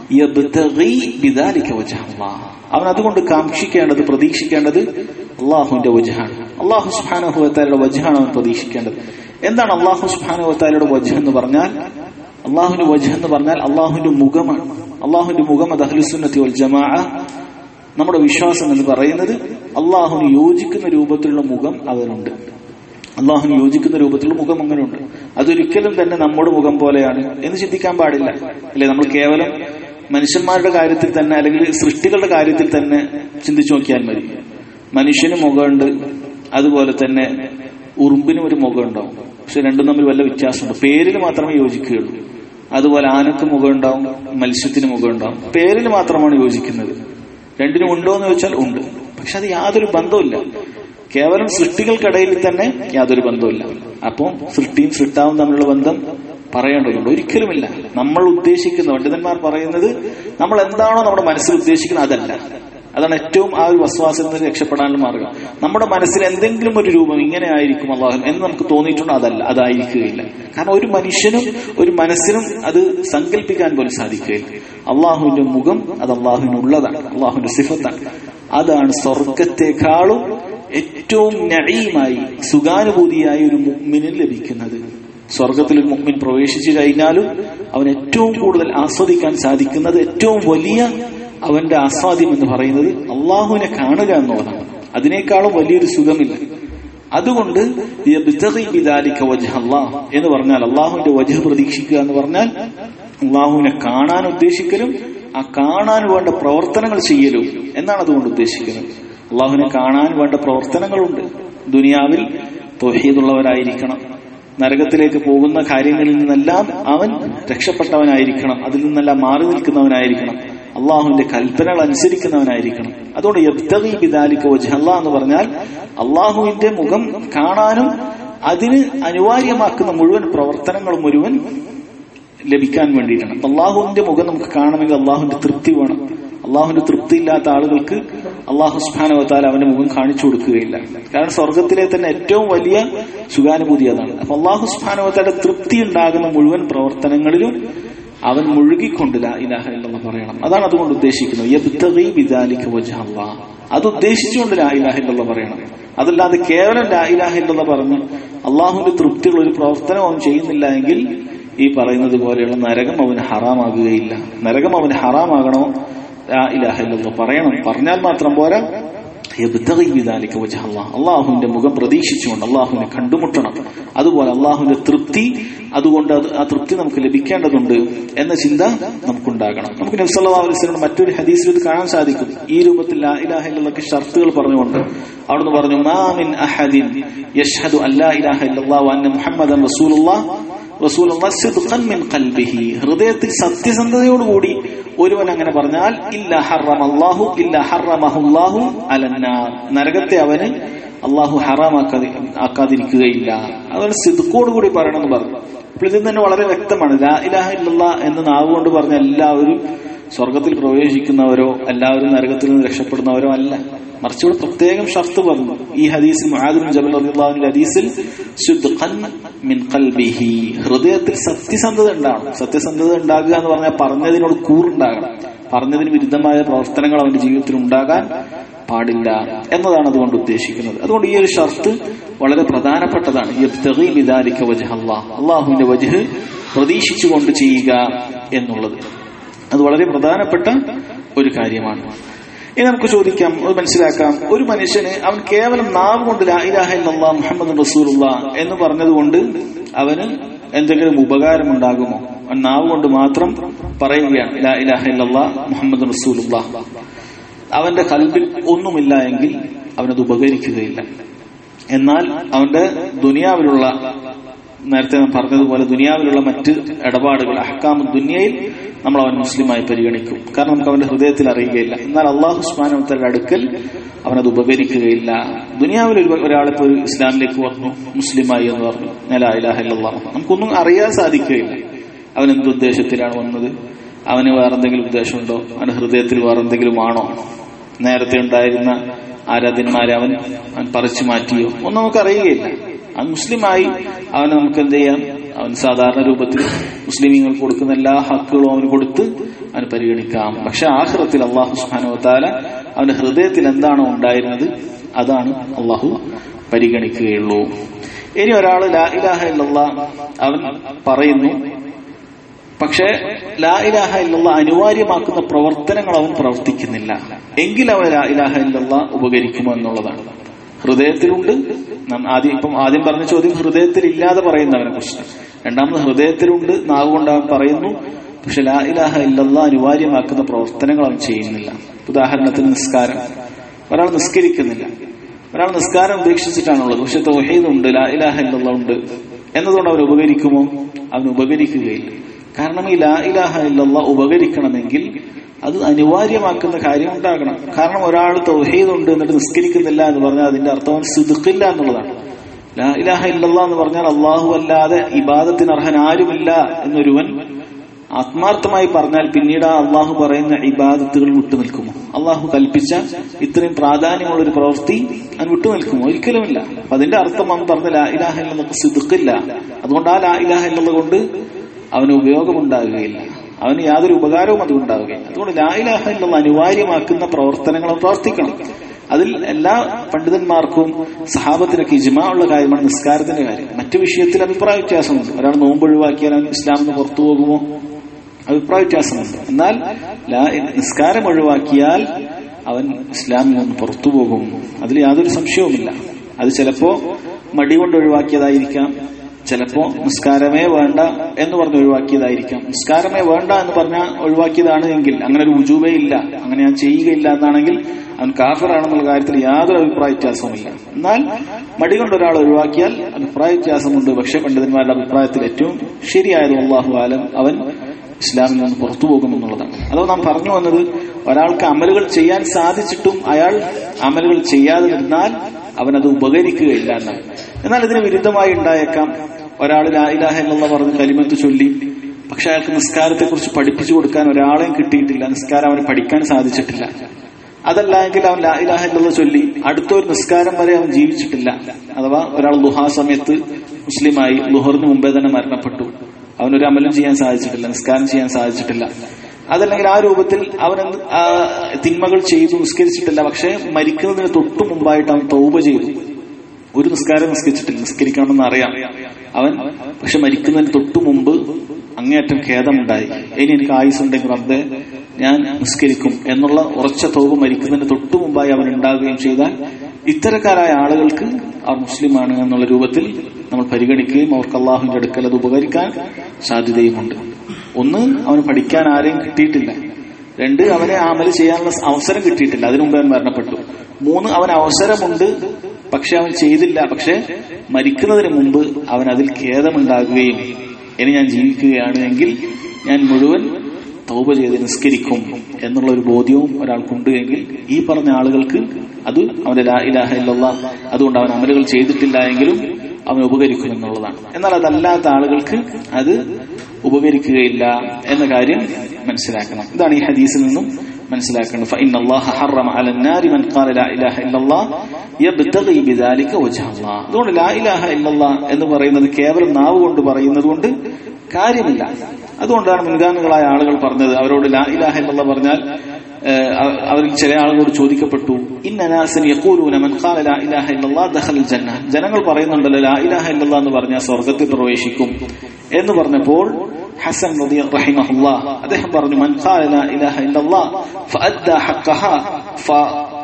യബ്തഗി ബിദാലിക വജ്ഹ അല്ലാഹ് അവൻ അതുകൊണ്ട് കാക്ഷിക്കേണ്ടത് പ്രതീക്ഷിക്കേണ്ടത് അള്ളാഹുവിന്റെ വജഹാണ് അള്ളാഹു സുബ്ഹാനഹു വതആലയുടെ വജഹാണ് അവൻ പ്രതീക്ഷിക്കേണ്ടത് എന്താണ് അള്ളാഹു സുബ്ഹാനഹു വതആലയുടെ വജഹ് എന്ന് പറഞ്ഞാൽ അള്ളാഹുവിന്റെ വജഹ് എന്ന് പറഞ്ഞാൽ അള്ളാഹുവിന്റെ മുഖമാണ് അള്ളാഹുവിന്റെ മുഖം അത് അഹ്ലുസുന്നത്തി വൽ ജമാഅ നമ്മുടെ വിശ്വാസം എന്ന് പറയുന്നത് അള്ളാഹുവിന് യോജിക്കുന്ന രൂപത്തിലുള്ള മുഖം അവനുണ്ട് അള്ളാഹുന് യോജിക്കുന്ന രൂപത്തിലുള്ള മുഖം അങ്ങനെയുണ്ട് അതൊരിക്കലും തന്നെ നമ്മുടെ മുഖം പോലെയാണ് എന്ന് ചിന്തിക്കാൻ പാടില്ല അല്ലെ നമ്മൾ കേവലം മനുഷ്യന്മാരുടെ കാര്യത്തിൽ തന്നെ അല്ലെങ്കിൽ സൃഷ്ടികളുടെ കാര്യത്തിൽ തന്നെ ചിന്തിച്ചു നോക്കിയാൽ മതി മനുഷ്യന് മുഖമുണ്ട് അതുപോലെ തന്നെ ഉറുമ്പിനും ഒരു മുഖം ഉണ്ടാവും പക്ഷെ രണ്ടും തമ്മിൽ വല്ല വ്യത്യാസമുണ്ട് പേരിൽ മാത്രമേ യോജിക്കുകയുള്ളൂ അതുപോലെ ആനക്ക് മുഖം ഉണ്ടാവും മത്സ്യത്തിന് മുഖം ഉണ്ടാവും പേരിൽ മാത്രമാണ് യോജിക്കുന്നത് രണ്ടിനും ഉണ്ടോ എന്ന് ചോദിച്ചാൽ ഉണ്ട് പക്ഷെ അത് യാതൊരു ബന്ധവുമില്ല കേവലം സൃഷ്ടികൾക്കിടയിൽ തന്നെ യാതൊരു ബന്ധവുമില്ല അപ്പോൾ സൃഷ്ടിയും സൃഷ്ടാവും തമ്മിലുള്ള ബന്ധം പറയേണ്ടതുണ്ട് ഒരിക്കലുമില്ല നമ്മൾ ഉദ്ദേശിക്കുന്ന പണ്ഡിതന്മാർ പറയുന്നത് നമ്മൾ എന്താണോ നമ്മുടെ മനസ്സിൽ ഉദ്ദേശിക്കുന്നത് അതല്ല അതാണ് ഏറ്റവും ആ ഒരു വസ്വാസിൽ നിന്ന് രക്ഷപ്പെടാനുള്ള മാർഗം നമ്മുടെ മനസ്സിൽ എന്തെങ്കിലും ഒരു രൂപം ഇങ്ങനെ ആയിരിക്കും അള്ളാഹു എന്ന് നമുക്ക് തോന്നിയിട്ടുണ്ടോ അതല്ല അതായിരിക്കുകയില്ല കാരണം ഒരു മനുഷ്യനും ഒരു മനസ്സിനും അത് സങ്കല്പിക്കാൻ പോലും സാധിക്കുകയില്ല അള്ളാഹുവിന്റെ മുഖം അത് അള്ളാഹുവിനുള്ളതാണ് അള്ളാഹുവിന്റെ സിഫത്താണ് അതാണ് സ്വർഗത്തെക്കാളും ഏറ്റവും നഴീമായി സുഖാനുഭൂതിയായ ഒരു മുഗ്മിനിൽ ലഭിക്കുന്നത് സ്വർഗത്തിൽ ഒരു മുഗ്മിൻ പ്രവേശിച്ചു കഴിഞ്ഞാലും അവൻ ഏറ്റവും കൂടുതൽ ആസ്വദിക്കാൻ സാധിക്കുന്നത് ഏറ്റവും വലിയ അവന്റെ ആസ്വാദ്യം എന്ന് പറയുന്നത് അള്ളാഹുവിനെ കാണുക എന്നുള്ളതാണ് അതിനേക്കാളും വലിയൊരു സുഖമില്ല അതുകൊണ്ട് എന്ന് പറഞ്ഞാൽ അള്ളാഹുവിന്റെ വജഹ് പ്രതീക്ഷിക്കുക എന്ന് പറഞ്ഞാൽ അള്ളാഹുവിനെ കാണാൻ ഉദ്ദേശിക്കലും ആ കാണാൻ വേണ്ട പ്രവർത്തനങ്ങൾ ചെയ്യലും എന്നാണ് അതുകൊണ്ട് ഉദ്ദേശിക്കുന്നത് അള്ളാഹുവിനെ കാണാൻ വേണ്ട പ്രവർത്തനങ്ങളുണ്ട് ദുനിയാവിൽ തൊഹീദുള്ളവരായിരിക്കണം നരകത്തിലേക്ക് പോകുന്ന കാര്യങ്ങളിൽ നിന്നെല്ലാം അവൻ രക്ഷപ്പെട്ടവനായിരിക്കണം അതിൽ നിന്നെല്ലാം മാറി നിൽക്കുന്നവനായിരിക്കണം അള്ളാഹുവിന്റെ കൽപ്പനകൾ അനുസരിക്കുന്നവനായിരിക്കണം അതുകൊണ്ട് യബ്തഗി ബിദാലിക വജ്ഹല്ല എന്ന് പറഞ്ഞാൽ അള്ളാഹുവിന്റെ മുഖം കാണാനും അതിന് അനിവാര്യമാക്കുന്ന മുഴുവൻ പ്രവർത്തനങ്ങൾ മുഴുവൻ ലഭിക്കാൻ വേണ്ടിയിട്ടാണ് അള്ളാഹുവിന്റെ മുഖം നമുക്ക് കാണണമെങ്കിൽ അള്ളാഹുവിന്റെ തൃപ്തി വേണം അള്ളാഹുവിന്റെ തൃപ്തി ഇല്ലാത്ത ആളുകൾക്ക് അള്ളാഹു സുബാനവത്താൽ അവന്റെ മുഖം കാണിച്ചു കൊടുക്കുകയില്ല കാരണം സ്വർഗത്തിലെ തന്നെ ഏറ്റവും വലിയ സുഖാനുഭൂതി അതാണ് അപ്പൊ അള്ളാഹു സുബാനവത്താന്റെ തൃപ്തി ഉണ്ടാകുന്ന മുഴുവൻ പ്രവർത്തനങ്ങളിലും അവൻ മുഴുകിക്കൊണ്ട് ലാ ഇലാഹ ഇല്ലെന്ന് പറയണം അതാണ് അതുകൊണ്ട് ഉദ്ദേശിക്കുന്നത് യബ്തഗി ബിദാലിക വജ്ഹ അല്ലാഹ് അത് ഉദ്ദേശിച്ചുകൊണ്ട് ലാ ഇലാഹ ഇല്ലെന്ന് പറയണം അതല്ലാതെ കേവലം ലാ ഇലാഹ ഇല്ലെന്ന് പറഞ്ഞ് അള്ളാഹുവിന്റെ തൃപ്തിയുള്ള ഒരു പ്രവർത്തനം അവൻ ചെയ്യുന്നില്ല എങ്കിൽ ഈ പറയുന്നത് പോലെയുള്ള നരകം അവന് ഹറാമാകുകയില്ല നരകം അവന് ഹറാമാകണോ ലാ ഇലാഹ ഇല്ലെന്ന് പറയണം പറഞ്ഞാൽ മാത്രം പോരാ യബ്തഗി ബിദാലിക വജ്ഹ അല്ലാഹ് അള്ളാഹുവിന്റെ മുഖം പ്രതീക്ഷിച്ചുകൊണ്ട് അള്ളാഹുവിനെ കണ്ടുമുട്ടണം അതുപോലെ അള്ളാഹുവിന്റെ തൃപ്തി അതുകൊണ്ട് അത് ആ തൃപ്തി നമുക്ക് ലഭിക്കേണ്ടതുണ്ട് എന്ന ചിന്ത നമുക്കുണ്ടാകണം നമുക്ക് നബ്സല്ലാ അലൈസ്ലം മറ്റൊരു ഹദീസിൽ ഇത് കാണാൻ സാധിക്കും ഈ രൂപത്തിൽ ലാ ഇലാഹ ഇല്ലല്ലാഹ് ഷർത്തുകൾ പറഞ്ഞുകൊണ്ട് അവിടുന്ന് പറഞ്ഞു മാമിൻ അഹദിൻ യഷ്ഹദു അല്ലാ ഇലാഹ ഇല്ലല്ലാഹു അന്ന മുഹമ്മദൻ റസൂലുള്ളാഹ് റസൂലുള്ളാഹ് സിദ്ഖൻ മിൻ ഖൽബിഹി ഹൃദയത്തിൽ സത്യസന്ധതയോടുകൂടി ഒരുവൻ അങ്ങനെ പറഞ്ഞാൽ ഇല്ല ഹറമല്ലാഹു ഇല്ല ഹറമഹുല്ലാഹു അലന്നാർ നരകത്തെ അവന് അള്ളാഹു ഹറാമാക്കാതി ആക്കാതിരിക്കുകയില്ല അതുപോലെ സിദ്ക്കോടുകൂടി പറയണമെന്ന് പറഞ്ഞു അപ്പോൾ ഇതിൽ തന്നെ വളരെ വ്യക്തമാണ് ലാ ഇലാഹ ഇല്ലല്ലാ എന്ന് നാവ് കൊണ്ട് പറഞ്ഞ എല്ലാവരും സ്വർഗത്തിൽ പ്രവേശിക്കുന്നവരോ എല്ലാവരും നരകത്തിൽ നിന്ന് രക്ഷപ്പെടുന്നവരോ അല്ല മറിച്ച് ഇവിടെ പ്രത്യേകം ഷർത്ത് പറഞ്ഞു ഈ ഹദീസിൽ മുഹാദിൻ ജബൽ റളിയല്ലാഹുവിന്റെ ഹദീസിൽ സിദ്ഖൻ മിൻ ഖൽബിഹി ഹൃദയത്തിൽ സത്യസന്ധത ഉണ്ടാകണം സത്യസന്ധത ഉണ്ടാകുക എന്ന് പറഞ്ഞാൽ പറഞ്ഞതിനോട് കൂറുണ്ടാകണം പറഞ്ഞതിന് വിരുദ്ധമായ പ്രവർത്തനങ്ങൾ അവന്റെ ജീവിതത്തിൽ ഉണ്ടാകാൻ പാടില്ല എന്നതാണ് അതുകൊണ്ട് ഉദ്ദേശിക്കുന്നത് അതുകൊണ്ട് ഈ ഒരു ഷർത്ത് വളരെ പ്രധാനപ്പെട്ടതാണ് യബ്തഗി ബിദാലിക വജ്ഹ അല്ലാഹ് അള്ളാഹുവിന്റെ വജ്ഹ് പ്രതീക്ഷിച്ചുകൊണ്ട് ചെയ്യുക എന്നുള്ളത് അത് വളരെ പ്രധാനപ്പെട്ട ഒരു കാര്യമാണ് ഇനി നമുക്ക് ചോദിക്കാം അത് മനസ്സിലാക്കാം ഒരു മനുഷ്യന് അവൻ കേവലം നാവ് കൊണ്ട് ലാ ഇലാഹ ഇല്ലല്ലാ മുഹമ്മദ് റസൂലുള്ള എന്ന് പറഞ്ഞതുകൊണ്ട് അവന് എന്തെങ്കിലും ഉപകാരം ഉണ്ടാകുമോ അവൻ നാവ് കൊണ്ട് മാത്രം പറയുകയാണ് ലാ ഇലാഹ ഇല്ലല്ലാ മുഹമ്മദ് റസൂലുള്ള അവന്റെ കൽബിൽ ഒന്നുമില്ല എങ്കിൽ അവനത് ഉപകരിക്കുകയില്ല എന്നാൽ അവന്റെ ദുനിയാവിലുള്ള നേരത്തെ നാം പറഞ്ഞതുപോലെ ദുനിയാവിലുള്ള മറ്റ് ഇടപാടുകൾ അഹ്കാമ് ദുനിയയിൽ നമ്മൾ അവൻ മുസ്ലിമായി പരിഗണിക്കും കാരണം നമുക്ക് അവന്റെ ഹൃദയത്തിൽ അറിയുകയില്ല എന്നാൽ അള്ളാഹു സ്മാനത്തിന്റെ അടുക്കൽ അവനത് ഉപകരിക്കുകയില്ല ദുനിയാവിൽ ഒരു ഒരാളിപ്പോ ഒരു ഇസ്ലാമിലേക്ക് വന്നു മുസ്ലിമായി എന്ന് പറഞ്ഞു നില ഇലാഹില്ല നമുക്കൊന്നും അറിയാൻ സാധിക്കുകയില്ല അവൻ എന്തുദ്ദേശത്തിലാണ് വന്നത് അവന് വേറെന്തെങ്കിലും ഉദ്ദേശമുണ്ടോ അവന്റെ ഹൃദയത്തിൽ വേറെന്തെങ്കിലും ആണോ നേരത്തെ ഉണ്ടായിരുന്ന ആരാധ്യന്മാരെ അവൻ അവൻ പറിച്ചു മാറ്റിയോ ഒന്നും നമുക്ക് അറിയുകയില്ല അവൻ മുസ്ലിമായി അവനെ നമുക്ക് എന്ത് ചെയ്യാം അവൻ സാധാരണ രൂപത്തിൽ മുസ്ലിമീങ്ങൾക്ക് കൊടുക്കുന്ന എല്ലാ ഹക്കുകളും അവന് കൊടുത്ത് അവന് പരിഗണിക്കാം പക്ഷെ ആഹ്റത്തിൽ അള്ളാഹു സുഹാനുവത്താല അവന്റെ ഹൃദയത്തിൽ എന്താണോ ഉണ്ടായിരുന്നത് അതാണ് അള്ളാഹു പരിഗണിക്കുകയുള്ളൂ ഇനി ഒരാൾ ലാ ഇലാഹ ഇല്ലല്ല അവൻ പറയുന്നു പക്ഷേ ലാ ഇലാഹ ഇല്ലല്ല അനിവാര്യമാക്കുന്ന പ്രവർത്തനങ്ങൾ അവൻ പ്രവർത്തിക്കുന്നില്ല എങ്കിൽ അവൻ ലാ ഇലാഹ ഇല്ലല്ല ഉപകരിക്കുമോ എന്നുള്ളതാണ് ഹൃദയത്തിലുണ്ട് ആദ്യം ഇപ്പം ആദ്യം പറഞ്ഞ ചോദ്യം ഹൃദയത്തിൽ ഇല്ലാതെ പറയുന്നവനെ കുറിച്ച് രണ്ടാമത് ഹൃദയത്തിലുണ്ട് നാവ് കൊണ്ട് അവൻ പറയുന്നു പക്ഷെ ലാ ഇലാഹ ഇല്ലല്ല അനിവാര്യമാക്കുന്ന പ്രവർത്തനങ്ങൾ അവൻ ചെയ്യുന്നില്ല ഉദാഹരണത്തിന് നിസ്കാരം ഒരാൾ നിസ്കരിക്കുന്നില്ല ഒരാൾ നിസ്കാരം ഉപേക്ഷിച്ചിട്ടാണുള്ളത് പക്ഷെ തൗഹീദ് ഉണ്ട് ലാ ഇലാഹ ഇല്ലല്ല ഉണ്ട് എന്നതുകൊണ്ട് അവൻ ഉപകരിക്കുമോ അവൻ ഉപകരിക്കുകയില്ല കാരണം ഈ ലാ ഇലാഹ ഇല്ലല്ല ഉപകരിക്കണമെങ്കിൽ അത് അനിവാര്യമാക്കുന്ന കാര്യം ഉണ്ടാകണം കാരണം ഒരാൾ തൗഹീദ് ഉണ്ട് എന്നിട്ട് നിസ്കരിക്കുന്നില്ല എന്ന് പറഞ്ഞാൽ അതിന്റെ അർത്ഥം അവൻ സിദ്ക്കില്ല എന്നുള്ളതാണ് ലാ ഇലാഹ ഇല്ലല്ല എന്ന് പറഞ്ഞാൽ അള്ളാഹു അല്ലാതെ ഇബാദത്തിന് അർഹൻ ആരുമില്ല എന്നൊരുവൻ ആത്മാർത്ഥമായി പറഞ്ഞാൽ പിന്നീട് ആ അള്ളാഹു പറയുന്ന ഇബാദത്തുകൾ വിട്ടുനിൽക്കുമോ അള്ളാഹു കൽപ്പിച്ച ഇത്രയും പ്രാധാന്യമുള്ള ഒരു പ്രവൃത്തി അവൻ വിട്ടുനിൽക്കുമോ ഒരിക്കലുമില്ല അപ്പൊ അതിന്റെ അർത്ഥം അവൻ പറഞ്ഞ ലാ ഇലാഹ ഇല്ലെന്നൊക്കെ സിദ്ക്കില്ല അതുകൊണ്ട് ആ ലാ ഇലാഹ ഇല്ലത് കൊണ്ട് അവന് ഉപയോഗമുണ്ടാകുകയില്ല അവന് യാതൊരു ഉപകാരവും അതുകൊണ്ടാവുകയില്ല അതുകൊണ്ട് ലാ ഇലാഹ ഇല്ലെന്ന് അനിവാര്യമാക്കുന്ന പ്രവർത്തനങ്ങൾ പ്രവർത്തിക്കണം അതിൽ എല്ലാ പണ്ഡിതന്മാർക്കും സഹാബത്തിനൊക്കെ ഇജ്മാ ഉള്ള കാര്യമാണ് നിസ്കാരത്തിന്റെ കാര്യം മറ്റു വിഷയത്തിൽ അഭിപ്രായ വ്യത്യാസമുണ്ട് ഒരാൾ നോമ്പ് ഒഴിവാക്കിയാൽ അവൻ ഇസ്ലാമിൽ നിന്ന് പുറത്തു പോകുമോ അഭിപ്രായ വ്യത്യാസമുണ്ട് എന്നാൽ നിസ്കാരം ഒഴിവാക്കിയാൽ അവൻ ഇസ്ലാമിൽ നിന്ന് പുറത്തു പോകും അതിൽ യാതൊരു സംശയവുമില്ല അത് ചിലപ്പോ മടി കൊണ്ട് ഒഴിവാക്കിയതായിരിക്കാം ചിലപ്പോ നിസ്കാരമേ വേണ്ട എന്ന് പറഞ്ഞ് ഒഴിവാക്കിയതായിരിക്കാം നിസ്കാരമേ വേണ്ട എന്ന് പറഞ്ഞാൽ ഒഴിവാക്കിയതാണ് എങ്കിൽ അങ്ങനെ ഒരു ഉജൂബേ ഇല്ല അങ്ങനെ ഞാൻ ചെയ്യുകയില്ല എന്നാണെങ്കിൽ അവൻ കാഫറാണെന്നുള്ള കാര്യത്തിൽ യാതൊരു അഭിപ്രായ വ്യത്യാസവുമില്ല എന്നാൽ മടി കൊണ്ട് ഒരാൾ ഒഴിവാക്കിയാൽ അഭിപ്രായ വ്യത്യാസമുണ്ട് പക്ഷേ പണ്ഡിതന്മാരുടെ അഭിപ്രായത്തിൽ ഏറ്റവും ശരിയായത് അള്ളാഹു ആലം അവൻ ഇസ്ലാമിൽ നിന്ന് പുറത്തു പോകുമെന്നുള്ളതാണ് അതോ നാം പറഞ്ഞു വന്നത് ഒരാൾക്ക് അമലുകൾ ചെയ്യാൻ സാധിച്ചിട്ടും അയാൾ അമലുകൾ ചെയ്യാതെ നിന്നാൽ അവനത് ഉപകരിക്കുകയില്ല എന്നാണ് എന്നാൽ ഇതിന് വിരുദ്ധമായി ഉണ്ടായേക്കാം ഒരാൾ ലായിലാഹ എന്നുള്ള പറഞ്ഞ് കലിമത്ത് ചൊല്ലി പക്ഷെ അയാൾക്ക് നിസ്കാരത്തെ കുറിച്ച് പഠിപ്പിച്ചു കൊടുക്കാൻ ഒരാളെയും കിട്ടിയിട്ടില്ല നിസ്കാരം അവന് പഠിക്കാൻ സാധിച്ചിട്ടില്ല അതല്ല എങ്കിൽ അവൻ ലായിലാഹ എന്നുള്ള ചൊല്ലി അടുത്തൊരു നിസ്കാരം വരെ അവൻ ജീവിച്ചിട്ടില്ല അഥവാ ഒരാൾ ലുഹാ സമയത്ത് മുസ്ലിമായി ലുഹറിന് മുമ്പേ തന്നെ മരണപ്പെട്ടു അവനൊരു അമലും ചെയ്യാൻ സാധിച്ചിട്ടില്ല നിസ്കാരം ചെയ്യാൻ സാധിച്ചിട്ടില്ല അതല്ലെങ്കിൽ ആ രൂപത്തിൽ അവൻ എന്ത് ആ തിന്മകൾ ചെയ്തു നിസ്കരിച്ചിട്ടില്ല പക്ഷെ മരിക്കുന്നതിന് തൊട്ടു മുമ്പായിട്ട് അവൻ തൗബ ചെയ്തു ഒരു നിസ്കാരം നിസ്കരിച്ചിട്ടില്ല നിസ്കരിക്കണമെന്ന് അറിയാം അവൻ പക്ഷെ മരിക്കുന്നതിന് തൊട്ടു മുമ്പ് അങ്ങേയറ്റം ഖേദമുണ്ടായി ഇനി എനിക്ക് ആയുസ് ഉണ്ടെങ്കിൽ റബ്ബെ ഞാൻ നിസ്കരിക്കും എന്നുള്ള ഉറച്ച തോവ് മരിക്കുന്നതിന് തൊട്ടു മുമ്പായി അവൻ ഉണ്ടാകുകയും ചെയ്താൽ ഇത്തരക്കാരായ ആളുകൾക്ക് അവർ മുസ്ലിമാണ് എന്നുള്ള രൂപത്തിൽ നമ്മൾ പരിഗണിക്കുകയും അവർക്ക് അള്ളാഹുവിന്റെ അടുക്കൽ അത് ഉപകരിക്കാൻ സാധ്യതയുമുണ്ട് ഒന്ന് അവന് പഠിക്കാൻ ആരെയും കിട്ടിയിട്ടില്ല രണ്ട് അവനെ ആമല് ചെയ്യാനുള്ള അവസരം കിട്ടിയിട്ടില്ല അതിനു മുമ്പ് അവൻ മരണപ്പെട്ടു മൂന്ന് അവൻ അവസരമുണ്ട് പക്ഷെ അവൻ ചെയ്തില്ല പക്ഷെ മരിക്കുന്നതിന് മുമ്പ് അവൻ അതിൽ ഖേദമുണ്ടാകുകയും ഇനി ഞാൻ ജീവിക്കുകയാണ് എങ്കിൽ ഞാൻ മുഴുവൻ തൗബ ചെയ്ത് നിസ്കരിക്കും എന്നുള്ള ഒരു ബോധ്യവും ഒരാൾക്കുണ്ട് എങ്കിൽ ഈ പറഞ്ഞ ആളുകൾക്ക് അത് അവന്റെ ലാ ഇലാഹ ഇല്ലല്ലാ അതുകൊണ്ട് അവൻ അമലുകൾ ചെയ്തിട്ടില്ല എങ്കിലും അവൻ ഉപകരിക്കും എന്നുള്ളതാണ് എന്നാൽ അതല്ലാത്ത ആളുകൾക്ക് അത് ഉപകരിക്കുകയില്ല എന്ന കാര്യം മനസ്സിലാക്കണം ഇതാണ് ഈ ഹദീസിൽ നിന്നും മനസ്സിലാക്കേണ്ടത് فإن الله حرم على النار من قال لا إله إلا الله يبتغي بذلك وجه الله അതുകൊണ്ട് ലാ ഇലാഹ ഇല്ലല്ലാ എന്ന് പറയുന്നത് കേവലം നാവ് കൊണ്ട് പറയുന്നത് കൊണ്ട് കാര്യമില്ല അതുകൊണ്ടാണ് മുൻഗാമികളായ ആളുകൾ പറഞ്ഞത് അവരോട് ലാ ഇലാഹ ഇല്ലല്ലാ പറഞ്ഞാൽ അവരിൽ ചില ആളുകളോട് ചോദിക്കപ്പെട്ടു ഇന്നനാസൻ യഖൂലൂന മൻ ഖാല ലാ ഇലാഹ ഇല്ലല്ലാ ദഖൽ ജന്ന ജനങ്ങൾ പറയുന്നുണ്ടല്ലോ ലാ ഇലാഹ ഇല്ലല്ലാ എന്ന് പറഞ്ഞാൽ സ്വർഗ്ഗത്തിൽ പ്രവേശിക്കും എന്ന് പറഞ്ഞപ്പോൾ ഹസൻ റളിയ റഹിമഹുല്ലാ അദ്ദേഹം പറഞ്ഞു മൻ ഖാല ലാ ഇലാഹ ഇല്ലല്ലാ ഫഅദ്ദാ ഹഖ്ഖഹാ ഫ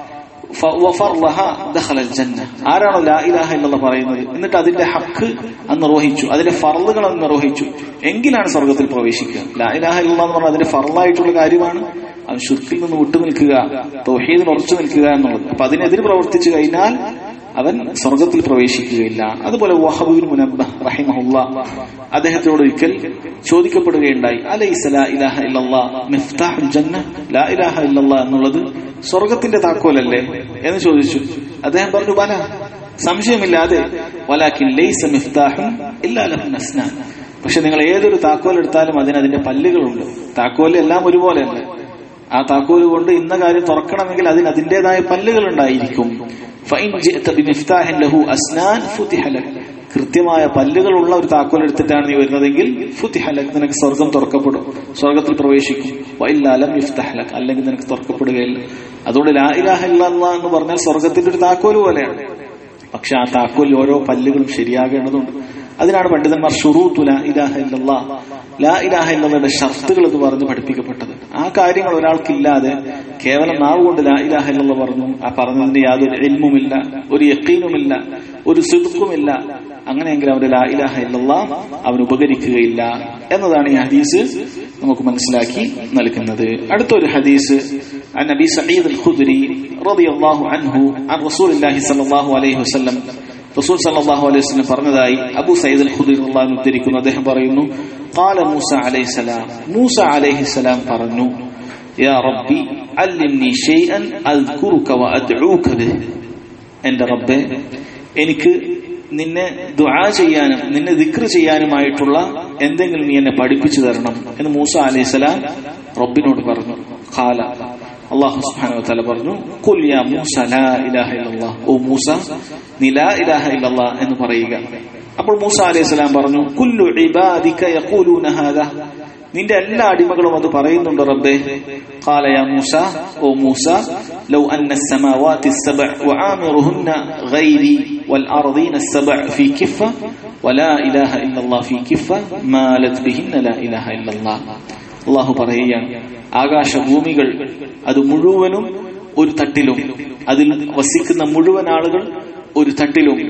ആരാണോ ലാ ഇലാഹ എന്നുള്ള പറയുന്നത് എന്നിട്ട് അതിന്റെ ഹക്ക് അന്ന് നിർവഹിച്ചു അതിന്റെ ഫർളുകൾ അന്ന് നിർവഹിച്ചു എങ്കിലാണ് സ്വർഗത്തിൽ പ്രവേശിക്കുക ലാ ഇലാഹ എന്ന് പറഞ്ഞാൽ അതിന്റെ ഫർളായിട്ടുള്ള കാര്യമാണ് അവൻ ശുദ്ധിൽ നിന്ന് വിട്ടു നിൽക്കുക തൗഹീദിൽ ഉറച്ചു നിൽക്കുക എന്നുള്ളത് അപ്പൊ അതിനെതിരെ പ്രവർത്തിച്ചു കഴിഞ്ഞാൽ അവൻ സ്വർഗത്തിൽ പ്രവേശിക്കുകയില്ല അതുപോലെ വഹബുബിൻ മുനബ്ബ റഹിമഹുല്ല അദ്ദേഹത്തോട് ഒരിക്കൽ ചോദിക്കപ്പെടുകയുണ്ടായി അലൈസ ലാ ഇലാഹ ഇല്ലല്ലാ മിഫ്താഹുൽ ജന്ന ലാ ഇലാഹ ഇല്ലല്ലാ എന്നുള്ളത് സ്വർഗത്തിന്റെ താക്കോലല്ലേ എന്ന് ചോദിച്ചു അദ്ദേഹം പറഞ്ഞു ബല സംശയമില്ലാതെ വലാക്കിൻ ലൈസ മിഫ്താഹുൻ ഇല്ലാ ലഹു അസ്നാൻ പക്ഷെ നിങ്ങൾ ഏതൊരു താക്കോൽ എടുത്താലും അതിന് അതിന്റെ പല്ലുകളുണ്ട് താക്കോൽ എല്ലാം ഒരുപോലെയല്ല ആ താക്കോല് കൊണ്ട് ഇന്ന കാര്യം തുറക്കണമെങ്കിൽ അതിന് അതിന്റേതായ പല്ലുകൾ ഉണ്ടായിരിക്കും കൃത്യമായ പല്ലുകളുള്ള ഒരു താക്കോൽ എടുത്തിട്ടാണ് നീ വരുന്നതെങ്കിൽ ഫുത്തിഹലക് നിനക്ക് സ്വർഗം തുറക്കപ്പെടും സ്വർഗത്തിൽ പ്രവേശിക്കും വൈലാലം ഇഫ്തഹലക് അല്ലെങ്കിൽ നിനക്ക് തുറക്കപ്പെടുകയില്ല അതുകൊണ്ട് ലാ ഇലാഹ ഇല്ലല്ലാ എന്ന് പറഞ്ഞാൽ സ്വർഗത്തിന്റെ ഒരു താക്കോല് പോലെയാണ് പക്ഷെ ആ താക്കോലിൽ ഓരോ പല്ലുകളും ശരിയാകേണ്ടതുണ്ട് അതിനാണ് പണ്ഡിതന്മാർ ഷുറൂത്തു ലാ ഇലാഹ ഇല്ലല്ലാ ലാ ഇലാഹ ഇല്ലയുടെ ഷർത്തുകൾ എന്ന് പറഞ്ഞ് പഠിപ്പിക്കപ്പെട്ടത് ആ കാര്യങ്ങൾ ഒരാൾക്കില്ലാതെ കേവലം നാവ് കൊണ്ട് ലാ ഇലാഹ ഇല്ലല്ല പറഞ്ഞു ആ പറഞ്ഞതിന്റെ യാതൊരു എൽമുമില്ല ഒരു യക്കീനുമില്ല ഒരു സുതുക്കുമില്ല അങ്ങനെയെങ്കിൽ അവന്റെ ലാ ഇലാഹ ഇല്ലല്ല അവൻ ഉപകരിക്കുകയില്ല എന്നതാണ് ഈ ഹദീസ് നമുക്ക് മനസ്സിലാക്കി നൽകുന്നത് അടുത്തൊരു ഹദീസ് عن ابي سعيد الخدري رضي الله عنه عن رسول الله صلى الله عليه وسلم റസൂൽ സല്ലല്ലാഹു അലൈഹി വസല്ലം പറഞ്ഞതായി അബൂ സയ്യിദ് അൽ ഖുദരി റളിയല്ലാഹു ഉദ്ധരിക്കുന്നു അദ്ദേഹം പറയുന്നു ഖാല മൂസ അലൈഹിസ്സലാം മൂസ അലൈഹിസ്സലാം പറഞ്ഞു യാ റബ്ബി അല്ലിംനി ഷൈഅൻ അദ്കുറുക വഅദ്ഊക ബിഹി എൻ്റെ റബ്ബേ എനിക്ക് നിന്നെ ദുആ ചെയ്യാനും നിന്നെ ദിക്ർ ചെയ്യാനുമായിട്ടുള്ള എന്തെങ്കിലും നീ എന്നെ പഠിപ്പിച്ചു തരണം എന്ന് മൂസ അലൈഹിസ്സലാം റബ്ബിനോട് പറഞ്ഞു ഖാല അള്ളാഹു സുബ്ഹാനഹു വതആല പറഞ്ഞു ഖുൽ യാ മൂസ ലാ ഇലാഹ ഇല്ലല്ലാഹ് ഓ മൂസ നീ ലാ ഇലാഹ ഇല്ലല്ലാഹ് എന്ന് പറയുക അപ്പോൾ മൂസ അലൈഹിസ്സലാം പറഞ്ഞു കുല്ലു ഇബാദിക യഖൂലൂന ഹാദാ നിന്റെ എല്ലാ അടിമകളും അത് പറയുന്നുണ്ട് റബ്ബേ قال يا موسى او موسى لو ان السماوات السبع وعامرهن غيري والارضين السبع في كفه ولا اله الا الله في كفه مالت بهن لا اله الا الله അള്ളാഹു പറയുകയാണ് ആകാശഭൂമികൾ അത് മുഴുവനും ഒരു തട്ടിലും അതിൽ വസിക്കുന്ന മുഴുവൻ ആളുകൾ ഒരു തട്ടിലും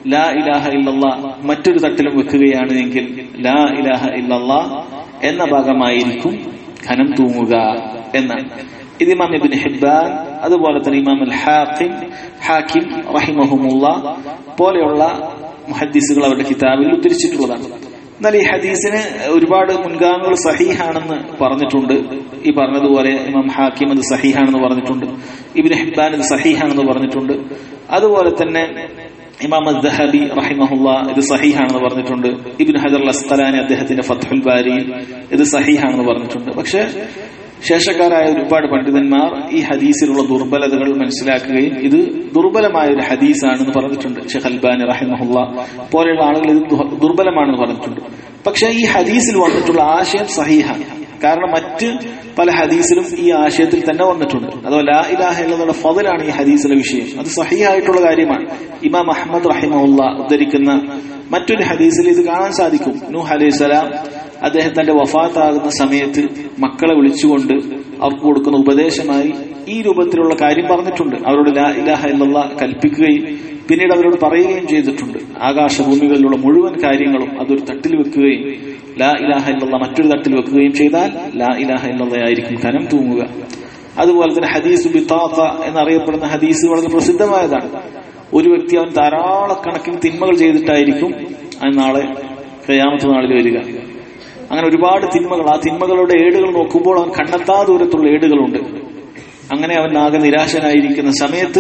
ലാ ഇലാഹ ഇല്ലല്ലാ മറ്റൊരു തട്ടിലും വെക്കുകയാണ് എങ്കിൽ ലാ ഇലാഹ ഇല്ലല്ലാ എന്ന ഭാഗമായിരിക്കും ഖനം തൂങ്ങുക എന്നാണ് ഇത് ഇമാം ഇബിൻ ഹിബാൻ അതുപോലെ തന്നെ ഇമാം അൽ ഹാക്കിം ഹാക്കിം റഹിമഹുമുള്ള പോലെയുള്ള മുഹദ്ദീസുകൾ അവരുടെ കിതാബിൽ ഉദ്ധരിച്ചിട്ടുള്ളതാണ് എന്നാൽ ഈ ഹദീസിന് ഒരുപാട് മുൻഗാമികൾ സഹീഹാണെന്ന് പറഞ്ഞിട്ടുണ്ട് ഈ പറഞ്ഞതുപോലെ ഇമാം ഹാക്കിം അത് സഹീഹാണെന്ന് പറഞ്ഞിട്ടുണ്ട് ഇബിൻ ഹിബാൻ ഇത് സഹീഹാണെന്ന് പറഞ്ഞിട്ടുണ്ട് അതുപോലെ തന്നെ ഇമാം ദഹബി റഹിമഹുല്ല ഇത് സഹീഹാണെന്ന് പറഞ്ഞിട്ടുണ്ട് ഇബിൻ ഹജർ അസ്കലാനി അദ്ദേഹത്തിന്റെ ഫത്തുൽ ബാരി ഇത് സഹീഹാണെന്ന് പറഞ്ഞിട്ടുണ്ട് പക്ഷെ ശേഷക്കാരായ ഒരുപാട് പണ്ഡിതന്മാർ ഈ ഹദീസിലുള്ള ദുർബലതകൾ മനസ്സിലാക്കുകയും ഇത് ദുർബലമായ ഒരു ഹദീസാണെന്ന് പറഞ്ഞിട്ടുണ്ട് ഷെഖ് അൽബാനി റഹിമഹുല്ല പോലെയുള്ള ആളുകൾ ഇത് ദുർബലമാണെന്ന് പറഞ്ഞിട്ടുണ്ട് പക്ഷെ ഈ ഹദീസിൽ വന്നിട്ടുള്ള ആശയം സഹീഹാണ് കാരണം മറ്റ് പല ഹദീസിലും ഈ ആശയത്തിൽ തന്നെ വന്നിട്ടുണ്ട് അഥവാ ലാ ഇലാഹ എന്നുള്ള ഫതിലാണ് ഈ ഹദീസിലെ വിഷയം അത് സഹിയായിട്ടുള്ള കാര്യമാണ് ഇമാം അഹമ്മദ് റഹിമുല്ല ഉദ്ധരിക്കുന്ന മറ്റൊരു ഹദീസിൽ ഇത് കാണാൻ സാധിക്കും നൂഹ് അലൈഹി സ്വലാം അദ്ദേഹം തന്റെ വഫാത്താകുന്ന സമയത്ത് മക്കളെ വിളിച്ചുകൊണ്ട് അവർക്ക് കൊടുക്കുന്ന ഉപദേശമായി ഈ രൂപത്തിലുള്ള കാര്യം പറഞ്ഞിട്ടുണ്ട് അവരോട് ലാ ഇലാഹ എന്നുള്ള കൽപ്പിക്കുകയും പിന്നീട് അവരോട് പറയുകയും ചെയ്തിട്ടുണ്ട് ആകാശഭൂമികളിലുള്ള മുഴുവൻ കാര്യങ്ങളും അതൊരു തട്ടിൽ വെക്കുകയും ലാ ഇലാഹ എന്നുള്ള മറ്റൊരു തട്ടിൽ വെക്കുകയും ചെയ്താൽ ലാ ഇലാഹ എന്നുള്ളതായിരിക്കും കനം തൂങ്ങുക അതുപോലെ തന്നെ ഹദീസ് ബിത്താത്ത എന്നറിയപ്പെടുന്ന ഹദീസ് വളരെ പ്രസിദ്ധമായതാണ് ഒരു വ്യക്തി അവൻ ധാരാളക്കണക്കിന് തിന്മകൾ ചെയ്തിട്ടായിരിക്കും അത് നാളെ കയ്യാമത്തെ നാളിൽ വരിക അങ്ങനെ ഒരുപാട് തിന്മകൾ ആ തിന്മകളുടെ ഏടുകൾ നോക്കുമ്പോൾ അവൻ കണ്ടെത്താ ദൂരത്തുള്ള ഏടുകളുണ്ട് അങ്ങനെ അവൻ ആകെ നിരാശനായിരിക്കുന്ന സമയത്ത്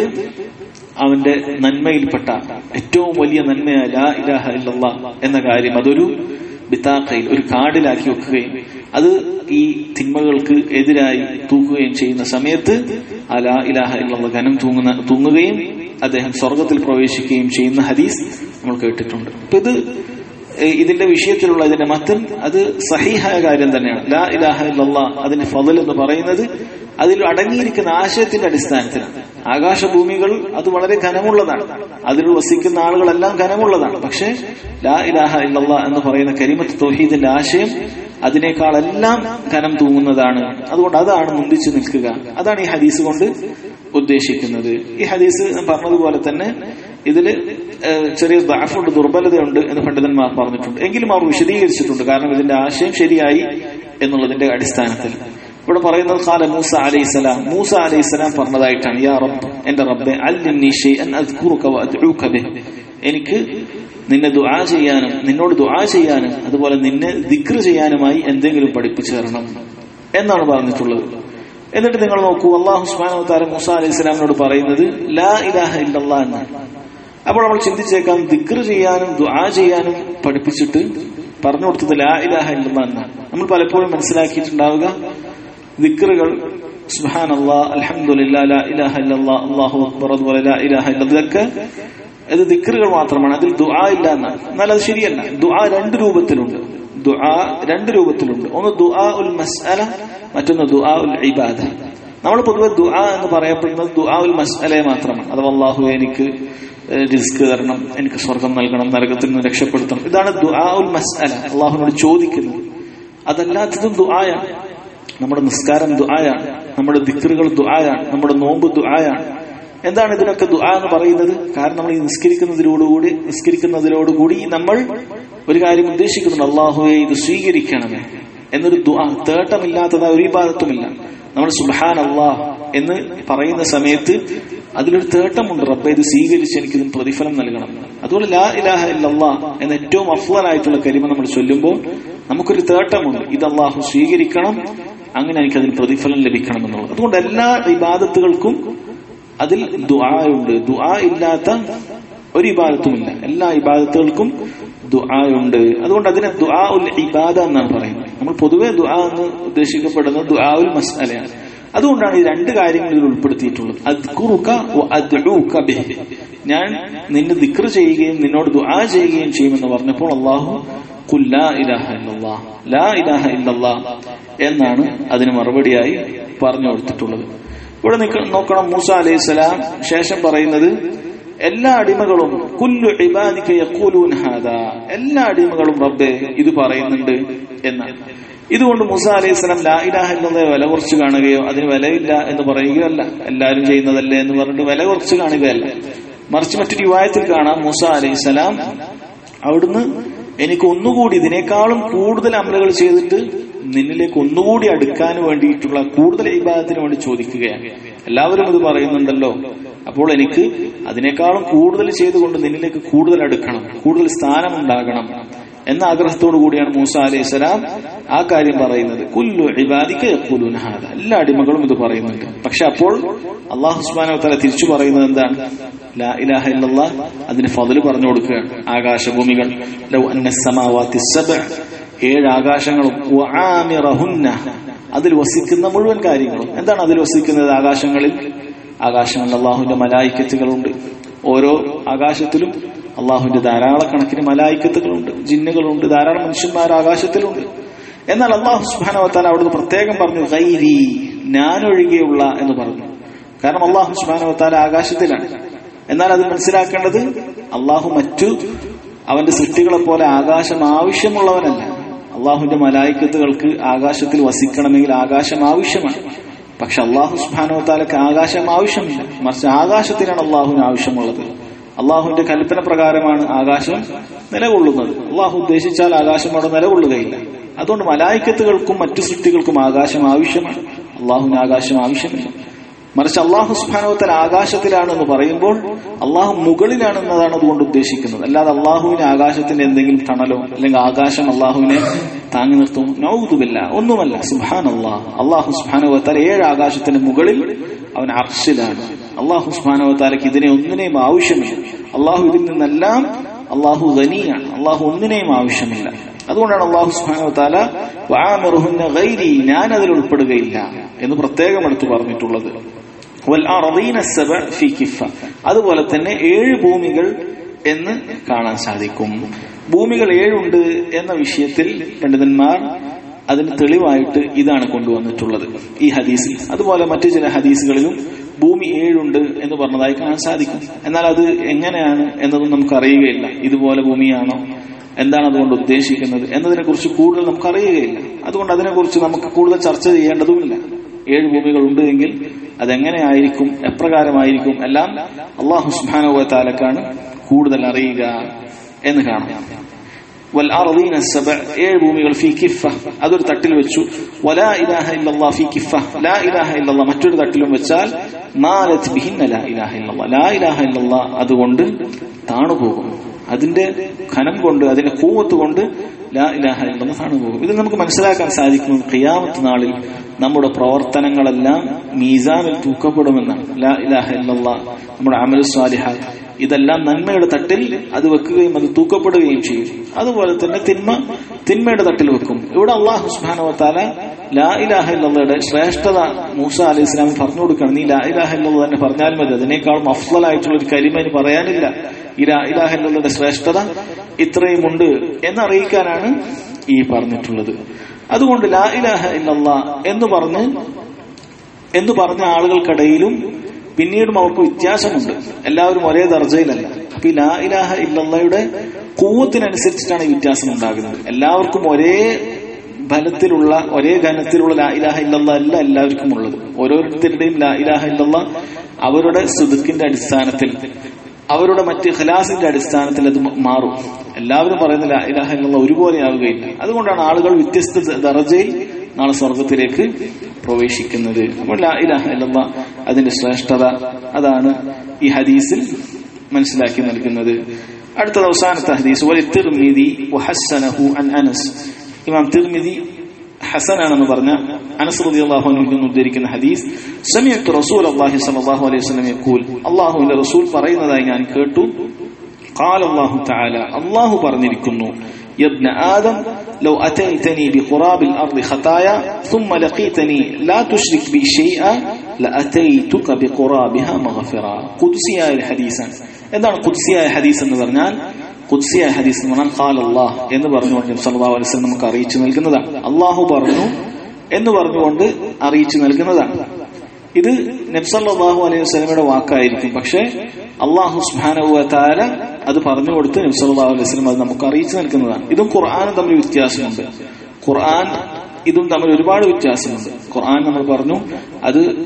അവന്റെ നന്മയിൽപ്പെട്ട ഏറ്റവും വലിയ നന്മയായ ലാ ഇലാഹ ഇല്ലല്ലാ എന്ന കാര്യം അതൊരു ബിത്താക്കയിൽ ഒരു കാടിലാക്കി വെക്കുകയും അത് ഈ തിന്മകൾക്ക് എതിരായി തൂക്കുകയും ചെയ്യുന്ന സമയത്ത് ആ ലാ ഇലാഹ ഇല്ലല്ലാ ഘനം തൂങ്ങുന്ന തൂങ്ങുകയും അദ്ദേഹം സ്വർഗത്തിൽ പ്രവേശിക്കുകയും ചെയ്യുന്ന ഹദീസ് നമ്മൾ കേട്ടിട്ടുണ്ട് അപ്പൊ ഇത് ഇതിന്റെ വിഷയത്തിലുള്ള ഇതിന്റെ മത്തൻ അത് സഹീഹായ കാര്യം തന്നെയാണ് ലാ ഇലാഹ ഇല്ലല്ലാ അതിന്റെ ഫضൽ എന്ന് പറയുന്നത് അതിൽ അടങ്ങിയിരിക്കുന്ന ആശയത്തിന്റെ അടിസ്ഥാനത്തിലാണ് ആകാശഭൂമികൾ അത് വളരെ ഘനമുള്ളതാണ് അതിൽ വസിക്കുന്ന ആളുകളെല്ലാം ഘനമുള്ളതാണ് പക്ഷെ ലാ ഇലാഹ ഇല്ലല്ലാ എന്ന് പറയുന്ന കരിമത്ത് തൗഹീദിന്റെ ആശയം അതിനേക്കാളെല്ലാം ഘനം തൂങ്ങുന്നതാണ് അതുകൊണ്ട് അതാണ് മുന്തിച്ചു നിൽക്കുക അതാണ് ഈ ഹദീസ് കൊണ്ട് ഉദ്ദേശിക്കുന്നത് ഈ ഹദീസ് പറഞ്ഞതുപോലെ തന്നെ ഇതിൽ ചെറിയ ദാഫുണ്ട് ദുർബലതയുണ്ട് എന്ന് പണ്ഡിതന്മാർ പറഞ്ഞിട്ടുണ്ട് എങ്കിലും അവർ വിശദീകരിച്ചിട്ടുണ്ട് കാരണം ഇതിന്റെ ആശയം ശരിയായി എന്നുള്ളതിന്റെ അടിസ്ഥാനത്തിൽ ഇവിടെ പറയുന്നത് ഖാല മൂസ അലൈഹിസ്സലാം മൂസ അലൈഹിസ്സലാം പറഞ്ഞതായിട്ടാണ് യാ റബ്ബ് എന്റെ റബ്ബെ അല്ലിന്നി ഷൈഅൻ അദ്കുറുക വഅദ്ഉക ബിഹി എനിക്ക് നിന്നെ ദുആ ചെയ്യാനും നിന്നോട് ദുആ ചെയ്യാനും അതുപോലെ നിന്നെ ദിക്ർ ചെയ്യാനുമായി എന്തെങ്കിലും പഠിപ്പിച്ചു തരണം എന്നാണ് പറഞ്ഞിട്ടുള്ളത് എന്നിട്ട് നിങ്ങൾ നോക്കൂ അള്ളാഹു സുബ്ഹാനഹു വതആല മൂസ അലൈഹിസ്സലാമിനോട് പറയുന്നത് ലാ ഇലാഹ ഇല്ലല്ലാ എന്നാണ് അപ്പോൾ നമ്മൾ ചിന്തിച്ചേക്കാം ദിക്ർ ചെയ്യാനും ദുആ ചെയ്യാനും പഠിപ്പിച്ചിട്ട് പറഞ്ഞു കൊടുത്തത് ലാ ഇലാഹ ഇല്ലല്ലാ എന്നാണ് നമ്മൾ പലപ്പോഴും മനസ്സിലാക്കിയിട്ടുണ്ടാവുക ദിക്റുകൾ സുഹാൻ അള്ളാ അലഹമുല്ലാ ലാ ഇലാഹ ഇല്ലല്ലാ അള്ളാഹു അക്ബർ അതുപോലെ ലാ ഇലാഹ ഇല്ല ഇതൊക്കെ ഇത് ദിക്റുകൾ മാത്രമാണ് അതിൽ ദുആ ഇല്ല എന്നാണ് എന്നാൽ അത് ശരിയല്ല ദുആ രണ്ട് രൂപത്തിലുണ്ട് ദുആ രണ്ട് രൂപത്തിലുണ്ട് ഒന്ന് ദുആ ഉൽ മസ്അല മറ്റൊന്ന് ദുആ ഉൽ ഇബാദ നമ്മൾ പൊതുവെ ദുആ എന്ന് പറയപ്പെടുന്നത് ദുആ ഉൽ മസ്അലയെ മാത്രമാണ് അഥവാ അള്ളാഹു എനിക്ക് റിസ്ക് തരണം എനിക്ക് സ്വർഗം നൽകണം നരകത്തിൽ നിന്ന് രക്ഷപ്പെടുത്തണം ഇതാണ് ദുആ ഉൽ മസ്അല അള്ളാഹുവിനോട് ചോദിക്കുന്നത് അതല്ലാത്തതും ദുആയാണ് നമ്മുടെ നിസ്കാരം ദുആയാണ് നമ്മുടെ ദിക്റുകൾ ദുആയാണ് നമ്മുടെ നോമ്പ് ദുആയാണ് എന്താണ് ഇതിനൊക്കെ ദുആ എന്ന് പറയുന്നത് കാരണം നമ്മൾ ഈ നിസ്കരിക്കുന്നതിലോടുകൂടി നിസ്കരിക്കുന്നതിലോടുകൂടി നമ്മൾ ഒരു കാര്യം ഉദ്ദേശിക്കുന്നുണ്ട് അള്ളാഹുവെ ഇത് സ്വീകരിക്കണമേ എന്നൊരു ദുആ തേട്ടമില്ലാത്തതായ ഒരു ഇബാദത്തുമില്ല നമ്മൾ സുബാൻ അള്ളാഹ് എന്ന് പറയുന്ന സമയത്ത് അതിലൊരു തേട്ടമുണ്ട് റബ്ബെ ഇത് സ്വീകരിച്ച് എനിക്ക് ഇതിന് പ്രതിഫലം നൽകണം അതുപോലെ ലാ ഇലാഹ ഇല്ലല്ലാ എന്ന ഏറ്റവും അഫ്വലായിട്ടുള്ള കരിമ നമ്മൾ ചൊല്ലുമ്പോൾ നമുക്കൊരു തേട്ടമുണ്ട് ഇത് അള്ളാഹു സ്വീകരിക്കണം അങ്ങനെ എനിക്ക് അതിന് പ്രതിഫലം ലഭിക്കണം എന്നുള്ളത് അതുകൊണ്ട് എല്ലാ ഇബാദത്തുകൾക്കും അതിൽ ദുആയുണ്ട് ദുആ ഇല്ലാത്ത ഒരു ഇബാദത്തുമില്ല എല്ലാ ഇബാദത്തുകൾക്കും ദുആയുണ്ട് അതുകൊണ്ട് അതിനെ ദുആ ഉൽ ഇബാദ എന്നാണ് പറയുന്നത് നമ്മൾ പൊതുവെ ദുആ എന്ന് ഉദ്ദേശിക്കപ്പെടുന്നത് ദുആ ഉൽ മസ്അലയാണ് അതുകൊണ്ടാണ് ഈ രണ്ട് കാര്യങ്ങൾ ഇതിൽ ഉൾപ്പെടുത്തിയിട്ടുള്ളത് അദ്കുറുക അദ്ഉക ബിഹി ഞാൻ നിന്നെ ദിക്ർ ചെയ്യുകയും നിന്നോട് ദുആ ചെയ്യുകയും ചെയ്യുമെന്ന് പറഞ്ഞപ്പോൾ അള്ളാഹു ഖുൽ ലാ ഇലാഹ ഇല്ലല്ലാഹ് ലാ ഇലാഹ ഇല്ലല്ലാഹ് എന്നാണ് അതിന് മറുപടിയായി പറഞ്ഞു കൊടുത്തിട്ടുള്ളത് ഇവിടെ നോക്കണം മൂസ അലൈഹി സ്വലാം ശേഷം പറയുന്നത് എല്ലാ അടിമകളും കുല്ലു ഇബാദിക യഖൂലൂൻ ഹാദാ എല്ലാ അടിമകളും റബ്ബെ ഇത് പറയുന്നുണ്ട് എന്നാണ് ഇതുകൊണ്ട് മൂസ അലൈഹി സ്വലാം ലാ ഇലാഹ ഇല്ലല്ലാഹ് വില കുറച്ച് കാണുകയോ അതിന് വിലയില്ല എന്ന് പറയുകയോ അല്ല എല്ലാവരും ചെയ്യുന്നതല്ലേ എന്ന് പറഞ്ഞിട്ട് വില കുറച്ച് കാണുകയല്ല മറിച്ച് മറ്റു റിവായത്തിൽ കാണാം മൂസ അലൈഹിസ്സലാം അവിടുന്ന് എനിക്ക് ഒന്നുകൂടി ഇതിനേക്കാളും കൂടുതൽ അമലുകൾ ചെയ്തിട്ട് നിന്നിലേക്ക് ഒന്നുകൂടി അടുക്കാൻ വേണ്ടിയിട്ടുള്ള കൂടുതൽ ഇബാദത്തിന് വേണ്ടി ചോദിക്കുകയാണ് എല്ലാവരും ഇത് പറയുന്നുണ്ടല്ലോ അപ്പോൾ എനിക്ക് അതിനേക്കാളും കൂടുതൽ ചെയ്തുകൊണ്ട് നിന്നിലേക്ക് കൂടുതൽ അടുക്കണം കൂടുതൽ സ്ഥാനമുണ്ടാകണം എന്ന ആഗ്രഹത്തോടു കൂടിയാണ് മൂസ അലൈഹി സ്വലാം ആ കാര്യം പറയുന്നത് കുല്ലു ഇബാദിക്ക് ഹാദ എല്ലാ അടിമകളും ഇത് പറയുന്നുണ്ട് പക്ഷെ അപ്പോൾ അള്ളാഹു സുബ്ഹാനഹു തല തിരിച്ചു പറയുന്നത് എന്താണ് ലാ ഇലാഹ ഇല്ലല്ലാ അതിന് ഫضل പറഞ്ഞു കൊടുക്കുകയാണ് ആകാശഭൂമികൾ ലൗ അന്ന സമാവാതി സബ് ഏഴ് ആകാശങ്ങളും വആമിറഹുന്ന അതിൽ വസിക്കുന്ന മുഴുവൻ കാര്യങ്ങളും എന്താണ് അതിൽ വസിക്കുന്നത് ആകാശങ്ങളിൽ ആകാശങ്ങളിൽ അള്ളാഹുവിന്റെ മലായിക്കത്തുകളുണ്ട് ഓരോ ആകാശത്തിലും അള്ളാഹുവിന്റെ ധാരാളക്കണക്കിന് മലായിക്കത്തുകളുണ്ട് ജിന്നുകളുണ്ട് ധാരാളം മനുഷ്യന്മാർ ആകാശത്തിലുണ്ട് എന്നാൽ അള്ളാഹു സുബാനവത്താൽ അവിടുന്ന് പ്രത്യേകം പറഞ്ഞു ഗൈരി ഞാനൊഴികെയുള്ള എന്ന് പറഞ്ഞു കാരണം അള്ളാഹു സുബാനവത്താൽ ആകാശത്തിലാണ് എന്നാൽ അത് മനസ്സിലാക്കേണ്ടത് അള്ളാഹു മറ്റു അവന്റെ സൃഷ്ടികളെ പോലെ ആകാശം ആവശ്യമുള്ളവനല്ല അള്ളാഹുവിന്റെ മലായിക്കത്തുകൾക്ക് ആകാശത്തിൽ വസിക്കണമെങ്കിൽ ആകാശം ആവശ്യമാണ് പക്ഷെ അള്ളാഹു സുബാനോത്താലക്ക് ആകാശം ആവശ്യമില്ല മറിച്ച് ആകാശത്തിനാണ് അള്ളാഹുവിന് ആവശ്യമുള്ളത് അള്ളാഹുവിന്റെ കൽപ്പന പ്രകാരമാണ് ആകാശം നിലകൊള്ളുന്നത് അള്ളാഹു ഉദ്ദേശിച്ചാൽ ആകാശം അവിടെ നിലകൊള്ളുകയില്ല അതുകൊണ്ട് മലായിക്കത്തുകൾക്കും മറ്റു സൃഷ്ടികൾക്കും ആകാശം ആവശ്യമാണ് അള്ളാഹുവിന് ആകാശം ആവശ്യമില്ല മറിച്ച് അള്ളാഹു സുബാനോത്തൽ ആകാശത്തിലാണെന്ന് പറയുമ്പോൾ അള്ളാഹു മുകളിലാണെന്നതാണ് അതുകൊണ്ട് ഉദ്ദേശിക്കുന്നത് അല്ലാതെ അള്ളാഹുവിന് ആകാശത്തിന്റെ എന്തെങ്കിലും തണലോ അല്ലെങ്കിൽ ആകാശം അള്ളാഹുവിനെ താങ്ങി നിർത്തും നൗതുമില്ല ഒന്നുമല്ല സുബാൻ അള്ളാഹ് അള്ളാഹു സുബാനുവത്താൽ ഏഴ് ആകാശത്തിന്റെ മുകളിൽ അവൻ അർഷിലാണ് അള്ളാഹു സുബാനുവത്താലയ്ക്ക് ഇതിനെ ഒന്നിനെയും ആവശ്യമില്ല അള്ളാഹു ഇതിൽ നിന്നെല്ലാം അള്ളാഹു ധനിയാണ് അള്ളാഹു ഒന്നിനെയും ആവശ്യമില്ല അതുകൊണ്ടാണ് അള്ളാഹു സുബാനുവത്താല വാമിറുഹുന്ന ഗൈരി ഞാൻ അതിൽ ഉൾപ്പെടുകയില്ല എന്ന് പ്രത്യേകം എടുത്തു പറഞ്ഞിട്ടുള്ളത് അതുപോലെ തന്നെ ഏഴ് ഭൂമികൾ എന്ന് കാണാൻ സാധിക്കും ഭൂമികൾ ഏഴുണ്ട് എന്ന വിഷയത്തിൽ പണ്ഡിതന്മാർ അതിന് തെളിവായിട്ട് ഇതാണ് കൊണ്ടുവന്നിട്ടുള്ളത് ഈ ഹദീസിൽ അതുപോലെ മറ്റു ചില ഹദീസുകളിലും ഭൂമി ഏഴുണ്ട് എന്ന് പറഞ്ഞതായി കാണാൻ സാധിക്കും എന്നാൽ അത് എങ്ങനെയാണ് എന്നതും നമുക്ക് അറിയുകയില്ല ഇതുപോലെ ഭൂമിയാണോ എന്താണ് അതുകൊണ്ട് ഉദ്ദേശിക്കുന്നത് എന്നതിനെ കുറിച്ച് കൂടുതൽ നമുക്ക് അറിയുകയില്ല അതുകൊണ്ട് അതിനെക്കുറിച്ച് നമുക്ക് കൂടുതൽ ചർച്ച ചെയ്യേണ്ടതുമില്ല ഏഴ് ഭൂമികൾ ഉണ്ട് എങ്കിൽ അതെങ്ങനെയായിരിക്കും എപ്രകാരമായിരിക്കും എല്ലാം അള്ളാഹു സുബാനുവ താലക്കാണ് കൂടുതൽ അറിയുക എന്ന് കാണാം والأرضين السبع ഏഴ് ഭൂമികൾ ഫി കിഫ അതൊരു തട്ടിൽ വെച്ചു വലാ ഇലാഹ ഇല്ലല്ലാ ഫി കിഫ ലാ ഇലാഹ ഇല്ലല്ലാ മറ്റൊരു തട്ടിലും വെച്ചാൽ മാലത് ബിഹിന്ന ലാ ഇലാഹ ഇല്ലല്ലാ ലാ ഇലാഹ ഇല്ലല്ലാ അതുകൊണ്ട് താണുപോകും അതിന്റെ ഖനം കൊണ്ട് അതിന്റെ കൂവത്ത് കൊണ്ട് ലാ ഇലാഹ ഇല്ലെന്ന് കാണുപോകും ഇത് നമുക്ക് മനസ്സിലാക്കാൻ സാധിക്കുന്നത് ഖിയാമത്ത് നാളിൽ നമ്മുടെ പ്രവർത്തനങ്ങളെല്ലാം മീസാനിൽ തൂക്കപ്പെടുമെന്നാണ് ലാ ഇലാഹ ഇല്ലല്ലാ നമ്മുടെ അമൽ സ്വാലിഹ ഇതെല്ലാം നന്മയുടെ തട്ടിൽ അത് വെക്കുകയും അത് തൂക്കപ്പെടുകയും ചെയ്യും അതുപോലെ തന്നെ തിന്മ തിന്മയുടെ തട്ടിൽ വെക്കും ഇവിടെ അള്ളാഹു സുബാനവത്താല ലാ ഇലാഹ ഇല്ലയുടെ ശ്രേഷ്ഠത മൂസ അലൈഹി ഇസ്ലാം പറഞ്ഞു കൊടുക്കണം നീ ലാ ഇലാഹ ഇല്ലത് തന്നെ പറഞ്ഞാൽ മതി അതിനേക്കാളും അഫ്ലായിട്ടുള്ള ഒരു കരിമന് പറയാനില്ല ഈ ലാ ഇലാഹ ഇല്ലയുടെ ശ്രേഷ്ഠത ഇത്രയുമുണ്ട് എന്നറിയിക്കാനാണ് ഈ പറഞ്ഞിട്ടുള്ളത് അതുകൊണ്ട് ലാ ഇലാഹ ഇല്ലല്ല എന്ന് പറഞ്ഞ് എന്ന് പറഞ്ഞ ആളുകൾക്കിടയിലും പിന്നീടും അവർക്ക് വ്യത്യാസമുണ്ട് എല്ലാവരും ഒരേ ദർജയിലല്ല അപ്പൊ ഈ ലാ ഇലാഹ ഇല്ലയുടെ കൂവത്തിനനുസരിച്ചിട്ടാണ് ഈ വ്യത്യാസം ഉണ്ടാകുന്നത് എല്ലാവർക്കും ഒരേ ഫലത്തിലുള്ള ഒരേ ഘനത്തിലുള്ള ലാ ഇലാഹ ഇല്ലല്ല അല്ല എല്ലാവർക്കും ഉള്ളത് ഓരോരുത്തരുടെയും ലാ ഇലാഹ ഇല്ലല്ല അവരുടെ സുതുക്കിന്റെ അടിസ്ഥാനത്തിൽ അവരുടെ മറ്റ് ഖലാസിന്റെ അടിസ്ഥാനത്തിൽ അത് മാറും എല്ലാവരും പറയുന്ന ലാ ഇലാഹ ഇല്ലല്ല ഒരുപോലെ ആവുകയില്ല അതുകൊണ്ടാണ് ആളുകൾ വ്യത്യസ്ത ദർജയിൽ നാളെ സ്വർഗത്തിലേക്ക് പ്രവേശിക്കുന്നത് അപ്പോൾ ലാ ഇലാഹ ഇല്ലല്ല അതിന്റെ ശ്രേഷ്ഠത അതാണ് ഈ ഹദീസിൽ മനസ്സിലാക്കി നൽകുന്നത് അടുത്ത അവസാനത്തെ ഹദീസ് വലി തിർമിദി വഹസ്സനഹു അൻ അനസ് ഇമാം തിർമിദി ഹസനാണെന്ന് പറഞ്ഞ അനസ് റളിയല്ലാഹു അൻഹു നിന്ന് ഉദ്ധരിക്കുന്ന ഹദീസ് സമിഅത്തു റസൂലുള്ളാഹി സ്വല്ലല്ലാഹു അലൈഹി വസല്ലം യഖൂൽ അല്ലാഹുവിന്റെ റസൂൽ പറയുന്നതായി ഞാൻ കേട്ടു قال الله تعالى الله പറഞ്ഞിരിക്കുന്നു يا ابن آدم لو أتيتني بقراب الأرض خطايا ثم لقيتني لا تشرك بي شيئا لأتيتك بقرابها مغفرا قدسية الحديث എന്താണ് കുദ്സിയായ ഹദീസ് എന്ന് പറഞ്ഞാൽ കുദ്സിയായ ഹദീസ് എന്ന് പറഞ്ഞാൽ ഖാൽ അള്ളാഹ് എന്ന് പറഞ്ഞുകൊണ്ട് സല്ലല്ലാഹു അലൈഹി വസല്ലം നമുക്ക് അറിയിച്ചു നൽകുന്നതാണ് അള്ളാഹു പറഞ്ഞു എന്ന് പറഞ്ഞുകൊണ്ട് അറിയിച്ചു നൽകുന്നതാണ് ഇത് നബ്സല്ലാഹു അലൈഹി വസ്ലമയുടെ വാക്കായിരിക്കും പക്ഷേ അള്ളാഹു സുബാനുവല അത് പറഞ്ഞു കൊടുത്ത് നബ്സല്ലാഹു അലൈഹി വസ്ലം അത് നമുക്ക് അറിയിച്ചു നൽകുന്നതാണ് ഇതും ഖുർആാനും തമ്മിൽ വ്യത്യാസമുണ്ട് ഖുർആൻ ഇതും തമ്മിൽ ഒരുപാട് വ്യത്യാസമുണ്ട് ഖുർആൻ നമ്മൾ പറഞ്ഞു അത്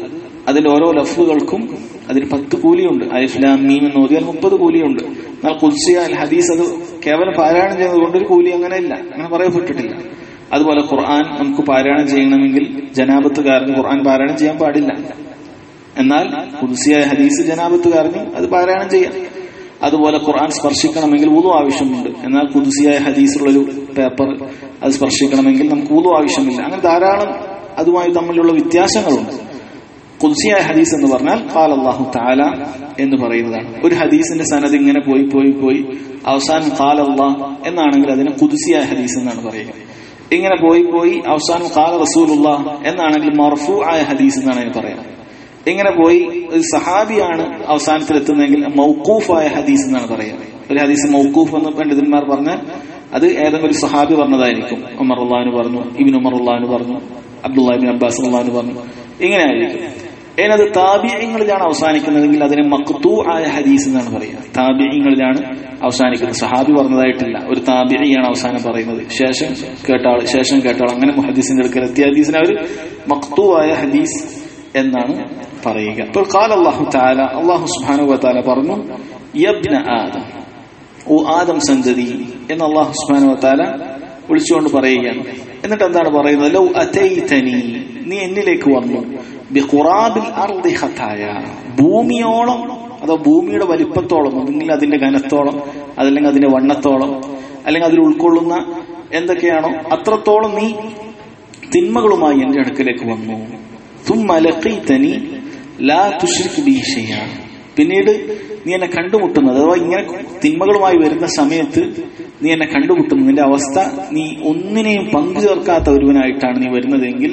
അതിന്റെ ഓരോ ലഫ്ലുകൾക്കും അതിന് പത്ത് കൂലിയുണ്ട് അലിഫ്ലാം മീം എന്ന് ഓതിയാൽ മുപ്പത് കൂലിയുണ്ട് എന്നാൽ കുൽസിയ അൽ ഹദീസ് അത് കേവലം പാരായണം ചെയ്യുന്നത് കൊണ്ട് ഒരു കൂലി അങ്ങനെയില്ല അങ്ങനെ പറയപ്പെട്ടിട്ടില്ല അതുപോലെ ഖുർആൻ നമുക്ക് പാരായണം ചെയ്യണമെങ്കിൽ ജനാപത്തുകാരന് ഖുർആൻ പാരായണം ചെയ്യാൻ പാടില്ല എന്നാൽ കുൽസിയായ ഹദീസ് ജനാപത്തുകാരന് അത് പാരായണം ചെയ്യാം അതുപോലെ ഖുർആൻ സ്പർശിക്കണമെങ്കിൽ വുളു ആവശ്യമുണ്ട് എന്നാൽ കുതിസിയായ ഹദീസുള്ളൊരു പേപ്പർ അത് സ്പർശിക്കണമെങ്കിൽ നമുക്ക് വുളു ആവശ്യമില്ല അങ്ങനെ ധാരാളം അതുമായി തമ്മിലുള്ള വ്യത്യാസങ്ങളുണ്ട് കുൽസിയായ ഹദീസ് എന്ന് പറഞ്ഞാൽ ഖാൽ അള്ളാഹു താല എന്ന് പറയുന്നതാണ് ഒരു ഹദീസിന്റെ സനത് ഇങ്ങനെ പോയി പോയി പോയി അവസാനം ഖാൽ അള്ളാഹ് എന്നാണെങ്കിൽ അതിനെ കുതിസിയായ ഹദീസ് എന്നാണ് പറയുക ഇങ്ങനെ പോയി പോയി അവസാനം ഖാല റസൂലുള്ള എന്നാണെങ്കിൽ മർഫു ആയ ഹദീസ് എന്നാണ് അതിന് പറയാം ഇങ്ങനെ പോയി ഒരു സഹാബിയാണ് അവസാനത്തിൽ എത്തുന്നതെങ്കിൽ മൗക്കൂഫായ ഹദീസ് എന്നാണ് പറയുക ഒരു ഹദീസ് മൗക്കൂഫ് എന്ന് പണ്ഡിതന്മാർ പറഞ്ഞാൽ അത് ഏതെങ്കിലും ഒരു സഹാബി പറഞ്ഞതായിരിക്കും ഉമർ അള്ളഹാന് പറഞ്ഞു ഇബിൻ ഉമർ അള്ളഹാന് പറഞ്ഞു അബ്ദുല്ലാഹിബിൻ അബ്ബാസ് അള്ളഹാന് പറഞ്ഞു ഇങ്ങനെ ആയിരിക്കും അതിനത് താബിയങ്ങളിലാണ് അവസാനിക്കുന്നതെങ്കിൽ അതിനെ മക്തൂ ആയ ഹദീസ് എന്നാണ് പറയുക താബിയങ്ങളിലാണ് അവസാനിക്കുന്നത് സഹാബി പറഞ്ഞതായിട്ടില്ല ഒരു താബിയാണ് അവസാനം പറയുന്നത് ശേഷം കേട്ടാൾ ശേഷം കേട്ടാൾ അങ്ങനെ ഹദീസിന്റെ അടുക്കൽ എത്തിയ ഹദീസിനെ അവർ മക്തൂ ആയ ഹദീസ് എന്നാണ് പറയുക അപ്പോൾ കാല അള്ളാഹു താല അള്ളാഹു സുബാനു താല പറഞ്ഞു യബ്ന ആദം ഓ ആദം സന്തതി എന്ന് അള്ളാഹു സുബാനു താല വിളിച്ചുകൊണ്ട് പറയുകയാണ് എന്നിട്ട് എന്താണ് പറയുന്നത് ലൗ അതൈതനി നീ എന്നിലേക്ക് വന്നു ബിഖുറാബിൽ അർദി ഖതായ ഭൂമിയോളം അതോ ഭൂമിയുടെ വലിപ്പത്തോളം അല്ലെങ്കിൽ അതിന്റെ ഘനത്തോളം അതല്ലെങ്കിൽ അതിന്റെ വണ്ണത്തോളം അല്ലെങ്കിൽ അതിൽ ഉൾക്കൊള്ളുന്ന എന്തൊക്കെയാണോ അത്രത്തോളം നീ തിന്മകളുമായി എന്റെ അടുക്കലേക്ക് വന്നു തുമ്മലക്കൈത്തനി ലാ തുഷ്രിക് ബി ഷൈഅ പിന്നീട് നീ എന്നെ കണ്ടുമുട്ടുന്നത് അഥവാ ഇങ്ങനെ തിന്മകളുമായി വരുന്ന സമയത്ത് നീ എന്നെ കണ്ടുമുട്ടുന്നു നിന്റെ അവസ്ഥ നീ ഒന്നിനെയും പങ്കു ചേർക്കാത്ത ഒരുവനായിട്ടാണ് നീ വരുന്നതെങ്കിൽ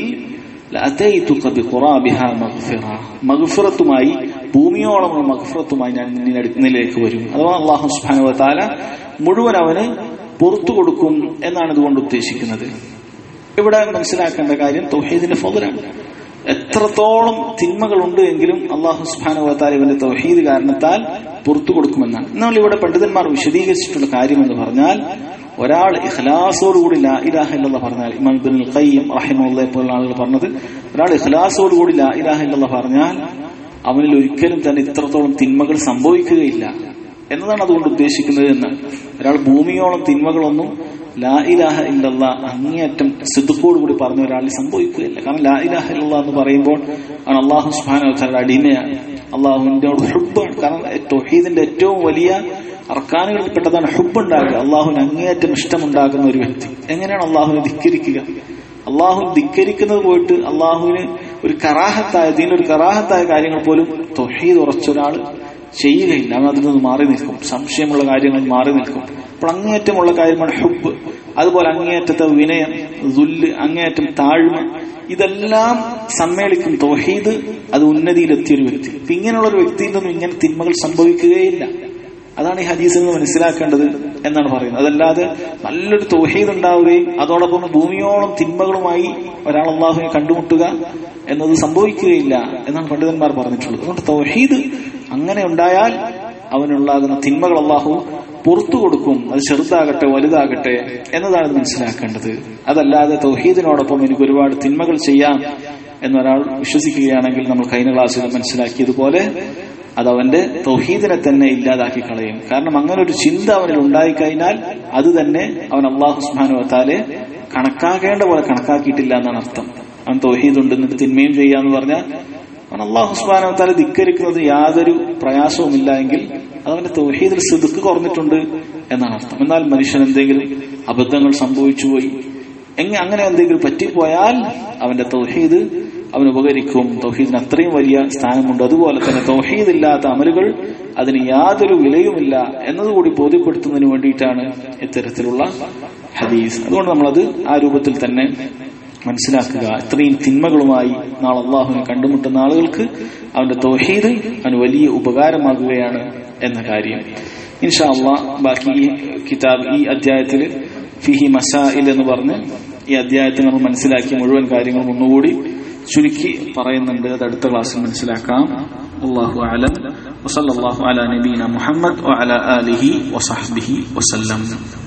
മഗ്ഫിറത്തുമായി ഭൂമിയോളമുള്ള മഗ്ഫിറത്തുമായി ഞാൻ നിന്നിലേക്ക് വരും അഥവാ അള്ളാഹു സുബാനുവ താല മുഴുവൻ അവന് പുറത്തു കൊടുക്കും എന്നാണ് ഇതുകൊണ്ട് ഉദ്ദേശിക്കുന്നത് ഇവിടെ മനസ്സിലാക്കേണ്ട കാര്യം തൗഹീദിന്റെ ഫതിലാണ് എത്രത്തോളം തിന്മകളുണ്ട് എങ്കിലും അള്ളാഹു സുബാനുവത്താൽ ഇവന്റെ തൗഹീദ് കാരണത്താൽ പുറത്തു കൊടുക്കുമെന്നാണ് എന്നാൽ ഇവിടെ പണ്ഡിതന്മാർ വിശദീകരിച്ചിട്ടുള്ള കാര്യം എന്ന് പറഞ്ഞാൽ ഒരാൾ ഇഖ്ലാസോടുകൂടി ലാ ഇലാഹ ഇല്ലെന്ന് പറഞ്ഞാൽ ഇമാം ബിൻ ഖയ്യം റഹിമുള്ളയെ പോലുള്ള ആളുകൾ പറഞ്ഞത് ഒരാൾ ഇഖ്ലാസോടുകൂടി ലാ ഇലാഹ ഇല്ലെന്ന് പറഞ്ഞാൽ അവനിൽ ഒരിക്കലും തന്നെ ഇത്രത്തോളം തിന്മകൾ സംഭവിക്കുകയില്ല എന്നതാണ് അതുകൊണ്ട് ഉദ്ദേശിക്കുന്നത് എന്ന് ഒരാൾ ഭൂമിയോളം തിന്മകളൊന്നും ലാ ഇലാഹ ഇല്ലല്ല അങ്ങേയറ്റം സിദ്ധുക്കോട് കൂടി പറഞ്ഞ ഒരാളിൽ സംഭവിക്കുകയില്ല കാരണം ലാ ഇലാഹ ഇല്ല എന്ന് പറയുമ്പോൾ അവൻ അള്ളാഹു സുബാന അടിമയാണ് അള്ളാഹുവിന്റെ ഹുബാണ് കാരണം തൊഹീദിന്റെ ഏറ്റവും വലിയ അർക്കാനുകളിൽ പെട്ടതാണ് ഹുബ് ഉണ്ടാകുക അള്ളാഹുവിന് അങ്ങേയറ്റം ഇഷ്ടമുണ്ടാകുന്ന ഒരു വ്യക്തി എങ്ങനെയാണ് അള്ളാഹുവിനെ ധിക്കരിക്കുക അള്ളാഹു ധിക്കരിക്കുന്നത് പോയിട്ട് അള്ളാഹുവിന് ഒരു കറാഹത്തായ ഇതിനൊരു കറാഹത്തായ കാര്യങ്ങൾ പോലും തൊഹീദ് ഉറച്ച ഒരാൾ ചെയ്യുകയില്ല അവൻ അതിൽ നിന്ന് മാറി നിൽക്കും സംശയമുള്ള കാര്യങ്ങൾ മാറി നിൽക്കും അപ്പോൾ അങ്ങേയറ്റമുള്ള കാര്യമാണ് ഹുബ് അതുപോലെ അങ്ങേയറ്റത്തെ വിനയം ദുല്ല് അങ്ങേയറ്റം താഴ്മ ഇതെല്ലാം സമ്മേളിക്കും തൗഹീദ് അത് ഉന്നതിയിലെത്തിയ ഒരു വ്യക്തി ഇപ്പൊ ഇങ്ങനെയുള്ള ഒരു വ്യക്തിയിൽ നിന്നും ഇങ്ങനെ തിന്മകൾ സംഭവിക്കുകയില്ല അതാണ് ഈ ഹദീസിൽ നിന്ന് മനസ്സിലാക്കേണ്ടത് എന്നാണ് പറയുന്നത് അതല്ലാതെ നല്ലൊരു തൗഹീദ് ഉണ്ടാവുകയും അതോടൊപ്പം ഭൂമിയോളം തിന്മകളുമായി ഒരാൾ അള്ളാഹുവിനെ കണ്ടുമുട്ടുക എന്നത് സംഭവിക്കുകയില്ല എന്നാണ് പണ്ഡിതന്മാർ പറഞ്ഞിട്ടുള്ളത് അതുകൊണ്ട് തൗഹീദ് അങ്ങനെ ഉണ്ടായാൽ അവനുണ്ടാകുന്ന തിന്മകൾ അള്ളാഹു പുറത്തു കൊടുക്കും അത് ചെറുതാകട്ടെ വലുതാകട്ടെ എന്നതാണ് മനസ്സിലാക്കേണ്ടത് അതല്ലാതെ തൗഹീദിനോടൊപ്പം എനിക്ക് ഒരുപാട് തിന്മകൾ ചെയ്യാം എന്നൊരാൾ വിശ്വസിക്കുകയാണെങ്കിൽ നമ്മൾ കഴിഞ്ഞ ക്ലാസ്സിൽ മനസ്സിലാക്കിയതുപോലെ അത് അവന്റെ തൗഹീദിനെ തന്നെ ഇല്ലാതാക്കി കളയും കാരണം അങ്ങനെ ഒരു ചിന്ത അവനിൽ ഉണ്ടായിക്കഴിഞ്ഞാൽ അത് തന്നെ അവൻ അള്ളാഹു സുഹാനുവത്താലെ കണക്കാക്കേണ്ട പോലെ കണക്കാക്കിയിട്ടില്ല എന്നാണ് അർത്ഥം അവൻ തൗഹീദ് ഉണ്ട് എന്നിട്ട് തിന്മയും ചെയ്യാന്ന് പറഞ്ഞാൽ അവൻ അള്ളാഹു സുബാനവത്താലെ ധിക്കരിക്കുന്നത് യാതൊരു പ്രയാസവുമില്ല എങ്കിൽ അതവന്റെ തൗഹീദിൽ സിദുക്ക് കുറഞ്ഞിട്ടുണ്ട് എന്നാണ് അർത്ഥം എന്നാൽ മനുഷ്യൻ എന്തെങ്കിലും അബദ്ധങ്ങൾ സംഭവിച്ചു പോയി എങ്ങനെ അങ്ങനെ എന്തെങ്കിലും പറ്റിപ്പോയാൽ അവന്റെ തൗഹീദ് അവന് ഉപകരിക്കും തൗഹീദിന് അത്രയും വലിയ സ്ഥാനമുണ്ട് അതുപോലെ തന്നെ തൗഹീദ് ഇല്ലാത്ത അമലുകൾ അതിന് യാതൊരു വിലയുമില്ല എന്നതുകൂടി ബോധ്യപ്പെടുത്തുന്നതിന് വേണ്ടിയിട്ടാണ് ഇത്തരത്തിലുള്ള ഹദീസ് അതുകൊണ്ട് നമ്മളത് ആ രൂപത്തിൽ തന്നെ മനസ്സിലാക്കുക ഇത്രയും തിന്മകളുമായി നാളെ അള്ളാഹുവിനെ കണ്ടുമുട്ടുന്ന ആളുകൾക്ക് അവന്റെ തൗഹീദ് അവന് വലിയ ഉപകാരമാകുകയാണ് എന്ന കാര്യം ഇൻഷാ അള്ളാഹ് ബാക്കി ഈ കിതാബ് ഈ അധ്യായത്തിൽ ഫിഹി മസാഇൽ എന്ന് പറഞ്ഞ് ഈ അധ്യായത്തിൽ നമ്മൾ മനസ്സിലാക്കിയ മുഴുവൻ കാര്യങ്ങളും ഒന്നുകൂടി ചുരുക്കി പറയുന്നുണ്ട് അത് അടുത്ത ക്ലാസ്സിൽ മനസ്സിലാക്കാം അള്ളാഹു അലം വസല്ലാഹു അല നബീന മുഹമ്മദ് വഅല ആലിഹി വസഹ്ബിഹി വസല്ലം